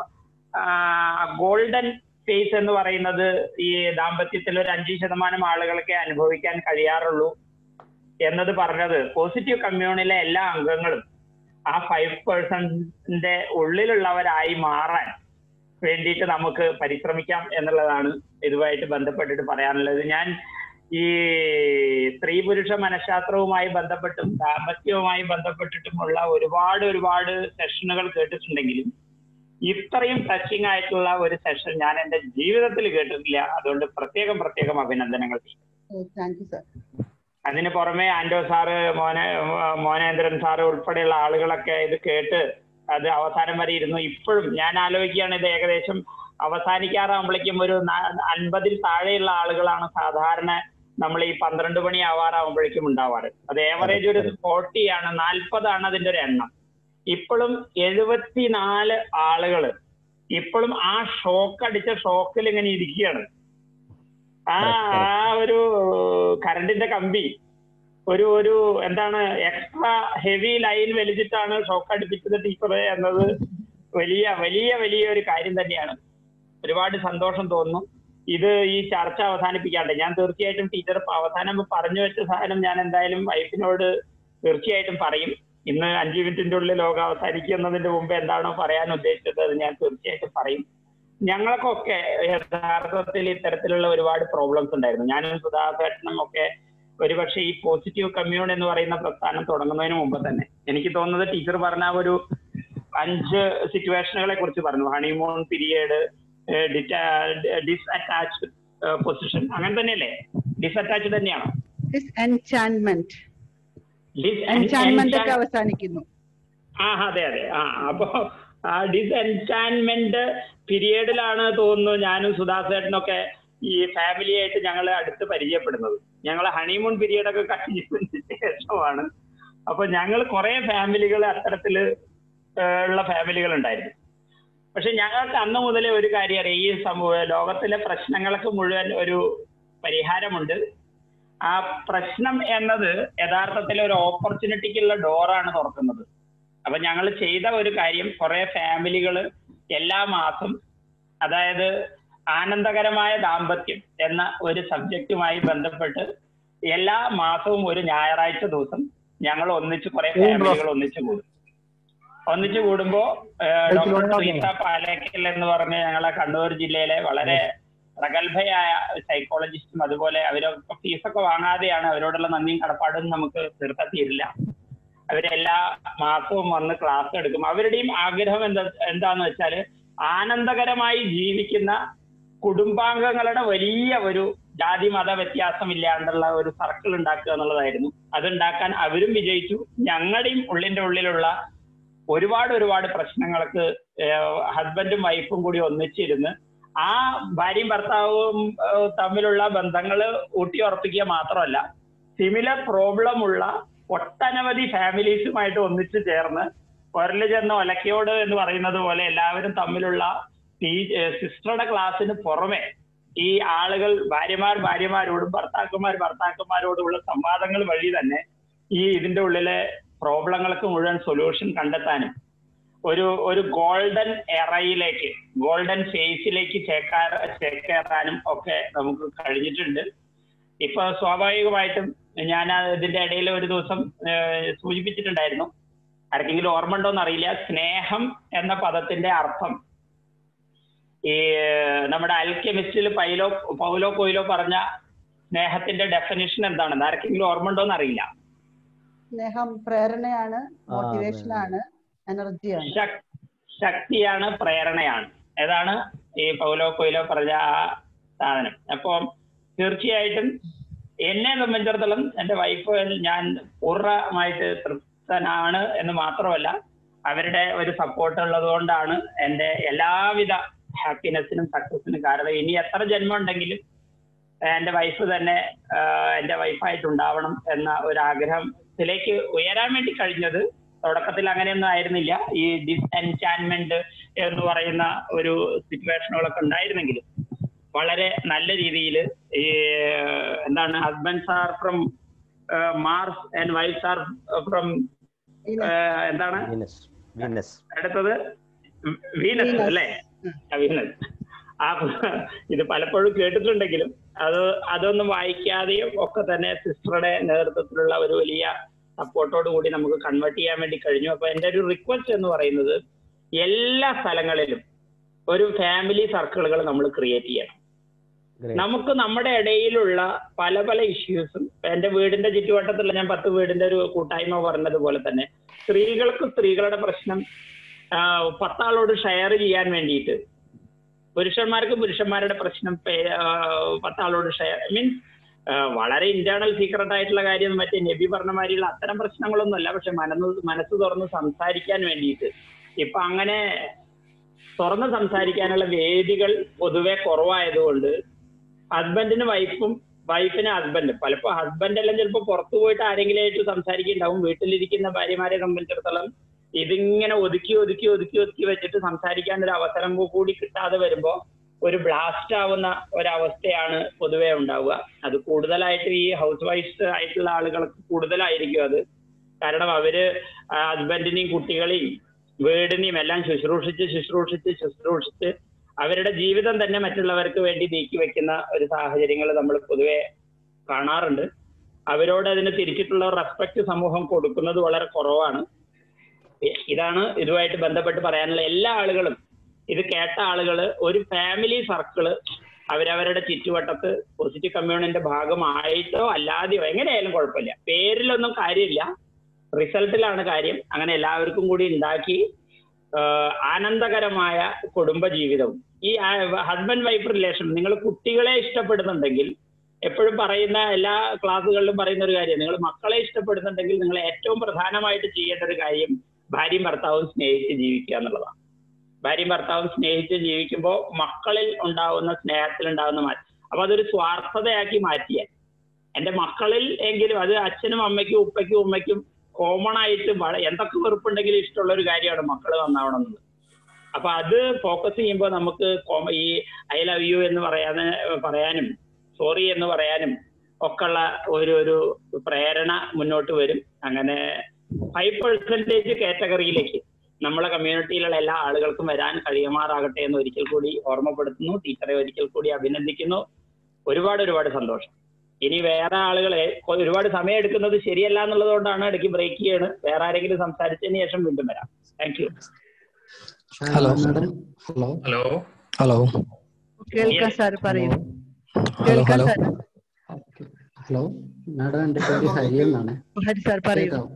ആ ഗോൾഡൻ ഫേസ് എന്ന് പറയുന്നത് ഈ ദാമ്പത്യത്തിൽ ഒരു അഞ്ച് ശതമാനം ആളുകൾക്ക് അനുഭവിക്കാൻ കഴിയാറുള്ളൂ എന്നത് പറഞ്ഞത് പോസിറ്റീവ് കമ്മ്യൂണിലെ എല്ലാ അംഗങ്ങളും ആ ഫൈവ് പേഴ്സന്റെ ഉള്ളിലുള്ളവരായി മാറാൻ വേണ്ടിയിട്ട് നമുക്ക് പരിശ്രമിക്കാം എന്നുള്ളതാണ് ഇതുമായിട്ട് ബന്ധപ്പെട്ടിട്ട് പറയാനുള്ളത് ഞാൻ ഈ സ്ത്രീ പുരുഷ മനഃശാസ്ത്രവുമായി ബന്ധപ്പെട്ടും ദാമ്പത്യവുമായി ബന്ധപ്പെട്ടിട്ടുമുള്ള ഒരുപാട് ഒരുപാട് സെഷനുകൾ കേട്ടിട്ടുണ്ടെങ്കിലും ഇത്രയും ടച്ചിങ് ആയിട്ടുള്ള ഒരു സെഷൻ ഞാൻ എന്റെ ജീവിതത്തിൽ കേട്ടിട്ടില്ല അതുകൊണ്ട് പ്രത്യേകം പ്രത്യേകം അഭിനന്ദനങ്ങൾ താങ്ക് യു സർ അതിന് പുറമെ ആൻഡോ സാറ് മോനെ മോനേന്ദ്രൻ സാറ് ഉൾപ്പെടെയുള്ള ആളുകളൊക്കെ ഇത് കേട്ട് അത് അവസാനം വരെ ഇരുന്നു ഇപ്പോഴും ഞാൻ ആലോചിക്കുകയാണ് ഇത് ഏകദേശം അവസാനിക്കാറാകുമ്പോഴേക്കും ഒരു ന- അൻപതിൽ താഴെയുള്ള ആളുകളാണ് സാധാരണ നമ്മൾ ഈ പന്ത്രണ്ട് മണി ആവാറാകുമ്പോഴേക്കും ഉണ്ടാവാറ് അത് ഏവറേജ് ഒരു ഫോർട്ടി ആണ് നാൽപ്പതാണ് അതിന്റെ ഒരു എണ്ണം ഇപ്പോഴും എഴുപത്തിനാല് ആളുകള് ഇപ്പോഴും ആ ഷോക്ക് അടിച്ച ഷോക്കിൽ ഇങ്ങനെ ഇരിക്കുകയാണ് ആ ആ ഒരു കറണ്ടിന്റെ കമ്പി ഒരു ഒരു എന്താണ് എക്സ്ട്രാ ഹെവി ലൈൻ വലിച്ചിട്ടാണ് ഷോക്ക് അടുപ്പിച്ചത് ടീച്ചർ എന്നത് വലിയ വലിയ വലിയ ഒരു കാര്യം തന്നെയാണ് ഒരുപാട് സന്തോഷം തോന്നുന്നു ഇത് ഈ ചർച്ച അവസാനിപ്പിക്കാണ്ട് ഞാൻ തീർച്ചയായിട്ടും ടീച്ചർ അവസാനം പറഞ്ഞു വെച്ച സാധനം ഞാൻ എന്തായാലും വൈഫിനോട് തീർച്ചയായിട്ടും പറയും ഇന്ന് അഞ്ചു മിനിറ്റിന്റെ ഉള്ളിൽ ലോകം അവസാനിക്കുന്നതിന്റെ മുമ്പ് എന്താണോ പറയാൻ ഉദ്ദേശിച്ചത് അത് ഞാൻ തീർച്ചയായിട്ടും പറയും ഞങ്ങൾക്കൊക്കെ യഥാർത്ഥത്തിൽ ഇത്തരത്തിലുള്ള ഒരുപാട് പ്രോബ്ലംസ് ഉണ്ടായിരുന്നു ഞാനും സുധാകരനും ഒക്കെ ഒരുപക്ഷെ ഈ പോസിറ്റീവ് കമ്മ്യൂൺ എന്ന് പറയുന്ന പ്രസ്ഥാനം തുടങ്ങുന്നതിന് മുമ്പ് തന്നെ എനിക്ക് തോന്നുന്നത് ടീച്ചർ പറഞ്ഞ ആ ഒരു അഞ്ച് സിറ്റുവേഷനുകളെ കുറിച്ച് പറഞ്ഞു ഹണിമൂൺ പീരിയഡ് ഡിസ്അറ്റാച്ച്ഡ് പൊസിഷൻ അങ്ങനെ തന്നെയല്ലേ ഡിസ്അറ്റാച്ച്ഡ് തന്നെയാണോ എൻചാൻമെന്റ് എൻചാൻമെന്റ് ഒക്കെ അവസാനിക്കുന്നു ആ അതെ അതെ ആ അപ്പോ ആ ഡിസ്എൻചാൻമെന്റ് പീരിയഡിലാണ് തോന്നുന്നു ഞാനും സുധാസേട്ടനൊക്കെ ഈ ഫാമിലി ആയിട്ട് ഞങ്ങൾ അടുത്ത് പരിചയപ്പെടുന്നത് ഞങ്ങൾ ഹണിമൂൺ പീരിയഡ് ഒക്കെ കഴിഞ്ഞതിന് ശേഷമാണ് അപ്പൊ ഞങ്ങൾ കുറെ ഫാമിലികൾ അത്തരത്തില് ഏഹ് ഉള്ള ഫാമിലികൾ ഉണ്ടായിരുന്നു പക്ഷെ ഞങ്ങൾക്ക് അന്ന് മുതലേ ഒരു കാര്യം അറിയാം ഈ സമൂഹ ലോകത്തിലെ പ്രശ്നങ്ങൾക്ക് മുഴുവൻ ഒരു പരിഹാരമുണ്ട് ആ പ്രശ്നം എന്നത് യഥാർത്ഥത്തിൽ ഒരു ഓപ്പർച്യൂണിറ്റിക്കുള്ള ഡോറാണ് തുറക്കുന്നത് അപ്പൊ ഞങ്ങൾ ചെയ്ത ഒരു കാര്യം കുറെ ഫാമിലികൾ എല്ലാ മാസം അതായത് ആനന്ദകരമായ ദാമ്പത്യം എന്ന ഒരു സബ്ജക്റ്റുമായി ബന്ധപ്പെട്ട് എല്ലാ മാസവും ഒരു ഞായറാഴ്ച ദിവസം ഞങ്ങൾ ഒന്നിച്ച് കുറെ ഫാമിലികൾ ഒന്നിച്ച് കൂടും ഒന്നിച്ചു കൂടുമ്പോ ഏഹ്, ഡോക്ടർ ശ്രീത പാലേക്കൽ എന്ന് പറഞ്ഞ് ഞങ്ങളെ കണ്ണൂർ ജില്ലയിലെ വളരെ പ്രഗത്ഭയായ സൈക്കോളജിസ്റ്റും അതുപോലെ അവരൊക്കെ ഫീസൊക്കെ വാങ്ങാതെയാണ് അവരോടുള്ള നന്ദിയും കടപ്പാടും നമുക്ക് തീർത്താൻ തീരില്ല അവരെല്ലാ മാസവും വന്ന് ക്ലാസ് എടുക്കും അവരുടെയും ആഗ്രഹം എന്താ എന്താന്ന് വെച്ചാല് ആനന്ദകരമായി ജീവിക്കുന്ന കുടുംബാംഗങ്ങളുടെ വലിയ ഒരു ജാതി മത വ്യത്യാസം ഇല്ലാണ്ടുള്ള ഒരു സർക്കിൾ ഉണ്ടാക്കുക എന്നുള്ളതായിരുന്നു അതുണ്ടാക്കാൻ അവരും വിജയിച്ചു ഞങ്ങളുടെയും ഉള്ളിന്റെ ഉള്ളിലുള്ള ഒരുപാട് ഒരുപാട് പ്രശ്നങ്ങൾക്ക് ഹസ്ബൻഡും വൈഫും കൂടി ഒന്നിച്ചിരുന്ന് ആ ഭാര്യയും ഭർത്താവും ഏഹ്, തമ്മിലുള്ള ബന്ധങ്ങൾ ഊട്ടിയുറപ്പിക്കുക മാത്രമല്ല സിമിലർ പ്രോബ്ലം ഉള്ള ഒട്ടനവധി ഫാമിലീസുമായിട്ട് ഒന്നിച്ചു ചേർന്ന് ഒരല് ചെന്ന ഒലക്കയോട് എന്ന് പറയുന്നത് പോലെ എല്ലാവരും തമ്മിലുള്ള ഈ സിസ്റ്ററുടെ ക്ലാസ്സിന് പുറമെ ഈ ആളുകൾ ഭാര്യമാർ ഭാര്യമാരോടും ഭർത്താക്കന്മാർ ഭർത്താക്കന്മാരോടുമുള്ള സംവാദങ്ങൾ വഴി തന്നെ ഈ ഇതിന്റെ ഉള്ളിലെ പ്രോബ്ലങ്ങൾക്ക് മുഴുവൻ സൊല്യൂഷൻ കണ്ടെത്താനും ഒരു ഒരു ഗോൾഡൻ എറയിലേക്ക് ഗോൾഡൻ ഫേസിലേക്ക് ചേക്കാ ചേക്കേറാനും ഒക്കെ നമുക്ക് കഴിഞ്ഞിട്ടുണ്ട് ഇപ്പൊ സ്വാഭാവികമായിട്ടും ഞാൻ ഇതിന്റെ ഇടയിൽ ഒരു ദിവസം ഏഹ്, സൂചിപ്പിച്ചിട്ടുണ്ടായിരുന്നു ആർക്കെങ്കിലും ഓർമ്മ ഉണ്ടോന്ന് അറിയില്ല സ്നേഹം എന്ന പദത്തിന്റെ അർത്ഥം ഈ നമ്മുടെ അൽക്കെമിസ്റ്റിൽ പൈലോ പൗലോ കൊയിലോ പറഞ്ഞ സ്നേഹത്തിന്റെ ഡെഫിനിഷൻ എന്താണെന്ന് ആർക്കെങ്കിലും ഓർമ്മ ഉണ്ടോന്ന് അറിയില്ല സ്നേഹം പ്രേരണയാണ് മോട്ടിവേഷൻ ആണ് എനർജിയാണ് ശക്- ശക്തിയാണ് പ്രേരണയാണ് ഏതാണ് ഈ പൗലോ കൊയിലോ പറഞ്ഞ ആ സാധനം അപ്പം തീർച്ചയായിട്ടും എന്നെ സംബന്ധിച്ചിടത്തോളം എന്റെ വൈഫ് ഞാൻ പൂർണ്ണമായിട്ട് തൃപ്തനാണ് എന്ന് മാത്രമല്ല അവരുടെ ഒരു സപ്പോർട്ട് ഉള്ളത് കൊണ്ടാണ് എന്റെ എല്ലാവിധ ഹാപ്പിനെസ്സിനും സക്സസിനും കാരണം ഇനി എത്ര ജന്മം ഉണ്ടെങ്കിലും എന്റെ വൈഫ് തന്നെ ആഹ് എന്റെ വൈഫായിട്ട് ഉണ്ടാവണം എന്ന ഒരു ആഗ്രഹത്തിലേക്ക് ഉയരാൻ വേണ്ടി കഴിഞ്ഞത് തുടക്കത്തിൽ അങ്ങനെയൊന്നും ആയിരുന്നില്ല ഈ ഡിസ്എൻചാൻമെന്റ് എന്ന് പറയുന്ന ഒരു സിറ്റുവേഷനുകളൊക്കെ ഉണ്ടായിരുന്നെങ്കിലും വളരെ നല്ല രീതിയിൽ ഈ എന്താണ് husbands are from Mars and wives are from എന്താണ് വീനസ് വീനസ് അടുത്തത് വീനസ് അല്ലേ ആ, വീനസ് ആ ഇത് പലപ്പോഴും കേട്ടിട്ടുണ്ടെങ്കിലും അത് അതൊന്നും വായിക്കാതെയും ഒക്കെ തന്നെ സിസ്റ്ററുടെ നേതൃത്വത്തിലുള്ള ഒരു വലിയ സപ്പോർട്ടോട് കൂടി നമുക്ക് കൺവേർട്ട് ചെയ്യാൻ വേണ്ടി കഴിഞ്ഞു അപ്പൊ എന്റെ ഒരു റിക്വസ്റ്റ് എന്ന് പറയുന്നത് എല്ലാ സ്ഥലങ്ങളിലും ഒരു ഫാമിലി സർക്കിളുകൾ നമ്മൾ ക്രിയേറ്റ് ചെയ്യണം നമുക്ക് നമ്മുടെ ഇടയിലുള്ള പല പല ഇഷ്യൂസും എന്റെ വീടിന്റെ ചുറ്റുവട്ടത്തുള്ള ഞാൻ പത്ത് വീടിന്റെ ഒരു കൂട്ടായ്മ പറഞ്ഞതുപോലെ തന്നെ സ്ത്രീകൾക്ക് സ്ത്രീകളുടെ പ്രശ്നം ആ, പത്താളോട് ഷെയർ ചെയ്യാൻ വേണ്ടിയിട്ട് പുരുഷന്മാർക്ക് പുരുഷന്മാരുടെ പ്രശ്നം പേ- ആ, പത്താളോട് ഷെയർ മീൻസ് വളരെ ഇന്റേണൽ സീക്രട്ട് ആയിട്ടുള്ള കാര്യം മറ്റേ നബി പറഞ്ഞ മാതിരിയുള്ള അത്തരം പ്രശ്നങ്ങളൊന്നുമല്ല പക്ഷെ മനസ്സ് മനസ്സ് തുറന്ന് സംസാരിക്കാൻ വേണ്ടിയിട്ട് ഇപ്പൊ അങ്ങനെ തുറന്ന് സംസാരിക്കാനുള്ള വേദികൾ പൊതുവെ കുറവായതുകൊണ്ട് ഹസ്ബൻഡിന് വൈഫും വൈഫിന് ഹസ്ബൻഡ് പലപ്പോ ഹസ്ബൻഡ് എല്ലാം ചിലപ്പോൾ പുറത്തു പോയിട്ട് ആരെങ്കിലും ആയിട്ട് സംസാരിക്കുന്നുണ്ടാവും വീട്ടിലിരിക്കുന്ന ഭാര്യമാരെ സംബന്ധിച്ചിടത്തോളം ഇതിങ്ങനെ ഒതുക്കി ഒതുക്കി ഒതുക്കി ഒതുക്കി വെച്ചിട്ട് സംസാരിക്കാൻ ഒരു അവസരം കൂടി കിട്ടാതെ വരുമ്പോ ഒരു ബ്ലാസ്റ്റ് ആവുന്ന ഒരവസ്ഥയാണ് പൊതുവെ ഉണ്ടാവുക അത് കൂടുതലായിട്ട് ഈ ഹൗസ് വൈഫ്സ് ആയിട്ടുള്ള ആളുകൾക്ക് കൂടുതലായിരിക്കും അത് കാരണം അവര് ഹസ്ബൻഡിനെയും കുട്ടികളെയും വീടിനെയും എല്ലാം ശുശ്രൂഷിച്ച് ശുശ്രൂഷിച്ച് ശുശ്രൂഷിച്ച് അവരുടെ ജീവിതം തന്നെ മറ്റുള്ളവർക്ക് വേണ്ടി നീക്കി വെക്കുന്ന ഒരു സാഹചര്യങ്ങൾ നമ്മൾ പൊതുവെ കാണാറുണ്ട് അവരോട് അതിന് തിരിച്ചിട്ടുള്ള റെസ്പെക്ട് സമൂഹം കൊടുക്കുന്നത് വളരെ കുറവാണ് ഇ- ഇതാണ് ഇതുമായിട്ട് ബന്ധപ്പെട്ട് പറയാനുള്ള എല്ലാ ആളുകളും ഇത് കേട്ട ആളുകൾ ഒരു ഫാമിലി സർക്കിള് അവരവരുടെ ചുറ്റുവട്ടത്ത് പോസിറ്റീവ് കമ്മ്യൂണിന്റെ ഭാഗമായിട്ടോ അല്ലാതെയോ എങ്ങനെയായാലും കുഴപ്പമില്ല പേരിലൊന്നും കാര്യമില്ല റിസൾട്ടിലാണ് കാര്യം അങ്ങനെ എല്ലാവർക്കും കൂടി ഉണ്ടാക്കി ആഹ് ആനന്ദകരമായ കുടുംബ ജീവിതവും ഈ ഹസ്ബൻഡ് വൈഫ് റിലേഷൻ നിങ്ങൾ കുട്ടികളെ ഇഷ്ടപ്പെടുന്നുണ്ടെങ്കിൽ എപ്പോഴും പറയുന്ന എല്ലാ ക്ലാസ്സുകളിലും പറയുന്ന ഒരു കാര്യം നിങ്ങൾ മക്കളെ ഇഷ്ടപ്പെടുന്നുണ്ടെങ്കിൽ നിങ്ങൾ ഏറ്റവും പ്രധാനമായിട്ട് ചെയ്യേണ്ട ഒരു കാര്യം ഭാര്യയും ഭർത്താവും സ്നേഹിച്ച് ജീവിക്കുക എന്നുള്ളതാണ് ഭാര്യയും ഭർത്താവും സ്നേഹിച്ച് ജീവിക്കുമ്പോൾ മക്കളിൽ ഉണ്ടാവുന്ന സ്നേഹത്തിൽ ഉണ്ടാവുന്ന മാറ്റം അപ്പൊ അതൊരു സ്വാർത്ഥതയാക്കി മാറ്റിയാൽ എന്റെ മക്കളിൽ എങ്കിലും അത് അച്ഛനും അമ്മയ്ക്കും ഉപ്പയ്ക്കും ഉമ്മയ്ക്കും കോമൺ ആയിട്ട് വള- എന്തൊക്കെ വെറുപ്പുണ്ടെങ്കിലും ഇഷ്ടമുള്ള ഒരു കാര്യമാണ് മക്കൾ നന്നാവണം എന്നുള്ളത് അപ്പൊ അത് ഫോക്കസ് ചെയ്യുമ്പോൾ നമുക്ക് കോമ- ഈ ഐ ലവ് യു എന്ന് പറയാന് പറയാനും സോറി എന്ന് പറയാനും ഒക്കെയുള്ള ഒരു ഒരു പ്രേരണ മുന്നോട്ട് വരും അങ്ങനെ ഫൈവ് പെർസെന്റേജ് കാറ്റഗറിയിലേക്ക് നമ്മളെ കമ്മ്യൂണിറ്റിയിലുള്ള എല്ലാ ആളുകൾക്കും വരാൻ കഴിയുമാറാകട്ടെ എന്ന് ഒരിക്കൽ കൂടി ഓർമ്മപ്പെടുത്തുന്നു ടീച്ചറെ ഒരിക്കൽ കൂടി അഭിനന്ദിക്കുന്നു ഒരുപാട് ഒരുപാട് സന്തോഷം ഇനി വേറെ ആളുകളെ കൊ- ഒരുപാട് സമയം എടുക്കുന്നത് ശരിയല്ല എന്നുള്ളത് കൊണ്ടാണ് ഇടയ്ക്ക് ബ്രേക്ക് ചെയ്യണ് വേറെ ആരെങ്കിലും സംസാരിച്ചതിന് ശേഷം വീണ്ടും വരാം thank you hello madam hello hello hello കേൾക്കാം സാർ പറയൂ ഹലോ കേൾക്കാം ഹലോ സാർ ഹലോ മാഡം എന്റെ പേര് ഹരി എന്നാണ് ഹരി സാർ പറയൂ കേൾക്കാം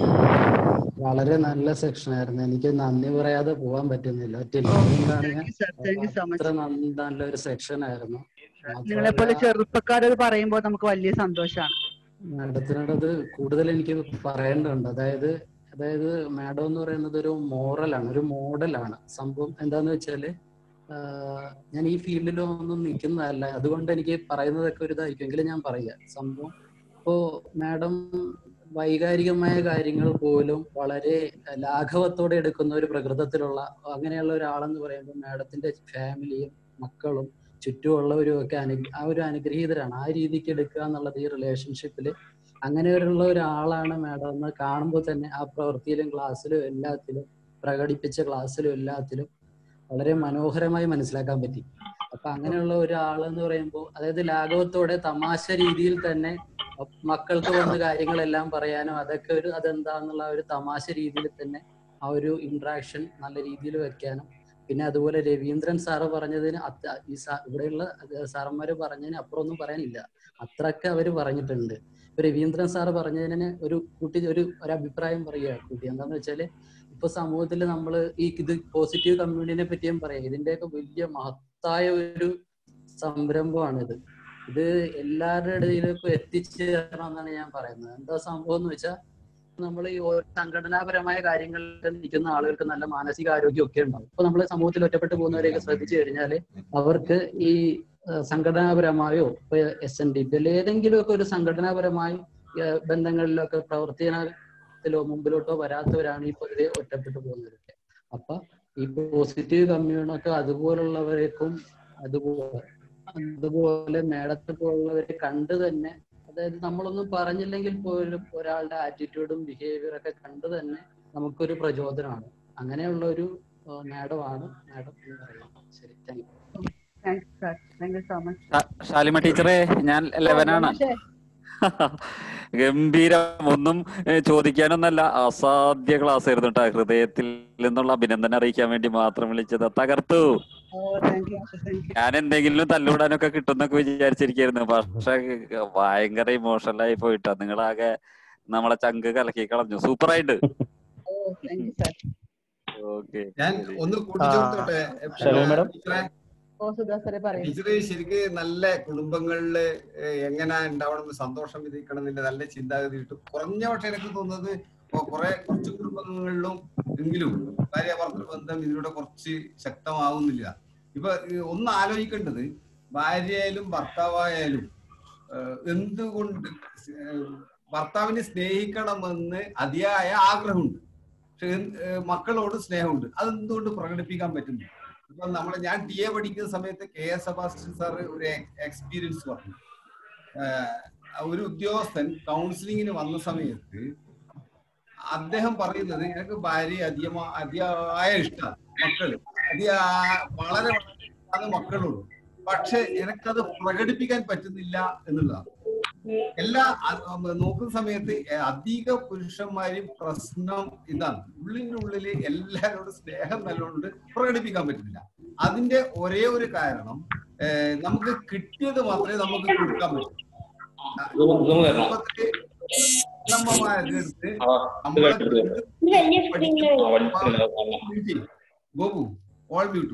വളരെ നല്ല സെക്ഷൻ ആയിരുന്നു എനിക്ക് നന്ദി പറയാതെ പോകാൻ പറ്റുന്നില്ല അതുകൊണ്ടാണ് ഞാൻ താങ്ക് യു സോ മച്ച് അത്ര നന്ന- നല്ലൊരു സെക്ഷൻ ആയിരുന്നു നിങ്ങളെ പോലെ ചെറുപ്പക്കാരത് പറയുമ്പോൾ നമുക്ക് വലിയ സന്തോഷമാണ് മാഡത്തിനോട് അത് കൂടുതൽ എനിക്ക് പറയേണ്ടതുണ്ട് അതായത് അതായത് മാഡം എന്ന് പറയുന്നത് ഒരു മോറലാണ് ഒരു മോഡലാണ് സംഭവം എന്താന്ന് വെച്ചാല് ആഹ് ഞാൻ ഈ ഫീൽഡിലൊന്നും നിൽക്കുന്നതല്ല അതുകൊണ്ട് എനിക്ക് പറയുന്നതൊക്കെ ഒരു ഇതായിരിക്കും എങ്കിലും ഞാൻ പറയാം സംഭവം ഇപ്പോ മാഡം വൈകാരികമായ കാര്യങ്ങൾ പോലും വളരെ ലാഘവത്തോടെ എടുക്കുന്ന ഒരു പ്രകൃതത്തിലുള്ള അങ്ങനെയുള്ള ഒരാളെന്ന് പറയുമ്പോൾ മാഡത്തിന്റെ ഫാമിലിയും മക്കളും ചുറ്റുമുള്ളവരും ഒക്കെ അനു ആ ഒരു അനുഗ്രഹീതരാണ് ആ രീതിക്ക് എടുക്കുക എന്നുള്ളത് ഈ റിലേഷൻഷിപ്പിൽ അങ്ങനെയുള്ള ഒരാളാണ് മാഡം എന്ന് കാണുമ്പോൾ തന്നെ ആ പ്രവൃത്തിയിലും ക്ലാസ്സിലും എല്ലാത്തിലും പ്രകടിപ്പിച്ച ക്ലാസ്സിലും എല്ലാത്തിലും വളരെ മനോഹരമായി മനസ്സിലാക്കാൻ പറ്റി അപ്പൊ അങ്ങനെയുള്ള ഒരാൾ എന്ന് പറയുമ്പോൾ അതായത് ലാഘവത്തോടെ തമാശ രീതിയിൽ തന്നെ മക്കൾക്ക് വന്ന് കാര്യങ്ങളെല്ലാം പറയാനും അതൊക്കെ ഒരു അതെന്താന്നുള്ള ആ ഒരു തമാശ രീതിയിൽ തന്നെ ആ ഒരു ഇന്ററാക്ഷൻ നല്ല രീതിയിൽ വെക്കാനും പിന്നെ അതുപോലെ രവീന്ദ്രൻ സാറ് പറഞ്ഞതിന് അത്ത- ഈ സാ- ഇവിടെയുള്ള സാറന്മാര് പറഞ്ഞതിന് അപ്പുറം ഒന്നും പറയാനില്ല അത്രയൊക്കെ അവര് പറഞ്ഞിട്ടുണ്ട് ഇപ്പൊ രവീന്ദ്രൻ സാറ് പറഞ്ഞതിന് ഒരു കുട്ടി ഒരു ഒരു അഭിപ്രായം പറയുക കുട്ടി എന്താന്ന് വെച്ചാല് ഇപ്പൊ സമൂഹത്തിൽ നമ്മൾ ഈ ഇത് പോസിറ്റീവ് കമ്മ്യൂണിറ്റിനെ പറ്റിയും പറയാം ഇതിന്റെയൊക്കെ വലിയ മഹത്തായ ഒരു സംരംഭമാണിത് ഇത് എല്ലാവരുടെ ഇടയിലേക്കും എത്തിച്ചേരണം എന്നാണ് ഞാൻ പറയുന്നത് എന്താ സംഭവം എന്ന് വെച്ചാൽ നമ്മൾ ഈ ഓരോ സംഘടനാപരമായ കാര്യങ്ങളിൽ നിൽക്കുന്ന ആളുകൾക്ക് നല്ല മാനസിക ആരോഗ്യം ഒക്കെ ഉണ്ടാവും ഇപ്പൊ നമ്മൾ സമൂഹത്തിൽ ഒറ്റപ്പെട്ടു പോകുന്നവരെയൊക്കെ ശ്രദ്ധിച്ചു കഴിഞ്ഞാൽ അവർക്ക് ഈ ഏഹ്, സംഘടനാപരമായോ ഇപ്പൊ എസ് എൻ ഡി പി ഏതെങ്കിലും ഒക്കെ ഒരു സംഘടനാപരമായി ഏഹ്, ബന്ധങ്ങളിലൊക്കെ പ്രവർത്തനത്തിലോ മുമ്പിലോട്ടോ വരാത്തവരാണ് ഈ പൊതുവെ ഒറ്റപ്പെട്ടു പോകുന്നവരൊക്കെ അപ്പൊ ഈ പോസിറ്റീവ് കമ്മ്യൂണൊക്കെ അതുപോലുള്ളവരേക്കും അതുപോലെ അതുപോലെ മേടത്തെ പോലുള്ളവരെ കണ്ട് തന്നെ അതായത് നമ്മളൊന്നും പറഞ്ഞില്ലെങ്കിൽ പോലും ഒരാളുടെ ആറ്റിറ്റ്യൂഡും ബിഹേവിയർ ഒക്കെ കണ്ട് തന്നെ നമുക്കൊരു പ്രചോദനമാണ് അങ്ങനെയുള്ള ഒരു മാഡമാണ് മാഡം എന്ന് പറയുന്നത് ശരി thank you thank you sir thank you so much ഷാ- ഷാലിമ ടീച്ചറെ ഞാൻ ലെവനാണ് ഗംഭീരം ഒന്നും ഏ, ചോദിക്കാനൊന്നല്ല അസാധ്യ ക്ലാസ് ആയിരുന്നു കേട്ടോ ഹൃദയത്തിൽ നിന്നുള്ള അഭിനന്ദനം അറിയിക്കാൻ വേണ്ടി മാത്രം വിളിച്ചത് തകർത്തു oh thank you thank you ഞാൻ എന്തെങ്കിലും തല്ലുവിടാനൊക്കെ കിട്ടുന്നൊക്കെ വിചാരിച്ചിരിക്കായിരുന്നു പക്ഷെ ഭയങ്കര ഇമോഷണൽ ആയി പോയിട്ടാ നിങ്ങളാകെ നമ്മളെ ചങ്ക് കലക്കി കളഞ്ഞു സൂപ്പർ ആയിട്ട് oh thank you sir okay ഞാൻ ഒന്ന് കൂട്ടിച്ചേർത്തോട്ടെ ഷലോ madam. ടീച്ചറെ ഓ സുധാ സാറെ പറയൂ ടീച്ചറ് ശരിക്ക് നല്ല കുടുംബങ്ങളില് ഏഹ്, എങ്ങനെ ഉണ്ടാവണം സന്തോഷം വിധിക്കണം എന്നില്ല നല്ല ചിന്താഗതി കിട്ടും കുറഞ്ഞ പക്ഷെ എനിക്ക് തോന്നുന്നത് കൊ- കുറെ കുറച്ച് കുടുംബങ്ങളിലും എങ്കിലും ഭാര്യ ഭർത്തൃ ബന്ധം ഇതിലൂടെ കുറച്ച് ശക്തമാവുന്നില്ല ഇപ്പൊ ഈ ഒന്ന് ആലോചിക്കേണ്ടത് ഭാര്യയായാലും ഭർത്താവായാലും ഏഹ്, എന്തുകൊണ്ട് ഏഹ്, ഭർത്താവിനെ സ്നേഹിക്കണമെന്ന് അതിയായ ആഗ്രഹമുണ്ട് പക്ഷെ എന്ത്- ഏഹ്, മക്കളോട് സ്നേഹമുണ്ട് അതെന്തുകൊണ്ട് പ്രകടിപ്പിക്കാൻ പറ്റുന്നു ഇപ്പൊ നമ്മള് ഞാൻ ടി എ പഠിക്കുന്ന സമയത്ത് കെ എസ് സെബാസ്റ്റ്യൻ സാർ ഒരു എക്സ്പീരിയൻസ് പറഞ്ഞു ആഹ് ഒരു ഉദ്യോഗസ്ഥൻ കൗൺസിലിങ്ങിന് വന്ന സമയത്ത് അദ്ദേഹം പറയുന്നത് എനിക്ക് ഭാര്യ അധികമാ അതിയായ ഇഷ്ടമാണ് മക്കള് അതിയാ വളരെ അത് മക്കളുള്ളൂ പക്ഷെ എനിക്കത് പ്രകടിപ്പിക്കാൻ പറ്റുന്നില്ല എന്നുള്ളതാണ് എല്ലാ അ- ഉം, നോക്കുന്ന സമയത്ത് അധിക പുരുഷന്മാരും പ്രശ്നം ഇതാണ് ഉള്ളിന്റെ ഉള്ളില് എല്ലാവരോടും സ്നേഹം നല്ലോണ്ട് പ്രകടിപ്പിക്കാൻ പറ്റുന്നില്ല അതിന്റെ ഒരേ ഒരു കാരണം ഏഹ്, നമുക്ക് കിട്ടിയത് മാത്രമേ നമുക്ക് കൊടുക്കാൻ പറ്റൂ കുടുംബത്തില് അച്ഛനമ്മമാരുടെ അടുത്ത് നമ്മളെ പഠിക്കുന്ന ഗോപു ഓൾ മ്യൂട്ട്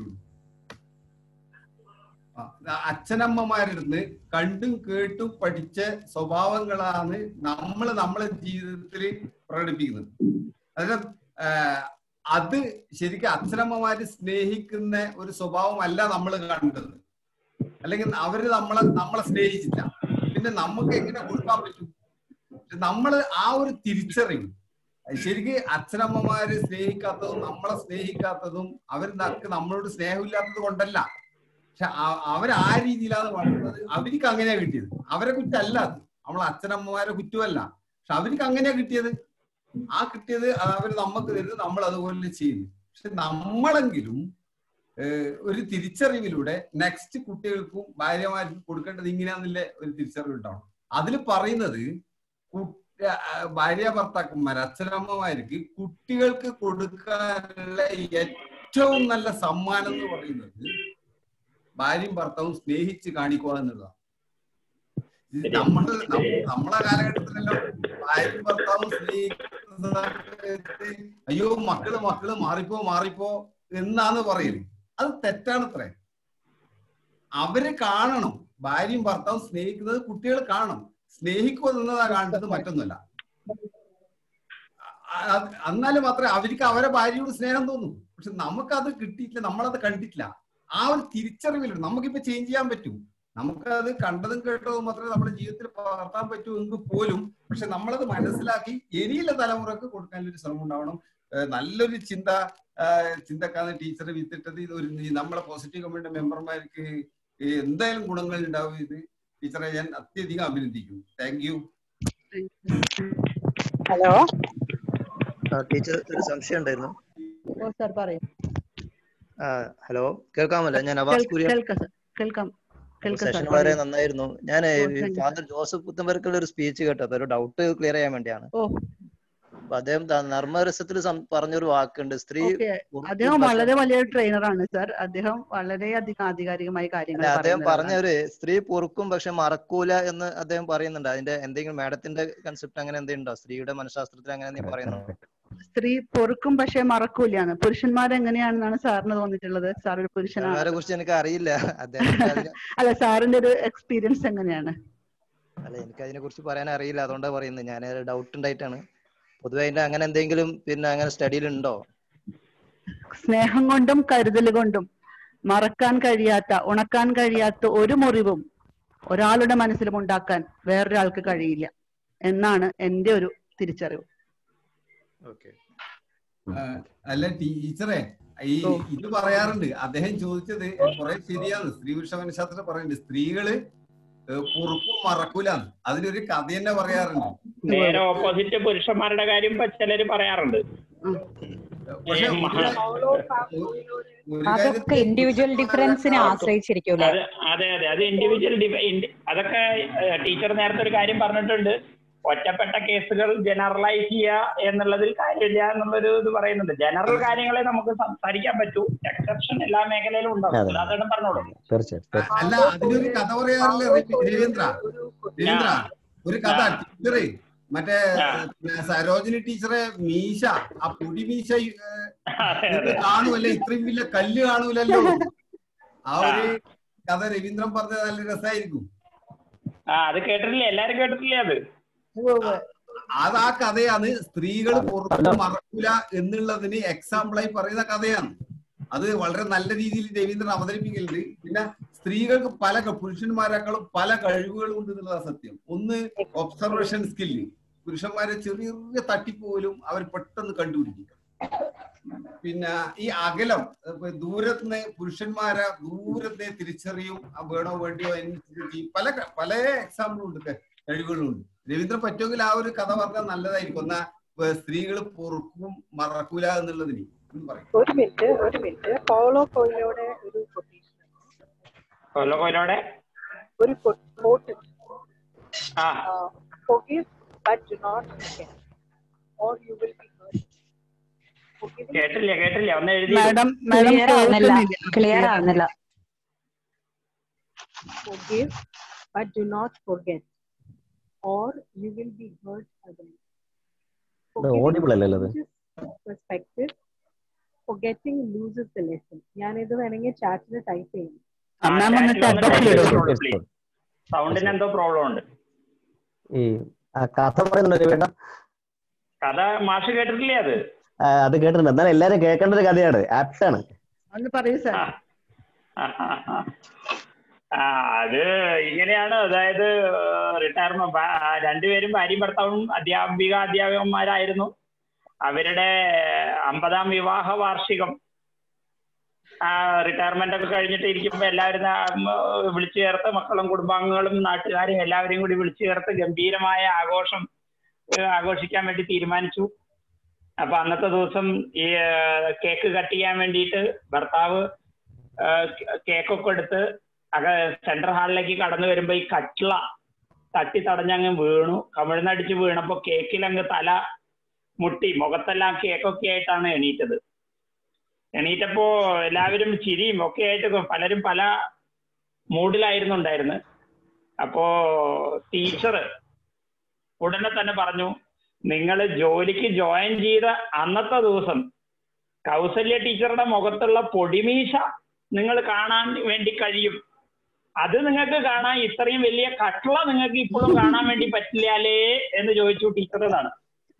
അച്ഛനമ്മമാരുടെ അടുത്ത് കണ്ടും കേട്ടും പഠിച്ച സ്വഭാവങ്ങളാണ് നമ്മൾ നമ്മളെ ജീവിതത്തിൽ പ്രകടിപ്പിക്കുന്നത് അതായത് ആഹ്, അത് ശരിക്കും അച്ഛനമ്മമാര് സ്നേഹിക്കുന്ന ഒരു സ്വഭാവമല്ല നമ്മൾ കണ്ടത് അല്ലെങ്കിൽ അവര് നമ്മളെ നമ്മളെ സ്നേഹിച്ചില്ല പിന്നെ നമുക്ക് എങ്ങനെ കൊടുക്കാൻ പറ്റും നമ്മൾ ആ ഒരു തിരിച്ചറിവ് ശരിക്കും അച്ഛനമ്മമാര് സ്നേഹിക്കാത്തതും നമ്മളെ സ്നേഹിക്കാത്തതും അവർ നമ്മളോട് സ്നേഹമില്ലാത്തത് കൊണ്ടല്ല പക്ഷെ അവർ ആ രീതിയിലാണ് വളർന്നത് അവർക്ക് അങ്ങനെയാ കിട്ടിയത് അവരെ കുറ്റമല്ല അത് നമ്മളെ അച്ഛനമ്മമാരെ കുറ്റമല്ല പക്ഷെ അവർക്ക് അങ്ങനെയാ കിട്ടിയത് ആ കിട്ടിയത് അവർ നമുക്ക് തരുന്നത് നമ്മൾ അതുപോലെ ചെയ്യുന്നു പക്ഷെ നമ്മളെങ്കിലും ഏഹ്, ഒരു തിരിച്ചറിവിലൂടെ നെക്സ്റ്റ് കുട്ടികൾക്കും ഭാര്യമാർക്കും കൊടുക്കേണ്ടത് ഇങ്ങനെയാണെന്നില്ല ഒരു തിരിച്ചറിവ് ഉണ്ടാവണം അതിൽ പറയുന്നത് കു- ആ, ഭാര്യ ഭർത്താക്കന്മാർ അച്ഛനമ്മമാർക്ക് കുട്ടികൾക്ക് കൊടുക്കാനുള്ള ഏറ്റവും നല്ല സമ്മാനം എന്ന് പറയുന്നത് ഭാര്യയും ഭർത്താവും സ്നേഹിച്ച് കാണിക്കുക എന്നുള്ളതാണ് ഇത് നമ്മള് നം- നമ്മളെ കാലഘട്ടത്തിലെല്ലാം ഭാര്യയും ഭർത്താവും സ്നേഹിക്കുന്ന സമയത്ത് അയ്യോ മക്കള് മക്കള് മാറിപ്പോ മാറിപ്പോ എന്നാണ് പറയല് അത് തെറ്റാണത്രേ അവര് കാണണം ഭാര്യയും ഭർത്താവും സ്നേഹിക്കുന്നത് കുട്ടികൾ കാണണം സ്നേഹിക്കുക എന്നതാ കാണുന്നത് മറ്റൊന്നുമല്ല അ- എന്നാലും മാത്രമേ അവർക്ക് അവരെ ഭാര്യയോട് സ്നേഹം തോന്നും പക്ഷെ നമുക്കത് കിട്ടിയിട്ടില്ല നമ്മളത് കണ്ടിട്ടില്ല ആ ഒരു തിരിച്ചറിവിലുണ്ട് നമുക്കിപ്പോ ചേഞ്ച് ചെയ്യാൻ പറ്റും നമുക്കത് കണ്ടതും കേട്ടതും മാത്രമേ നമ്മുടെ ജീവിതത്തിൽ പകർത്താൻ പറ്റൂ എങ്കിൽ പോലും പക്ഷെ നമ്മളത് മനസ്സിലാക്കി ഇനിയുള്ള തലമുറക്ക് കൊടുക്കാനൊരു ശ്രമം ഉണ്ടാവണം ഏഹ് നല്ലൊരു ചിന്ത ആഹ് ചിന്തക്കാണ് ടീച്ചർ വിത്തിട്ടത് ഇത് ഒരു നമ്മളെ പോസിറ്റീവ് കമ്മ്യൂണിറ്റി മെമ്പർമാർക്ക് എന്തായാലും ഗുണങ്ങൾ ഉണ്ടാവും ഇത് ടീച്ചറെ ഞാൻ അത്യധികം അഭിനന്ദിക്കുന്നു താങ്ക് യു ഹലോ ടീച്ചർ ഒരു സംശയം ഉണ്ടായിരുന്നു ഓ സാർ പറയൂ ആ, ഹലോ കേൾക്കാമല്ലോ ഞാൻ അവാസ് കേൾക്കാം കുര്യൻ കേൾക്കാം സാർ കേൾക്കാം കേൾക്കാം സാർ സെഷൻ വളരെ പറയൂ നന്നായിരുന്നു ഞാൻ oh thank you father Joseph പുത്തമ്പരക്കുള്ള ഒരു സ്പീച്ച് കേട്ടോ അപ്പൊ ഒരു ഡൗട്ട് ക്ലിയർ ചെയ്യാൻ വേണ്ടിയാണ് ഓ അപ്പൊ അദ്ദേഹം ത- നർമ്മരസത്തിൽ സം- പറഞ്ഞൊരു വാക്കുണ്ട് സ്ത്രീ ഓക്കെ പുറത്ത് അദ്ദേഹം പ്രസ- വളരെ വലിയൊരു ട്രെയിനറാണ് സാർ അദ്ദേഹം വളരെയധികം ആധികാരികമായി അല്ല കാര്യങ്ങൾ അദ്ദേഹം പറയുന്ന പറഞ്ഞ ഒരാളാണ് ഒരു സ്ത്രീ പൊറുക്കും പക്ഷെ മറക്കൂല എന്ന് അദ്ദേഹം പറയുന്നുണ്ട് അതിന്റെ എന്തെങ്കിലും മാഡത്തിന്റെ കൺസെപ്റ്റ് അങ്ങനെ എന്തെങ്കിലും ഉണ്ടോ സ്ത്രീയുടെ മനഃശാസ്ത്രത്തിൽ അങ്ങനെ എന്തെങ്കിലും പറയുന്നുണ്ടോ സ്ത്രീ പൊറുക്കും പക്ഷെ മറക്കൂലാണ് പുരുഷന്മാർ എങ്ങനെയാണെന്നാണ് സാറിന് തോന്നിയിട്ടുള്ളത് സാർ ഒരു അവരെ പുരുഷനാണ് കുറിച്ച് എനിക്ക് അറിയില്ല അദ്ദേഹം അതിന് അല്ല സാറിന്റെ ഒരു എക്സ്പീരിയൻസ് എങ്ങനെയാണ് അല്ല എനിക്ക് അതിനെ കുറിച്ച് പറയാൻ അറിയില്ല അതുകൊണ്ടാണ് പറയുന്നത് ഞാൻ ഡൗട്ട് ഉണ്ടായിട്ടാണ് പൊതുവെ അതിന്റെ അങ്ങനെ എന്തെങ്കിലും പിന്നെ അങ്ങനെ സ്റ്റഡിയിൽ ഉണ്ടോ സ്നേഹം കൊണ്ടും കരുതൽ കൊണ്ടും മറക്കാൻ കഴിയാത്ത ഉണക്കാൻ കഴിയാത്ത ഒരു മുറിവും ഒരാളുടെ മനസ്സിലും ഉണ്ടാക്കാൻ വേറൊരാൾക്ക് കഴിയില്ല എന്നാണ് എന്റെ ഒരു തിരിച്ചറിവ് ഓക്കെ ആ, അല്ല ടീച്ചറെ ഈ ഇത് പറയാറുണ്ട് അദ്ദേഹം ചോദിച്ചത് കുറെ ശരിയാണ് സ്ത്രീ പുരുഷ മനഃശാസ്ത്രം പറയുന്നുണ്ട് സ്ത്രീകള് ഏഹ് പൊറുപ്പും മറക്കൂലാന്ന് അതിനൊരു കഥ തന്നെ പറയാറുണ്ട് നേരെ ഓപ്പോസിറ്റ് പുരുഷന്മാരുടെ കാര്യം ഇപ്പൊ ചിലര് പറയാറുണ്ട് പക്ഷെ ഏ, മഹ- ഒരു അതൊക്കെ കാര്യത്തിൽ ഇൻഡിവിജ്വൽ ഡിഫറൻസിനെ ആശ്രയിച്ചിരിക്കൂലേ അത് അതെ അതെ അത് ഇൻഡിവിജ്വൽ അതൊക്കെ ടീച്ചർ നേരത്തെ ഒരു കാര്യം പറഞ്ഞിട്ടുണ്ട് ഒറ്റപ്പെട്ട കേസുകൾ ജനറലൈസ് ചെയ്യുക എന്നുള്ളതിൽ കാര്യമില്ല എന്നുള്ളൊരു ഇത് പറയുന്നുണ്ട് ജനറൽ കാര്യങ്ങളെ നമുക്ക് സംസാരിക്കാൻ പറ്റൂ എക്സെപ്ഷൻ എല്ലാ മേഖലയിലും ഉണ്ടാവും അതെ. അതാണ് പറഞ്ഞോളൂ തീർച്ചയായും അല്ല അതിനൊരു കഥ പറയാറില്ല രവീന്ദ്ര രവീന്ദ്ര ഒരു കഥ ടീച്ചറെ മറ്റേ പിന്നെ സരോജിനി ടീച്ചറെ മീശ ആ പൊടി മീശ ഏഹ്, ഇത് കാണുമല്ലേ ഇത്രയും വലിയ കല്ല് കാണൂലല്ലോ ആ ഒരു കഥ രവീന്ദ്രൻ പറഞ്ഞത് നല്ല രസമായിരിക്കും ആ അത് കേട്ടിട്ടില്ലേ എല്ലാരും കേട്ടിട്ടില്ലേ അത് അത് ആ കഥയാണ് സ്ത്രീകൾ പുറത്ത് മറക്കൂല എന്നുള്ളതിന് എക്സാമ്പിളായി പറയുന്ന കഥയാണ് അത് വളരെ നല്ല രീതിയിൽ രവീന്ദ്രൻ അവതരിപ്പിക്കലുണ്ട് പിന്നെ സ്ത്രീകൾക്ക് പല ക- പുരുഷന്മാരെക്കാളും പല കഴിവുകളും ഉണ്ട് എന്നുള്ളതാണ് സത്യം ഒന്ന് ഒബ്സർവേഷൻ സ്കില്ല് പുരുഷന്മാരെ ചെറിയ ചെറിയ തട്ടിപ്പ് പോലും അവർ പെട്ടെന്ന് കണ്ടുപിടിക്കും പിന്നെ ഈ അകലം ഇപ്പൊ ദൂരത്തുനിന്ന് പുരുഷന്മാരെ ദൂരത്തെ തിരിച്ചറിയും ആ വേണോ വേണ്ടിയോ അനുസരിച്ച് ചെയ്യും. പല ക- പല എക്സാമ്പിളും ഉണ്ട് കഴിവുകളുണ്ട് രവീന്ദ്രൻ പറ്റുമെങ്കിൽ ആ ഒരു കഥ പറഞ്ഞാൽ നല്ലതായിരിക്കും എന്നാ സ്ത്രീകൾ പൊറുക്കും മറക്കൂല എന്നുള്ളതിന് എന്ന് പറയും ഒരു മിനിറ്റ് ഒരു മിനിറ്റ് പോളോ കോയിലോടെ ഒരു കൊട്ടേഷൻ കൊല്ല കൊല്ലോടെ ഒരു കോട്ട് ആ forgive but do not forget or you will be hurt Forgiving കേട്ടില്ല കേട്ടില്ല ഒന്ന് എഴുതി മാഡം മാഡം ക്ലിയർ ആവുന്നില്ല കേൾക്കുന്നില്ല ക്ലിയർ ആവുന്നില്ല forgive but do not forget or you will be hurt again audible അല്ലല്ലോ അത് perspective forgetting loses the lesson ഞാനിത് വേണമെങ്കിൽ ചാറ്റിൽ ടൈപ്പ് ചെയ്യും മാം ഒന്ന് ടച്ച് സൗണ്ടിന് എന്തോ പ്രോബ്ലം ഉണ്ട് ഈ ആ കഥ പറയുന്നുണ്ട് രവിയേട്ട കഥ മാഷ് കേട്ടിട്ടില്ലേ അത് ആ, അത് കേട്ടിട്ടുണ്ട് എന്നാലും എല്ലാരും കേൾക്കേണ്ട ഒരു കഥയാണ് ആപ്റ്റ് ആണ് ഒന്ന് പറയൂ സാർ ആ അത് ഇങ്ങനെയാണ് അതായത് റിട്ടയർമെന്റ് രണ്ടുപേരും ഭാര്യയും ഭർത്താവും അധ്യാപിക അധ്യാപകന്മാരായിരുന്നു അവരുടെ അമ്പതാം വിവാഹ വാർഷികം റിട്ടയർമെന്റ് ഒക്കെ കഴിഞ്ഞിട്ട് ഇരിക്കുമ്പോ എല്ലാവരും ആ, ഉം, വിളിച്ചു ചേർത്ത് മക്കളും കുടുംബാംഗങ്ങളും നാട്ടുകാരും എല്ലാവരെയും കൂടി വിളിച്ചു ചേർത്ത് ഗംഭീരമായ ആഘോഷം ഏ, ആഘോഷിക്കാൻ വേണ്ടി തീരുമാനിച്ചു അപ്പൊ അന്നത്തെ ദിവസം ഈ ഏ, കേക്ക് കട്ട് ചെയ്യാൻ വേണ്ടിയിട്ട് ഭർത്താവ് ഏ, കേക്കൊക്കെ എടുത്ത് അക സെൻട്രൽ ഹാളിലേക്ക് കടന്നു വരുമ്പോ ഈ കട്ട്ള തട്ടി തടഞ്ഞങ്ങ് വീണു കമിഴ്ന്നടിച്ച് വീണപ്പോ കേക്കിലങ്ങ് തല മുട്ടി മുഖത്തെല്ലാം കേക്കൊക്കെ ആയിട്ടാണ് എണീറ്റത് എണീറ്റപ്പോ എല്ലാവരും ചിരിയും ഒക്കെ ആയിട്ട് പലരും പല മൂഡിലായിരുന്നു ഉണ്ടായിരുന്നത് അപ്പോ ടീച്ചർ ഉടനെ തന്നെ പറഞ്ഞു നിങ്ങൾ ജോലിക്ക് ജോയിൻ ചെയ്ത അന്നത്തെ ദിവസം കൗസല്യ ടീച്ചറുടെ മുഖത്തുള്ള പൊടിമീശ നിങ്ങൾ കാണാൻ വേണ്ടി കഴിയും അത് നിങ്ങൾക്ക് കാണാൻ ഇത്രയും വലിയ കട്ട്ള നിങ്ങൾക്ക് ഇപ്പോഴും കാണാൻ വേണ്ടി പറ്റില്ലാലേ എന്ന് ചോദിച്ചു ടീച്ചർ എന്നാണ്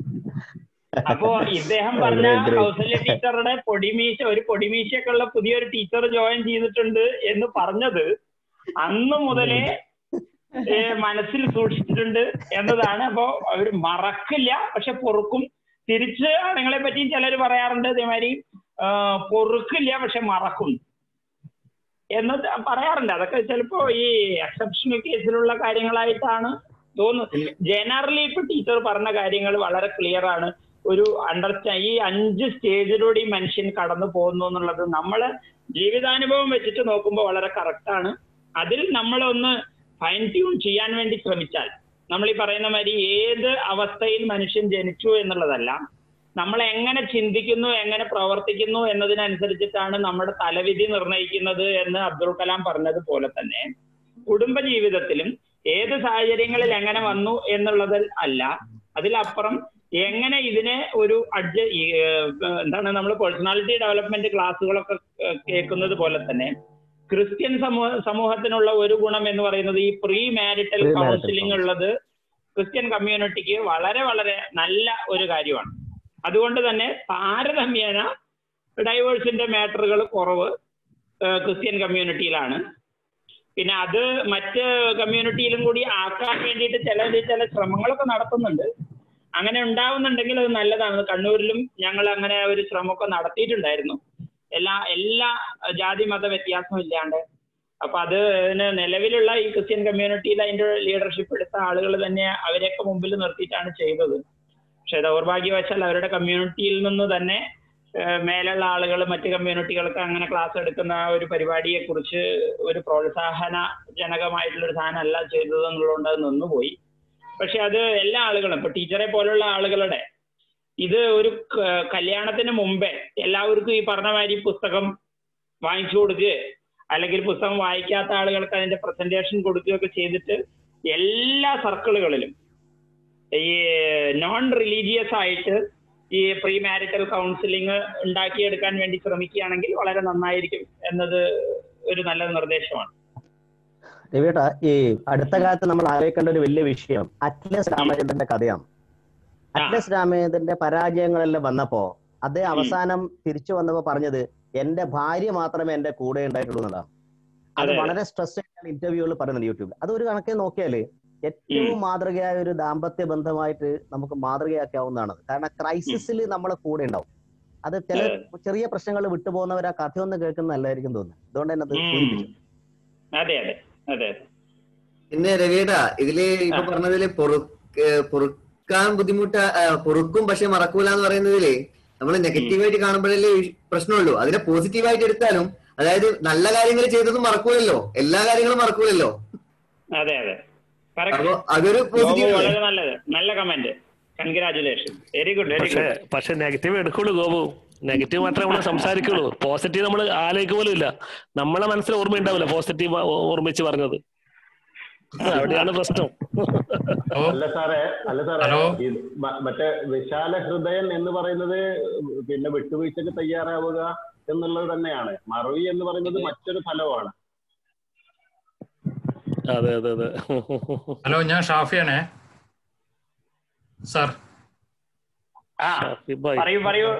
അപ്പോ ഇദ്ദേഹം പറഞ്ഞ Great, great. കൗസല്യ ടീച്ചറുടെ പൊടിമീശ ഒരു പൊടിമീശയൊക്കെ ഉള്ള പുതിയൊരു ടീച്ചർ ജോയിൻ ചെയ്തിട്ടുണ്ട് എന്ന് പറഞ്ഞത് അന്ന് മുതലേ ഏ, മനസ്സിൽ സൂക്ഷിച്ചിട്ടുണ്ട് എന്നതാണ് അപ്പോ അവർ മറക്കില്ല പക്ഷെ പൊറുക്കും തിരിച്ച് ആണുങ്ങളെ പറ്റിയും ചിലർ പറയാറുണ്ട് ഇതേമാതിരി ആ, പൊറുക്കില്ല പക്ഷെ മറക്കും എന്ന് പറയാറുണ്ട് അതൊക്കെ ചിലപ്പോ ഈ എക്സെപ്ഷണൽ കേസിലുള്ള കാര്യങ്ങളായിട്ടാണ് തോന്നുന്നു ജനറലി ഇപ്പൊ ടീച്ചർ പറഞ്ഞ കാര്യങ്ങൾ വളരെ ക്ലിയർ ആണ് ഒരു അണ്ടർസ്റ്റാ ഈ അഞ്ച് സ്റ്റേജിലൂടെ ഈ മനുഷ്യൻ കടന്നു പോകുന്നു എന്നുള്ളത് നമ്മള് ജീവിതാനുഭവം വെച്ചിട്ട് നോക്കുമ്പോൾ വളരെ കറക്റ്റ് ആണ് അതിൽ നമ്മളൊന്ന് ഫൈൻ ട്യൂൺ ചെയ്യാൻ വേണ്ടി ശ്രമിച്ചാൽ നമ്മൾ ഈ പറയുന്ന മാതിരി ഏത് അവസ്ഥയിൽ മനുഷ്യൻ ജനിച്ചു എന്നുള്ളതല്ല നമ്മൾ എങ്ങനെ ചിന്തിക്കുന്നു എങ്ങനെ പ്രവർത്തിക്കുന്നു എന്നതിനനുസരിച്ചിട്ടാണ് നമ്മുടെ തലവിധി നിർണ്ണയിക്കുന്നത് എന്ന് അബ്ദുൾ കലാം പറഞ്ഞതുപോലെ തന്നെ കുടുംബ ജീവിതത്തിലും ഏത് സാഹചര്യങ്ങളിൽ എങ്ങനെ വന്നു എന്നുള്ളതിൽ അല്ല അതിലപ്പുറം എങ്ങനെ ഇതിനെ ഒരു അഡ്ജ ഈ, ഏഹ്, എന്താണ് നമ്മൾ പേഴ്സണാലിറ്റി ഡെവലപ്മെന്റ് ക്ലാസ്സുകളൊക്കെ ഏഹ്, കേൾക്കുന്നത് പോലെ തന്നെ ക്രിസ്ത്യൻ സമൂഹ സമൂഹത്തിനുള്ള ഒരു ഗുണം എന്ന് പറയുന്നത് ഈ പ്രീ മാരിറ്റൽ Pre-marital കൗൺസിലിംഗ് ഉള്ളത് ക്രിസ്ത്യൻ കമ്മ്യൂണിറ്റിക്ക് വളരെ വളരെ നല്ല ഒരു കാര്യമാണ് അതുകൊണ്ട് തന്നെ താരതമ്യേന ഡൈവേഴ്സിന്റെ മാറ്ററുകൾ കുറവ് ഏഹ് ക്രിസ്ത്യൻ കമ്മ്യൂണിറ്റിയിലാണ് പിന്നെ അത് മറ്റ് കമ്മ്യൂണിറ്റിയിലും കൂടി ആക്കാൻ വേണ്ടിയിട്ട് ചില ചില ശ്രമങ്ങളൊക്കെ നടത്തുന്നുണ്ട് അങ്ങനെ ഉണ്ടാവുന്നുണ്ടെങ്കിൽ അത് നല്ലതാണ് കണ്ണൂരിലും ഞങ്ങൾ അങ്ങനെ ഒരു ശ്രമമൊക്കെ നടത്തിയിട്ടുണ്ടായിരുന്നു എല്ലാ എല്ലാ ജാതി മത വ്യത്യാസവും ഇല്ലാണ്ട് അപ്പൊ അത് ഇതിന് നിലവിലുള്ള ഈ ക്രിസ്ത്യൻ കമ്മ്യൂണിറ്റിയിൽ അതിന്റെ ലീഡർഷിപ്പ് എടുത്ത ആളുകൾ തന്നെ അവരെയൊക്കെ മുമ്പിൽ നിർത്തിയിട്ടാണ് ചെയ്തത് പക്ഷെ ദൗർഭാഗ്യവശാൽ അവരുടെ കമ്മ്യൂണിറ്റിയിൽ നിന്ന് തന്നെ ഏഹ് മേലുള്ള ആളുകൾ മറ്റ് കമ്മ്യൂണിറ്റികൾക്ക് അങ്ങനെ ക്ലാസ് എടുക്കുന്ന ഒരു പരിപാടിയെ കുറിച്ച് ഒരു പ്രോത്സാഹനജനകമായിട്ടുള്ള ഒരു സാധനം അല്ല ചെയ്തത് എന്നുള്ളതുകൊണ്ട് അത് നിന്നുപോയി പക്ഷെ അത് എല്ലാ ആളുകളും ഇപ്പൊ ടീച്ചറെ പോലുള്ള ആളുകളുടെ ഇത് ഒരു ക- കല്യാണത്തിന് മുമ്പേ എല്ലാവർക്കും ഈ പറഞ്ഞ മാതിരി പുസ്തകം വാങ്ങിച്ചു കൊടുക്കുക അല്ലെങ്കിൽ പുസ്തകം വായിക്കാത്ത ആളുകൾക്ക് അതിന്റെ പ്രസന്റേഷൻ കൊടുക്കുകയൊക്കെ ചെയ്തിട്ട് എല്ലാ സർക്കിളുകളിലും ഈ നോൺ റിലീജിയസ് ആയിട്ട് ഈ പ്രീ മാരിറ്റൽ കൗൺസിലിംഗ് ഉണ്ടാക്കിയെടുക്കാൻ വേണ്ടി ശ്രമിക്കുകയാണെങ്കിൽ വളരെ നന്നായിരിക്കും എന്നത് ഒരു നല്ല നിർദ്ദേശമാണ് രവിയേട്ടാ ഈ അടുത്ത കാലത്ത് നമ്മൾ ആലോചിക്കേണ്ട ഒരു വലിയ വിഷയം അറ്റ്ലസ് രാമചന്ദ്രന്റെ കഥയാണ് അറ്റ്ലസ് രാമചന്ദ്രന്റെ പരാജയങ്ങളെല്ലാം വന്നപ്പോ അദ്ദേഹം അവസാനം തിരിച്ചു വന്നപ്പോ പറഞ്ഞത് എന്റെ ഭാര്യ മാത്രമേ എന്റെ കൂടെ ഉണ്ടായിട്ടുള്ളൂ എന്നതാണ് അത് അതെ, അതെ. വളരെ സ്ട്രെസ് ആയിട്ടാണ് ഇന്റർവ്യൂകൾ പറയുന്നത് യൂട്യൂബിൽ അത് ഒരു കണക്കെ നോക്കിയാല് ഏറ്റവും മാതൃകയായ ഒരു ദാമ്പത്യ ബന്ധമായിട്ട് നമുക്ക് മാതൃകയാക്കാവുന്നതാണ് കാരണം ക്രൈസിസിൽ നമ്മളെ കൂടെ ഉണ്ടാവും അത് ചില ചെറിയ പ്രശ്നങ്ങൾ വിട്ടുപോകുന്നവർ ആ കഥയൊന്ന് കേൾക്കുന്നത് നല്ലതായിരിക്കും തോന്നുന്നു അതുകൊണ്ട് തന്നെ അത് സൂചിപ്പിച്ചു അതെ അതെ അതെ പിന്നെ രവിയേട്ടാ ഇതില് ഇപ്പൊ പറഞ്ഞതില് പൊറുക്ക് പൊറുക്കാൻ ബുദ്ധിമുട്ട ആ, പൊറുക്കും പക്ഷെ മറക്കൂല എന്ന് പറയുന്നതില് നമ്മൾ നെഗറ്റീവായിട്ട് കാണുമ്പോഴല്ലേ ഈ പ്രശ്നമുള്ളൂ അതിനെ പോസിറ്റീവായിട്ട് എടുത്താലും അതായത് നല്ല കാര്യങ്ങൾ ചെയ്തതും മറക്കൂലല്ലോ എല്ലാ കാര്യങ്ങളും മറക്കൂലല്ലോ അതെ അതെ അപ്പൊ അതൊരു ഗോപു പോസിറ്റീവ് അല്ലേ വളരെ നല്ലത് നല്ല comment congratulation very good very പക്ഷെ ഗുഡ് പക്ഷെ നെഗറ്റീവ് എടുക്കുള്ളൂ ഗോപു നെഗറ്റീവ് മാത്രമേ നമ്മൾ സംസാരിക്കുള്ളൂ പോസിറ്റീവ് നമ്മൾ ആലോചിക്കുക പോലും ഇല്ല നമ്മളെ മനസ്സിൽ ഓർമ്മ ഉണ്ടാവില്ല പോസിറ്റീവ് ഓർമ്മിച്ച് പറഞ്ഞത് അവിടെയാണ് പ്രശ്നം അല്ല സാറേ അല്ല സാറേ ഇത് മ- മറ്റേ വിശാല ഹൃദയൻ എന്ന് പറയുന്നത് പിന്നെ വിട്ടുവീഴ്ചക്ക് തയ്യാറാവുക എന്നുള്ളത് തന്നെയാണ് മറവി എന്ന് പറയുന്നത് മറ്റൊരു ഫലമാണ് അതെ അതെ അതെ ഹലോ ഞാൻ ഷാഫിയാണേ സാർ പറയൂ പറയൂ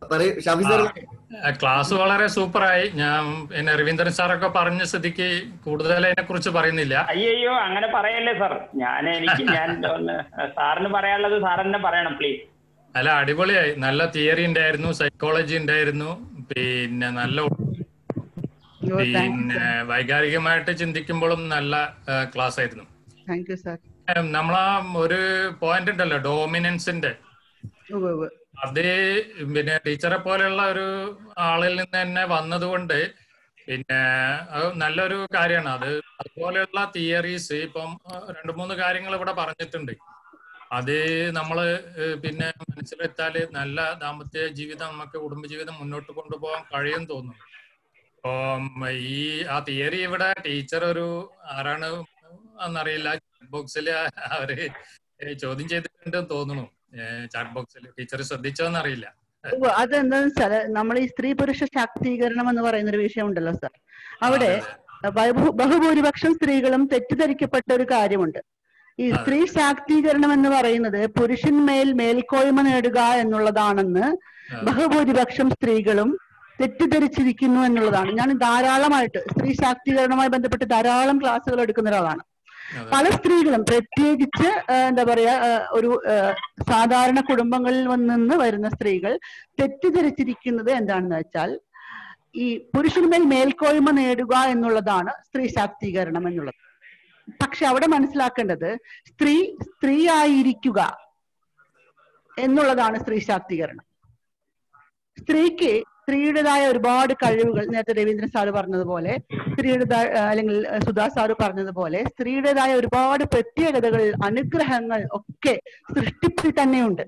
ആ, ക്ലാസ് വളരെ സൂപ്പറായി ഞാൻ പിന്നെ രവീന്ദ്രൻ സാറൊക്കെ പറഞ്ഞ സ്ഥിതിക്ക് കൂടുതൽ അതിനെ കുറിച്ച് പറയുന്നില്ല അയ്യോ അങ്ങനെ പറയല്ലേ സാർ ഞാൻ എനിക്ക് ഞാൻ ഒന്ന് സാറിന് പറയാനുള്ളത് സാർ തന്നെ പറയണം പ്ലീസ് നല്ല അടിപൊളിയായി നല്ല തിയറി ഉണ്ടായിരുന്നു സൈക്കോളജി ഉണ്ടായിരുന്നു പിന്നെ നല്ല പിന്നെ വൈകാരികമായിട്ട് ചിന്തിക്കുമ്പോഴും നല്ല ക്ലാസ് ആയിരുന്നു താങ്ക് യു സാർ ഏം, നമ്മളാ ഒരു പോയിന്റ് ഉണ്ടല്ലോ ഡോമിനൻസിന്റെ അത് പിന്നെ ടീച്ചറെ പോലെയുള്ള ഒരു ആളിൽ നിന്ന് തന്നെ വന്നതുകൊണ്ട് പിന്നെ അത് നല്ലൊരു കാര്യമാണ് അത് അതുപോലെയുള്ള തിയറീസ് ഇപ്പം അഹ് രണ്ട് മൂന്ന് കാര്യങ്ങൾ ഇവിടെ പറഞ്ഞിട്ടുണ്ട് അത് നമ്മൾ പിന്നെ മനസ്സിലെത്താല് നല്ല ദാമ്പത്യ ജീവിതം നമുക്ക് കുടുംബജീവിതം മുന്നോട്ട് കൊണ്ടുപോകാൻ കഴിയും തോന്നുന്നു അപ്പം ഈ ആ തിയറി ഇവിടെ ടീച്ചർ ഒരു ആരാണ് എന്നറിയില്ല ചാറ്റ് ബോക്സിൽ അവര് ചോദ്യം ചെയ്തിട്ടുണ്ടെന്ന് തോന്നുന്നു ചാറ്റ് ബോക്സിൽ ടീച്ചർ ശ്രദ്ധിച്ചോന്നറിയില്ല ഉവ്വ് അതെന്താന്ന് വെച്ചാല് നമ്മൾ ഈ സ്ത്രീ പുരുഷ ശാക്തീകരണം എന്ന് പറയുന്ന ഒരു വിഷയം ഉണ്ടല്ലോ സാർ അവിടെ ബഹു- ബഹുഭൂരിപക്ഷം സ്ത്രീകളും തെറ്റിദ്ധരിക്കപ്പെട്ട ഒരു കാര്യമുണ്ട് ഈ സ്ത്രീ ശാക്തീകരണം എന്ന് പറയുന്നത് പുരുഷന്മേൽ മേൽക്കോയ്മ നേടുക എന്നുള്ളതാണെന്ന് ബഹുഭൂരിപക്ഷം സ്ത്രീകളും തെറ്റിദ്ധരിച്ചിരിക്കുന്നു എന്നുള്ളതാണ് ഞാൻ ധാരാളമായിട്ട് സ്ത്രീ ശാക്തീകരണവുമായി ബന്ധപ്പെട്ട് ധാരാളം ക്ലാസ്സുകൾ എടുക്കുന്ന ഒരാളാണ് പല സ്ത്രീകളും പ്രത്യേകിച്ച് ആ, എന്താ പറയാ ആ, ഒരു ആ, സാധാരണ കുടുംബങ്ങളിൽ നിന്ന് വരുന്ന സ്ത്രീകൾ തെറ്റിദ്ധരിച്ചിരിക്കുന്നത് എന്താണെന്ന് വെച്ചാൽ ഈ പുരുഷന്മേൽ മേൽക്കോയ്മ നേടുക എന്നുള്ളതാണ് സ്ത്രീ ശാക്തീകരണം എന്നുള്ളത് പക്ഷെ അവിടെ മനസ്സിലാക്കേണ്ടത് സ്ത്രീ സ്ത്രീ ആയിരിക്കുക എന്നുള്ളതാണ് സ്ത്രീ ശാക്തീകരണം സ്ത്രീക്ക് സ്ത്രീയുടേതായ ഒരുപാട് കഴിവുകൾ നേരത്തെ രവീന്ദ്രൻ സാറ് പറഞ്ഞതുപോലെ സ്ത്രീയുടേതായ അല്ലെങ്കിൽ സുധാ സാറ് പറഞ്ഞതുപോലെ സ്ത്രീയുടേതായ ഒരുപാട് പ്രത്യേകതകൾ അനുഗ്രഹങ്ങൾ ഒക്കെ സൃഷ്ടിപ്പിൽ തന്നെയുണ്ട്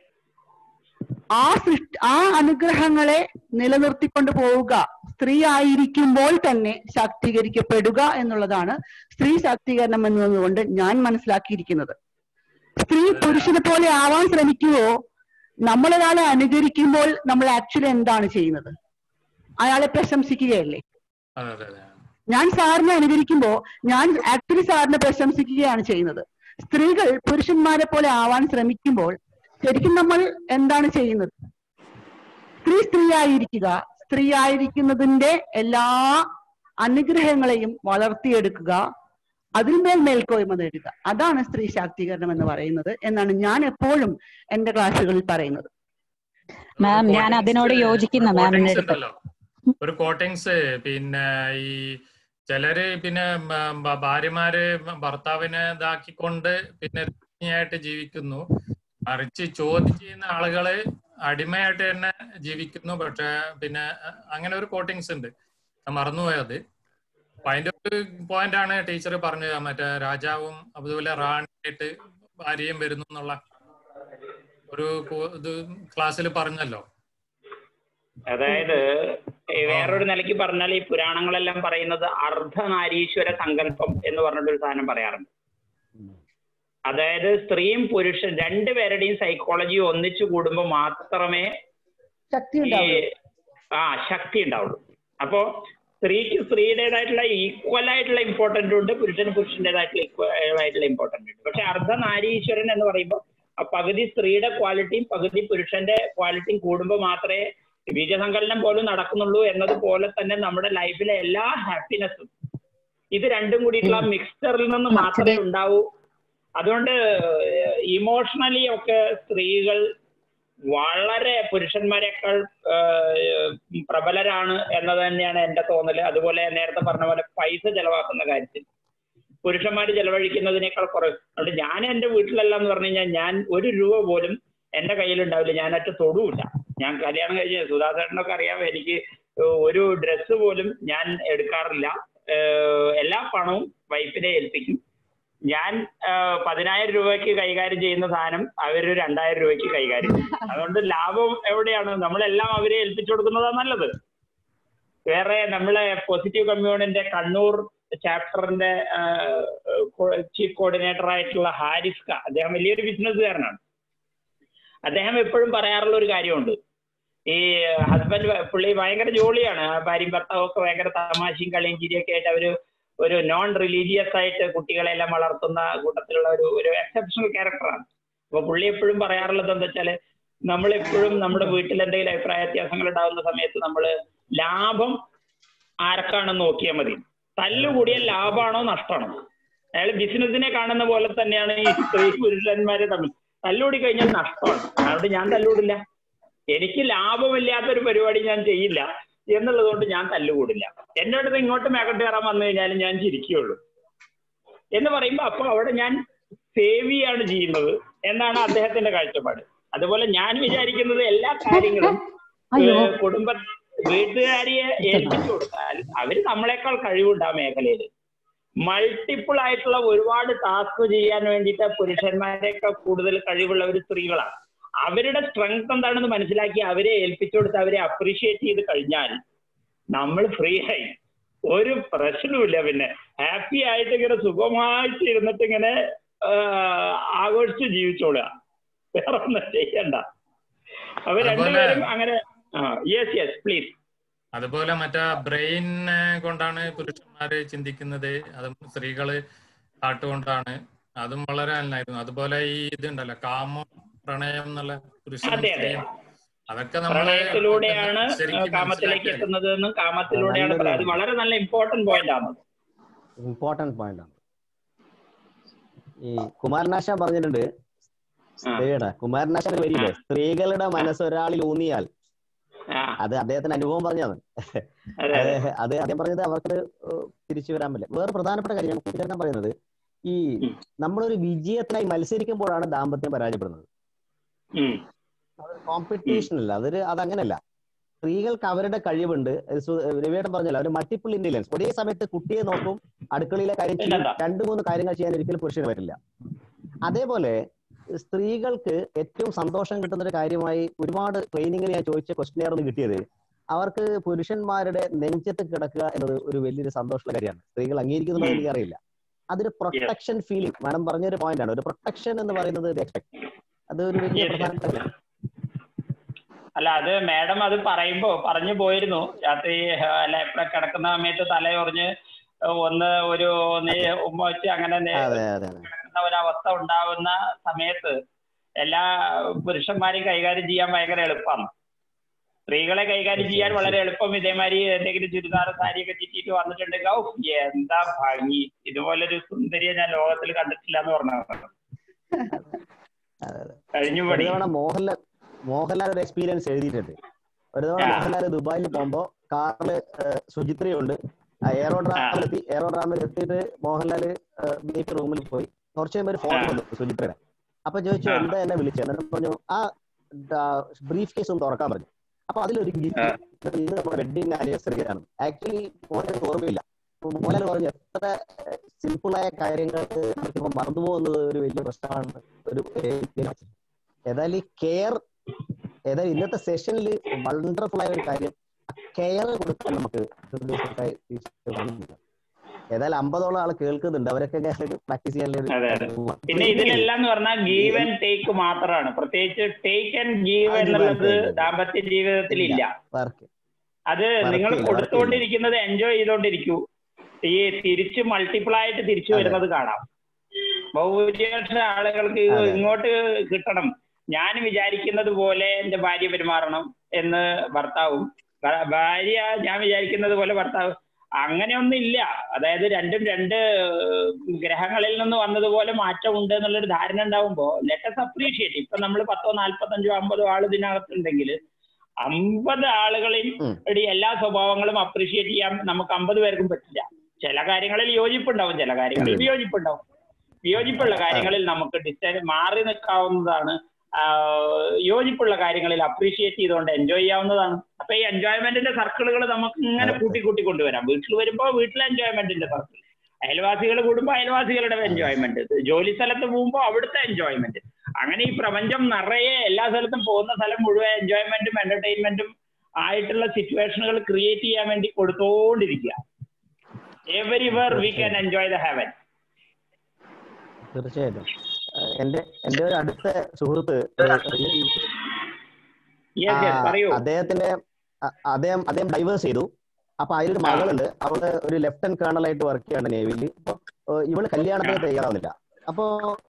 ആ സൃഷ്ടി ആ അനുഗ്രഹങ്ങളെ നിലനിർത്തിക്കൊണ്ട് പോവുക സ്ത്രീ ആയിരിക്കുമ്പോൾ തന്നെ ശാക്തീകരിക്കപ്പെടുക എന്നുള്ളതാണ് സ്ത്രീ ശാക്തീകരണം എന്നതുകൊണ്ട് ഞാൻ മനസ്സിലാക്കിയിരിക്കുന്നത് സ്ത്രീ പുരുഷനെ പോലെ ആവാൻ ശ്രമിക്കുവോ നമ്മളൊരാളെ അനുകരിക്കുമ്പോൾ നമ്മൾ ആക്ച്വലി എന്താണ് ചെയ്യുന്നത് അയാളെ പ്രശംസിക്കുകയല്ലേ അതെ അതെ അതെ ഞാൻ സാറിനെ അനുകരിക്കുമ്പോൾ ഞാൻ ആക്ച്വലി സാറിനെ പ്രശംസിക്കുകയാണ് ചെയ്യുന്നത് സ്ത്രീകൾ പുരുഷന്മാരെ പോലെ ആവാൻ ശ്രമിക്കുമ്പോൾ ശരിക്കും നമ്മൾ എന്താണ് ചെയ്യുന്നത് സ്ത്രീ സ്ത്രീ ആയിരിക്കുക സ്ത്രീ ആയിരിക്കുന്നതിന്റെ എല്ലാ അനുഗ്രഹങ്ങളെയും വളർത്തിയെടുക്കുക അതിന്മേൽ മേൽക്കോയ്മ നേടുക അതാണ് സ്ത്രീ ശാക്തീകരണം എന്ന് പറയുന്നത് എന്നാണ് ഞാൻ എപ്പോഴും എന്റെ ക്ലാസ്സുകളിൽ പറയുന്നത് മാം ഞാൻ അതിനോട് യോജിക്കുന്ന മാമിന്റെ കോട്ടിങ്സ് അടുത്ത് ഉണ്ടല്ലോ ഒരു കോട്ടിങ്സ് പിന്നെ ഈ ചിലര് പിന്നെ മ- ഭ- ഭാര്യമാര് ഭർത്താവിനെ ഇതാക്കിക്കൊണ്ട് പിന്നെ ആയിട്ട് ജീവിക്കുന്നു മറിച്ച് ചോദ്യം ചെയ്യുന്ന ആളുകള് അടിമയായിട്ട് തന്നെ ജീവിക്കുന്നു പക്ഷെ പിന്നെ അങ്ങനെ ഒരു കോട്ടിങ്സ് ഉണ്ട് ഞാൻ മറന്നുപോയത് അപ്പൊ അതിന്റെ ഒരു പോയിന്റ് ആണ് ടീച്ചർ പറഞ്ഞത് മറ്റേ രാജാവും അതുപോലെ റാണിയായിട്ട് ഭാര്യയും വരുന്നു എന്നുള്ള ഒരു കോ- ഇത് ക്ലാസ്സിൽ പറഞ്ഞല്ലോ അതായത് ഈ വേറൊരു നിലയ്ക്ക് പറഞ്ഞാൽ ഈ പുരാണങ്ങളെല്ലാം പറയുന്നത് അർദ്ധനാരീശ്വര സങ്കല്പം എന്ന് പറഞ്ഞിട്ടൊരു സാധനം പറയാറുണ്ട് അതായത് സ്ത്രീയും പുരുഷൻ രണ്ടുപേരുടെയും സൈക്കോളജി ഒന്നിച്ചു കൂടുമ്പോൾ മാത്രമേ ശക്തി ഈ ആ ശക്തി ഉണ്ടാവുള്ളൂ അപ്പോ സ്ത്രീക്ക് സ്ത്രീയുടേതായിട്ടുള്ള ഈക്വൽ ആയിട്ടുള്ള ഇമ്പോർട്ടന്റ് ഉണ്ട് പുരുഷന് പുരുഷന്റേതായിട്ടുള്ള ഈക്വൽ ആയിട്ടുള്ള ഇമ്പോർട്ടന്റ് ഉണ്ട് പക്ഷെ അർദ്ധനാരീശ്വരൻ എന്ന് പറയുമ്പോൾ ആ പകുതി സ്ത്രീയുടെ ക്വാളിറ്റിയും പകുതി പുരുഷന്റെ ക്വാളിറ്റിയും കൂടുമ്പോൾ മാത്രമേ ബീജസങ്കലനം പോലും നടക്കുന്നുള്ളൂ എന്നതുപോലെ തന്നെ നമ്മുടെ ലൈഫിലെ എല്ലാ ഹാപ്പിനെസ്സും ഇത് രണ്ടും കൂടിയിട്ടുള്ള മിക്സ്ചറിൽ നിന്ന് മാത്രമേ ഉണ്ടാവൂ അതുകൊണ്ട് ഇമോഷണലി ഒക്കെ സ്ത്രീകൾ വളരെ പുരുഷന്മാരെക്കാൾ ആഹ്, പ്രബലരാണ് എന്നത് തന്നെയാണ് എന്റെ തോന്നല് അതുപോലെ നേരത്തെ പറഞ്ഞ പോലെ പൈസ ചെലവാക്കുന്ന കാര്യത്തിൽ പുരുഷന്മാർ ചെലവഴിക്കുന്നതിനേക്കാൾ കുറവ് അതുകൊണ്ട് ഞാൻ എന്റെ വീട്ടിലെല്ലാം എന്ന് പറഞ്ഞു കഴിഞ്ഞാൽ ഞാൻ ഒരു രൂപ പോലും എന്റെ കയ്യിലുണ്ടാവില്ല ഞാൻ അറ്റ തൊടുമില്ല ഞാൻ കല്യാണം കഴിഞ്ഞ് സുധാകരനൊക്കെ അറിയാം എനിക്ക് ഒരു ഡ്രസ്സ് പോലും ഞാൻ എടുക്കാറില്ല ഏഹ് എല്ലാ പണവും വൈഫിനെ ഏൽപ്പിക്കും ഞാൻ ആഹ് പതിനായിരം രൂപയ്ക്ക് കൈകാര്യം ചെയ്യുന്ന സാധനം അവര് രണ്ടായിരം രൂപയ്ക്ക് കൈകാര്യം ചെയ്യും അതുകൊണ്ട് ലാഭം എവിടെയാണ് നമ്മളെല്ലാം അവരെ ഏൽപ്പിച്ചു കൊടുക്കുന്നതാണ് നല്ലത് വേറെ നമ്മളെ പോസിറ്റീവ് കമ്മ്യൂണിന്റെ കണ്ണൂർ ചാപ്റ്ററിന്റെ ചീഫ് കോർഡിനേറ്റർ ആയിട്ടുള്ള ഹാരിസ്ക അദ്ദേഹം വലിയൊരു ബിസിനസ്സുകാരനാണ് അദ്ദേഹം എപ്പോഴും പറയാറുള്ള ഒരു കാര്യമുണ്ട് ഈ ഹസ്ബൻഡ് പുള്ളി ഭയങ്കര ജോളിയാണ് ആ ഭാര്യയും ഭർത്താവും ഒക്കെ ഭയങ്കര തമാശയും കളിയും ചിരിയൊക്കെ ആയിട്ട് അവര് ഒരു നോൺ റിലീജിയസ് ആയിട്ട് കുട്ടികളെല്ലാം വളർത്തുന്ന കൂട്ടത്തിലുള്ള ഒരു ഒരു എക്സെപ്ഷണൽ ക്യാരക്ടറാണ് അപ്പൊ പുള്ളി എപ്പോഴും പറയാറുള്ളത് എന്താ വെച്ചാല് നമ്മൾ എപ്പോഴും നമ്മുടെ വീട്ടിൽ എന്തെങ്കിലും അഭിപ്രായ വ്യത്യാസങ്ങൾ ഉണ്ടാകുന്ന സമയത്ത് നമ്മൾ ലാഭം ആർക്കാണെന്ന് നോക്കിയാൽ മതി തല്ലുകൂടിയ ലാഭമാണോ നഷ്ടമാണോ അയാൾ ബിസിനസിനെ കാണുന്ന പോലെ തന്നെയാണ് ഈ സ്ത്രീ പുരുഷന്മാരെ തമ്മിൽ തല്ലുകൂടി കഴിഞ്ഞാൽ നഷ്ടമാണ് അതുകൊണ്ട് ഞാൻ തല്ലുകൂടില്ല എനിക്ക് ലാഭമില്ലാത്തൊരു പരിപാടി ഞാൻ ചെയ്യില്ല എന്നുള്ളത് കൊണ്ട് ഞാൻ തല്ലുകൂടില്ല എന്റെ അടുത്ത് ഇങ്ങോട്ട് മേക്കട്ട് കയറാൻ വന്നു കഴിഞ്ഞാൽ ഞാൻ ചിരിക്കുകയുള്ളൂ എന്ന് പറയുമ്പോൾ അപ്പൊ അവിടെ ഞാൻ സേവ് ചെയ്യാണ് ചെയ്യുന്നത് എന്നാണ് അദ്ദേഹത്തിന്റെ കാഴ്ചപ്പാട് അതുപോലെ ഞാൻ വിചാരിക്കുന്നത് എല്ലാ കാര്യങ്ങളും അയ്യോ. ഏഹ് കുടുംബ വീട്ടുകാരിയെ ഏൽപ്പിച്ചു കൊടുത്താൽ അവര് നമ്മളെക്കാൾ കഴിവുണ്ട് ആ മേഖലയിൽ മൾട്ടിപ്പിൾ ആയിട്ടുള്ള ഒരുപാട് ടാസ്ക് ചെയ്യാൻ വേണ്ടിയിട്ട് പുരുഷന്മാരെക്കാൾ കൂടുതൽ കഴിവുള്ളവർ സ്ത്രീകളാണ് അവരുടെ സ്ട്രെങ്ത് എന്താണെന്ന് മനസ്സിലാക്കി അവരെ ഏൽപ്പിച്ചു കൊടുത്ത് അവരെ അപ്രീഷിയേറ്റ് ചെയ്ത് കഴിഞ്ഞാൽ നമ്മൾ ഫ്രീ ആയി ഒരു പ്രശ്നവുമില്ല പിന്നെ ഹാപ്പി ആയിട്ട് ഇങ്ങനെ സുഖമായിട്ട് ഇരുന്നിട്ട് ഇങ്ങനെ ആഹ്, ആഘോഷിച്ച് ജീവിച്ചോളുക വേറെ ഒന്നും ചെയ്യണ്ട അവർ അതുപോലെ- രണ്ടുപേരും അങ്ങനെ യെസ് യെസ് പ്ലീസ് അതുപോലെ മറ്റേ ബ്രെയിൻ കൊണ്ടാണ് പുരുഷന്മാര് ചിന്തിക്കുന്നത് അതും സ്ത്രീകള് ഹാർട്ട് കൊണ്ടാണ് അതും വളരെ നന്നായിരുന്നു അതുപോലെ ഈ ഇതുണ്ടല്ലോ കാമം പ്രണയം എന്നുള്ള പുരുഷനും അതെ, അതെ. സ്ത്രീയും അതൊക്കെ നമ്മള് പ്രണയത്തിലൂടെയാണ് ശരിക്കും കാമത്തിലേക്ക് മനസ്സിലാക്കിയാൽ എത്തുന്നത് എന്നും കാമത്തിലൂടെയാണ് നല്ലൊരു- അത് വളരെ നല്ല ഇമ്പോർട്ടന്റ് പോയിന്റ് ആണ് ഇമ്പോർട്ടന്റ് പോയിന്റ് ആണ് ഈ കുമാരനാശ പറഞ്ഞിട്ടുണ്ട് സ്ത്രീയുടെ കുമാരനാശാൻ ഒരു വരിയില്ലേ സ്ത്രീകളുടെ മനസ്സ് ഒരാളിൽ ഊന്നിയാൽ അത് അദ്ദേഹത്തിന്റെ അനുഭവം പറഞ്ഞതാണ് അതെ, അത് അതെ. അത് അദ്ദേഹം പറഞ്ഞത് അവർക്ക് തിരിച്ചു വരാൻ പറ്റില്ല വേറെ പ്രധാനപ്പെട്ട കാര്യം ഞാൻ കൂട്ടിച്ചേർക്കാൻ പറയുന്നത് ഈ നമ്മളൊരു വിജയത്തിനായി മത്സരിക്കുമ്പോഴാണ് ദാമ്പത്യം പരാജയപ്പെടുന്നത് അതൊരു കോമ്പറ്റീഷൻ അല്ല അതൊരു അതങ്ങനല്ല സ്ത്രീകൾക്ക് അവരുടെ കഴിവുണ്ട് സു- രവിയേട്ടൻ പറഞ്ഞല്ലോ അവർ മൾട്ടിപ്പിൾ ഇന്റലിജൻസ് ഒരേ സമയത്ത് കുട്ടിയെ നോക്കും അടുക്കളയിലെ കാര്യം ചെയ്യും രണ്ടു മൂന്ന് കാര്യങ്ങൾ ചെയ്യാൻ ഒരിക്കലും പുരുഷന് പറ്റില്ല അതേപോലെ സ്ത്രീകൾക്ക് ഏറ്റവും സന്തോഷം കിട്ടുന്ന ഒരു കാര്യമായി ഒരുപാട് ട്രെയിനിങ്ങിന് ഞാൻ ചോദിച്ച ക്വസ്റ്റ്യൻ ഒന്ന് കിട്ടിയത് അവർക്ക് പുരുഷന്മാരുടെ നെഞ്ചത്ത് കിടക്കുക എന്നത് ഒരു വലിയൊരു സന്തോഷമുള്ള കാര്യമാണ് സ്ത്രീകൾ അംഗീകരിക്കുന്നത് എനിക്കറിയില്ല അതൊരു പ്രൊട്ടക്ഷൻ ഫീലിംഗ് മാഡം പറഞ്ഞൊരു പോയിന്റ് ആണ് ഒരു പ്രൊട്ടക്ഷൻ എന്ന് പറയുന്നത് എക്സ്പെക്ട് അത് ഒരു വലിയ Yes, yes. പ്രധാനപ്പെട്ട കാര്യമാണ്. അല്ല അത് മാഡം അത് പറയുമ്പോ പറഞ്ഞു പോയിരുന്നു രാത്രി ആ, അല്ല എപ്പോഴും കിടക്കുന്ന സമയത്ത് തലയൊറിഞ്ഞ് ഒന്ന് ഒരു നേ- ഉമ്മ വെച്ച് അങ്ങനെ നേ- അതെ അതെ അതെ കിടക്കുന്ന പറ്റാത്ത ഒരവസ്ഥ ഉണ്ടാവുന്ന സമയത്ത് എല്ലാ പുരുഷന്മാരെയും കൈകാര്യം ചെയ്യാൻ ഭയങ്കര എളുപ്പമാണ് സ്ത്രീകളെ കൈകാര്യം ചെയ്യാൻ വളരെ എളുപ്പം ഇതേമാതിരി എന്തെങ്കിലും ചുരിദാർ സാരിയൊക്കെ ചുറ്റിയിട്ട് വന്നിട്ടുണ്ടെങ്കിൽ ഔ എന്താ ഭംഗി ഇതുപോലൊരു സുന്ദരിയെ ഞാൻ ലോകത്തിൽ കണ്ടിട്ടില്ല എന്ന് പറഞ്ഞു കഴിഞ്ഞു ഒരു പണി തവണ മോഹൻലാൽ മോഹൻലാൽ ഒരു എക്സ്പീരിയൻസ് എഴുതിയിട്ടുണ്ട് ഒരു തവണ ആ. മോഹൻലാൽ ദുബായിൽ പോകുമ്പോ കാറില് സുചിത്രയുണ്ട് എയറോഡ്രാമിൽ എത്തി എയറോഡ്രാമിൽ എത്തിയിട്ട് മോഹൻലാല് ബീഫ് റൂമിൽ പോയി കുറച്ച് കഴിയുമ്പോൾ ഒരു ഫോൺ ആ. വന്നു സുചിത്രയുടെ അപ്പൊ ചോദിച്ചു ആ. എന്താ എന്നെ വിളിച്ചത് എന്നിട്ട് പറഞ്ഞു ആ ബ്രീഫ് കേസ് ഒന്ന് തുറക്കാൻ പറഞ്ഞു അപ്പൊ അതിലൊരു ഗിഫ്റ്റ് ഇത് നമ്മുടെ വെഡിങ് ആനിവേഴ്സറി ആണ് ആക്ച്വലി മോഹൻലാൽ ഓർമ്മയില്ല അപ്പൊ മോഹൻലാൽ പറഞ്ഞു എത്ര സിമ്പിളായ കാര്യങ്ങൾ നമുക്കിപ്പോ മറന്നു പോകുന്നത് ഒരു വലിയ പ്രശ്നമാണ് ഒരു ഏതായാലും ഈ കെയർ ഏതായാലും ഇന്നത്തെ സെഷനിൽ വണ്ടർഫുൾ ആയ ഒരു കാര്യം കെയർ കൊടുക്കാൻ നമുക്ക് ഹൃദയത്തിലായി ഈശോ തന്നിട്ടുണ്ട്. ഏതായാലും അമ്പതോളം ആൾ കേൾക്കുന്നുണ്ട് അവരൊക്കെ പ്രാക്ടീസ് ചെയ്യാനുള്ള അതെ അതെ പിന്നെ ഇതിലെല്ലാം എന്ന് പറഞ്ഞാൽ ഗീവ് ആൻഡ് ടേക്ക് മാത്രമാണ് പ്രത്യേകിച്ച് ടേക്ക് ആൻഡ് ഗീവ് അത് എന്നുള്ളത് കുഴപ്പമില്ല. ദാമ്പത്യ ജീവിതത്തിൽ ഇല്ല വർക്ക് അത് Work നിങ്ങൾ ചെയ്യില്ല, work കൊടുത്തുകൊണ്ടിരിക്കുന്നത് എൻജോയ് ചെയ്തുകൊണ്ടിരിക്കൂ ഈ തിരിച്ച് മൾട്ടിപ്ലൈ ആയിട്ട് തിരിച്ചു അതെ. വരുന്നത് കാണാം ഭൗരിപക്ഷ ആളുകൾക്ക് ഇത് അതെ. ഇങ്ങോട്ട് കിട്ടണം ഞാൻ വിചാരിക്കുന്നത് പോലെ എന്റെ ഭാര്യ പെരുമാറണം എന്ന് ഭർത്താവും ഭ- ഭാര്യ ഞാൻ വിചാരിക്കുന്നത് പോലെ ഭർത്താവ് അങ്ങനെയൊന്നും ഇല്ല അതായത് രണ്ടും രണ്ട് ഗ്രഹങ്ങളിൽ നിന്ന് വന്നതുപോലെ മാറ്റം ഉണ്ട് എന്നുള്ളൊരു ധാരണ ഉണ്ടാവുമ്പോ ലെറ്റസ് അപ്രീഷിയേറ്റ് ഇപ്പൊ നമ്മൾ പത്തോ നാല്പത്തഞ്ചോ അമ്പതോ ആൾ ഇതിനകത്തുണ്ടെങ്കിൽ അമ്പത് ആളുകളിൽ ഒരു എല്ലാ സ്വഭാവങ്ങളും അപ്രീഷിയേറ്റ് ചെയ്യാൻ നമുക്ക് അമ്പത് പേർക്കും പറ്റില്ല ചില കാര്യങ്ങളിൽ യോജിപ്പുണ്ടാവും ചില കാര്യങ്ങളിൽ വിയോജിപ്പുണ്ടാവും വിയോജിപ്പുള്ള കാര്യങ്ങളിൽ നമുക്ക് ഡിസ്റ്റൻസ് മാറി നിൽക്കാവുന്നതാണ് ആ, യോജിപ്പുള്ള കാര്യങ്ങളിൽ അപ്രീഷിയേറ്റ് ചെയ്തുകൊണ്ട് എൻജോയ് ചെയ്യാവുന്നതാണ് അപ്പൊ ഈ എൻജോയ്മെന്റിന്റെ സർക്കിളുകൾ നമുക്ക് ഇങ്ങനെ കൂട്ടി കൂട്ടി കൊണ്ടുവരാം വീട്ടിൽ വരുമ്പോ വീട്ടിലെ എൻജോയ്മെന്റിന്റെ സർക്കിൾ അയൽവാസികൾ കൂടുമ്പോൾ അയൽവാസികളുടെ എൻജോയ്മെന്റ് ജോലി സ്ഥലത്ത് പോകുമ്പോൾ അവിടുത്തെ എൻജോയ്മെന്റ് അങ്ങനെ ഈ പ്രപഞ്ചം നിറയെ എല്ലാ സ്ഥലത്തും പോകുന്ന സ്ഥലം മുഴുവൻ എൻജോയ്മെന്റും എന്റർടൈൻമെന്റും ആയിട്ടുള്ള സിറ്റുവേഷനുകൾ ക്രിയേറ്റ് ചെയ്യാൻ വേണ്ടി കൊടുത്തോണ്ടിരിക്കുക everywhere we can enjoy the heaven തീർച്ചയായിട്ടും ഏഹ് എന്റെ എന്റെ ഒരു അടുത്ത സുഹൃത്ത് Yes, yes, ആ, പറയൂ. അദ്ദേഹത്തിന്റെ അ- അദ്ദേഹം അദ്ദേഹം ഡൈവേഴ്സ് ചെയ്തു അപ്പൊ അതിലൊരു മകളുണ്ട് അവള് ഒരു ലെഫ്റ്റനന്റ് കേണൽ ആയിട്ട് വർക്ക് ചെയ്യാണ് നേവിയിൽ അപ്പൊ ഏഹ് ഇവള് കല്യാണത്തിന് തയ്യാറാവുന്നില്ല അപ്പൊ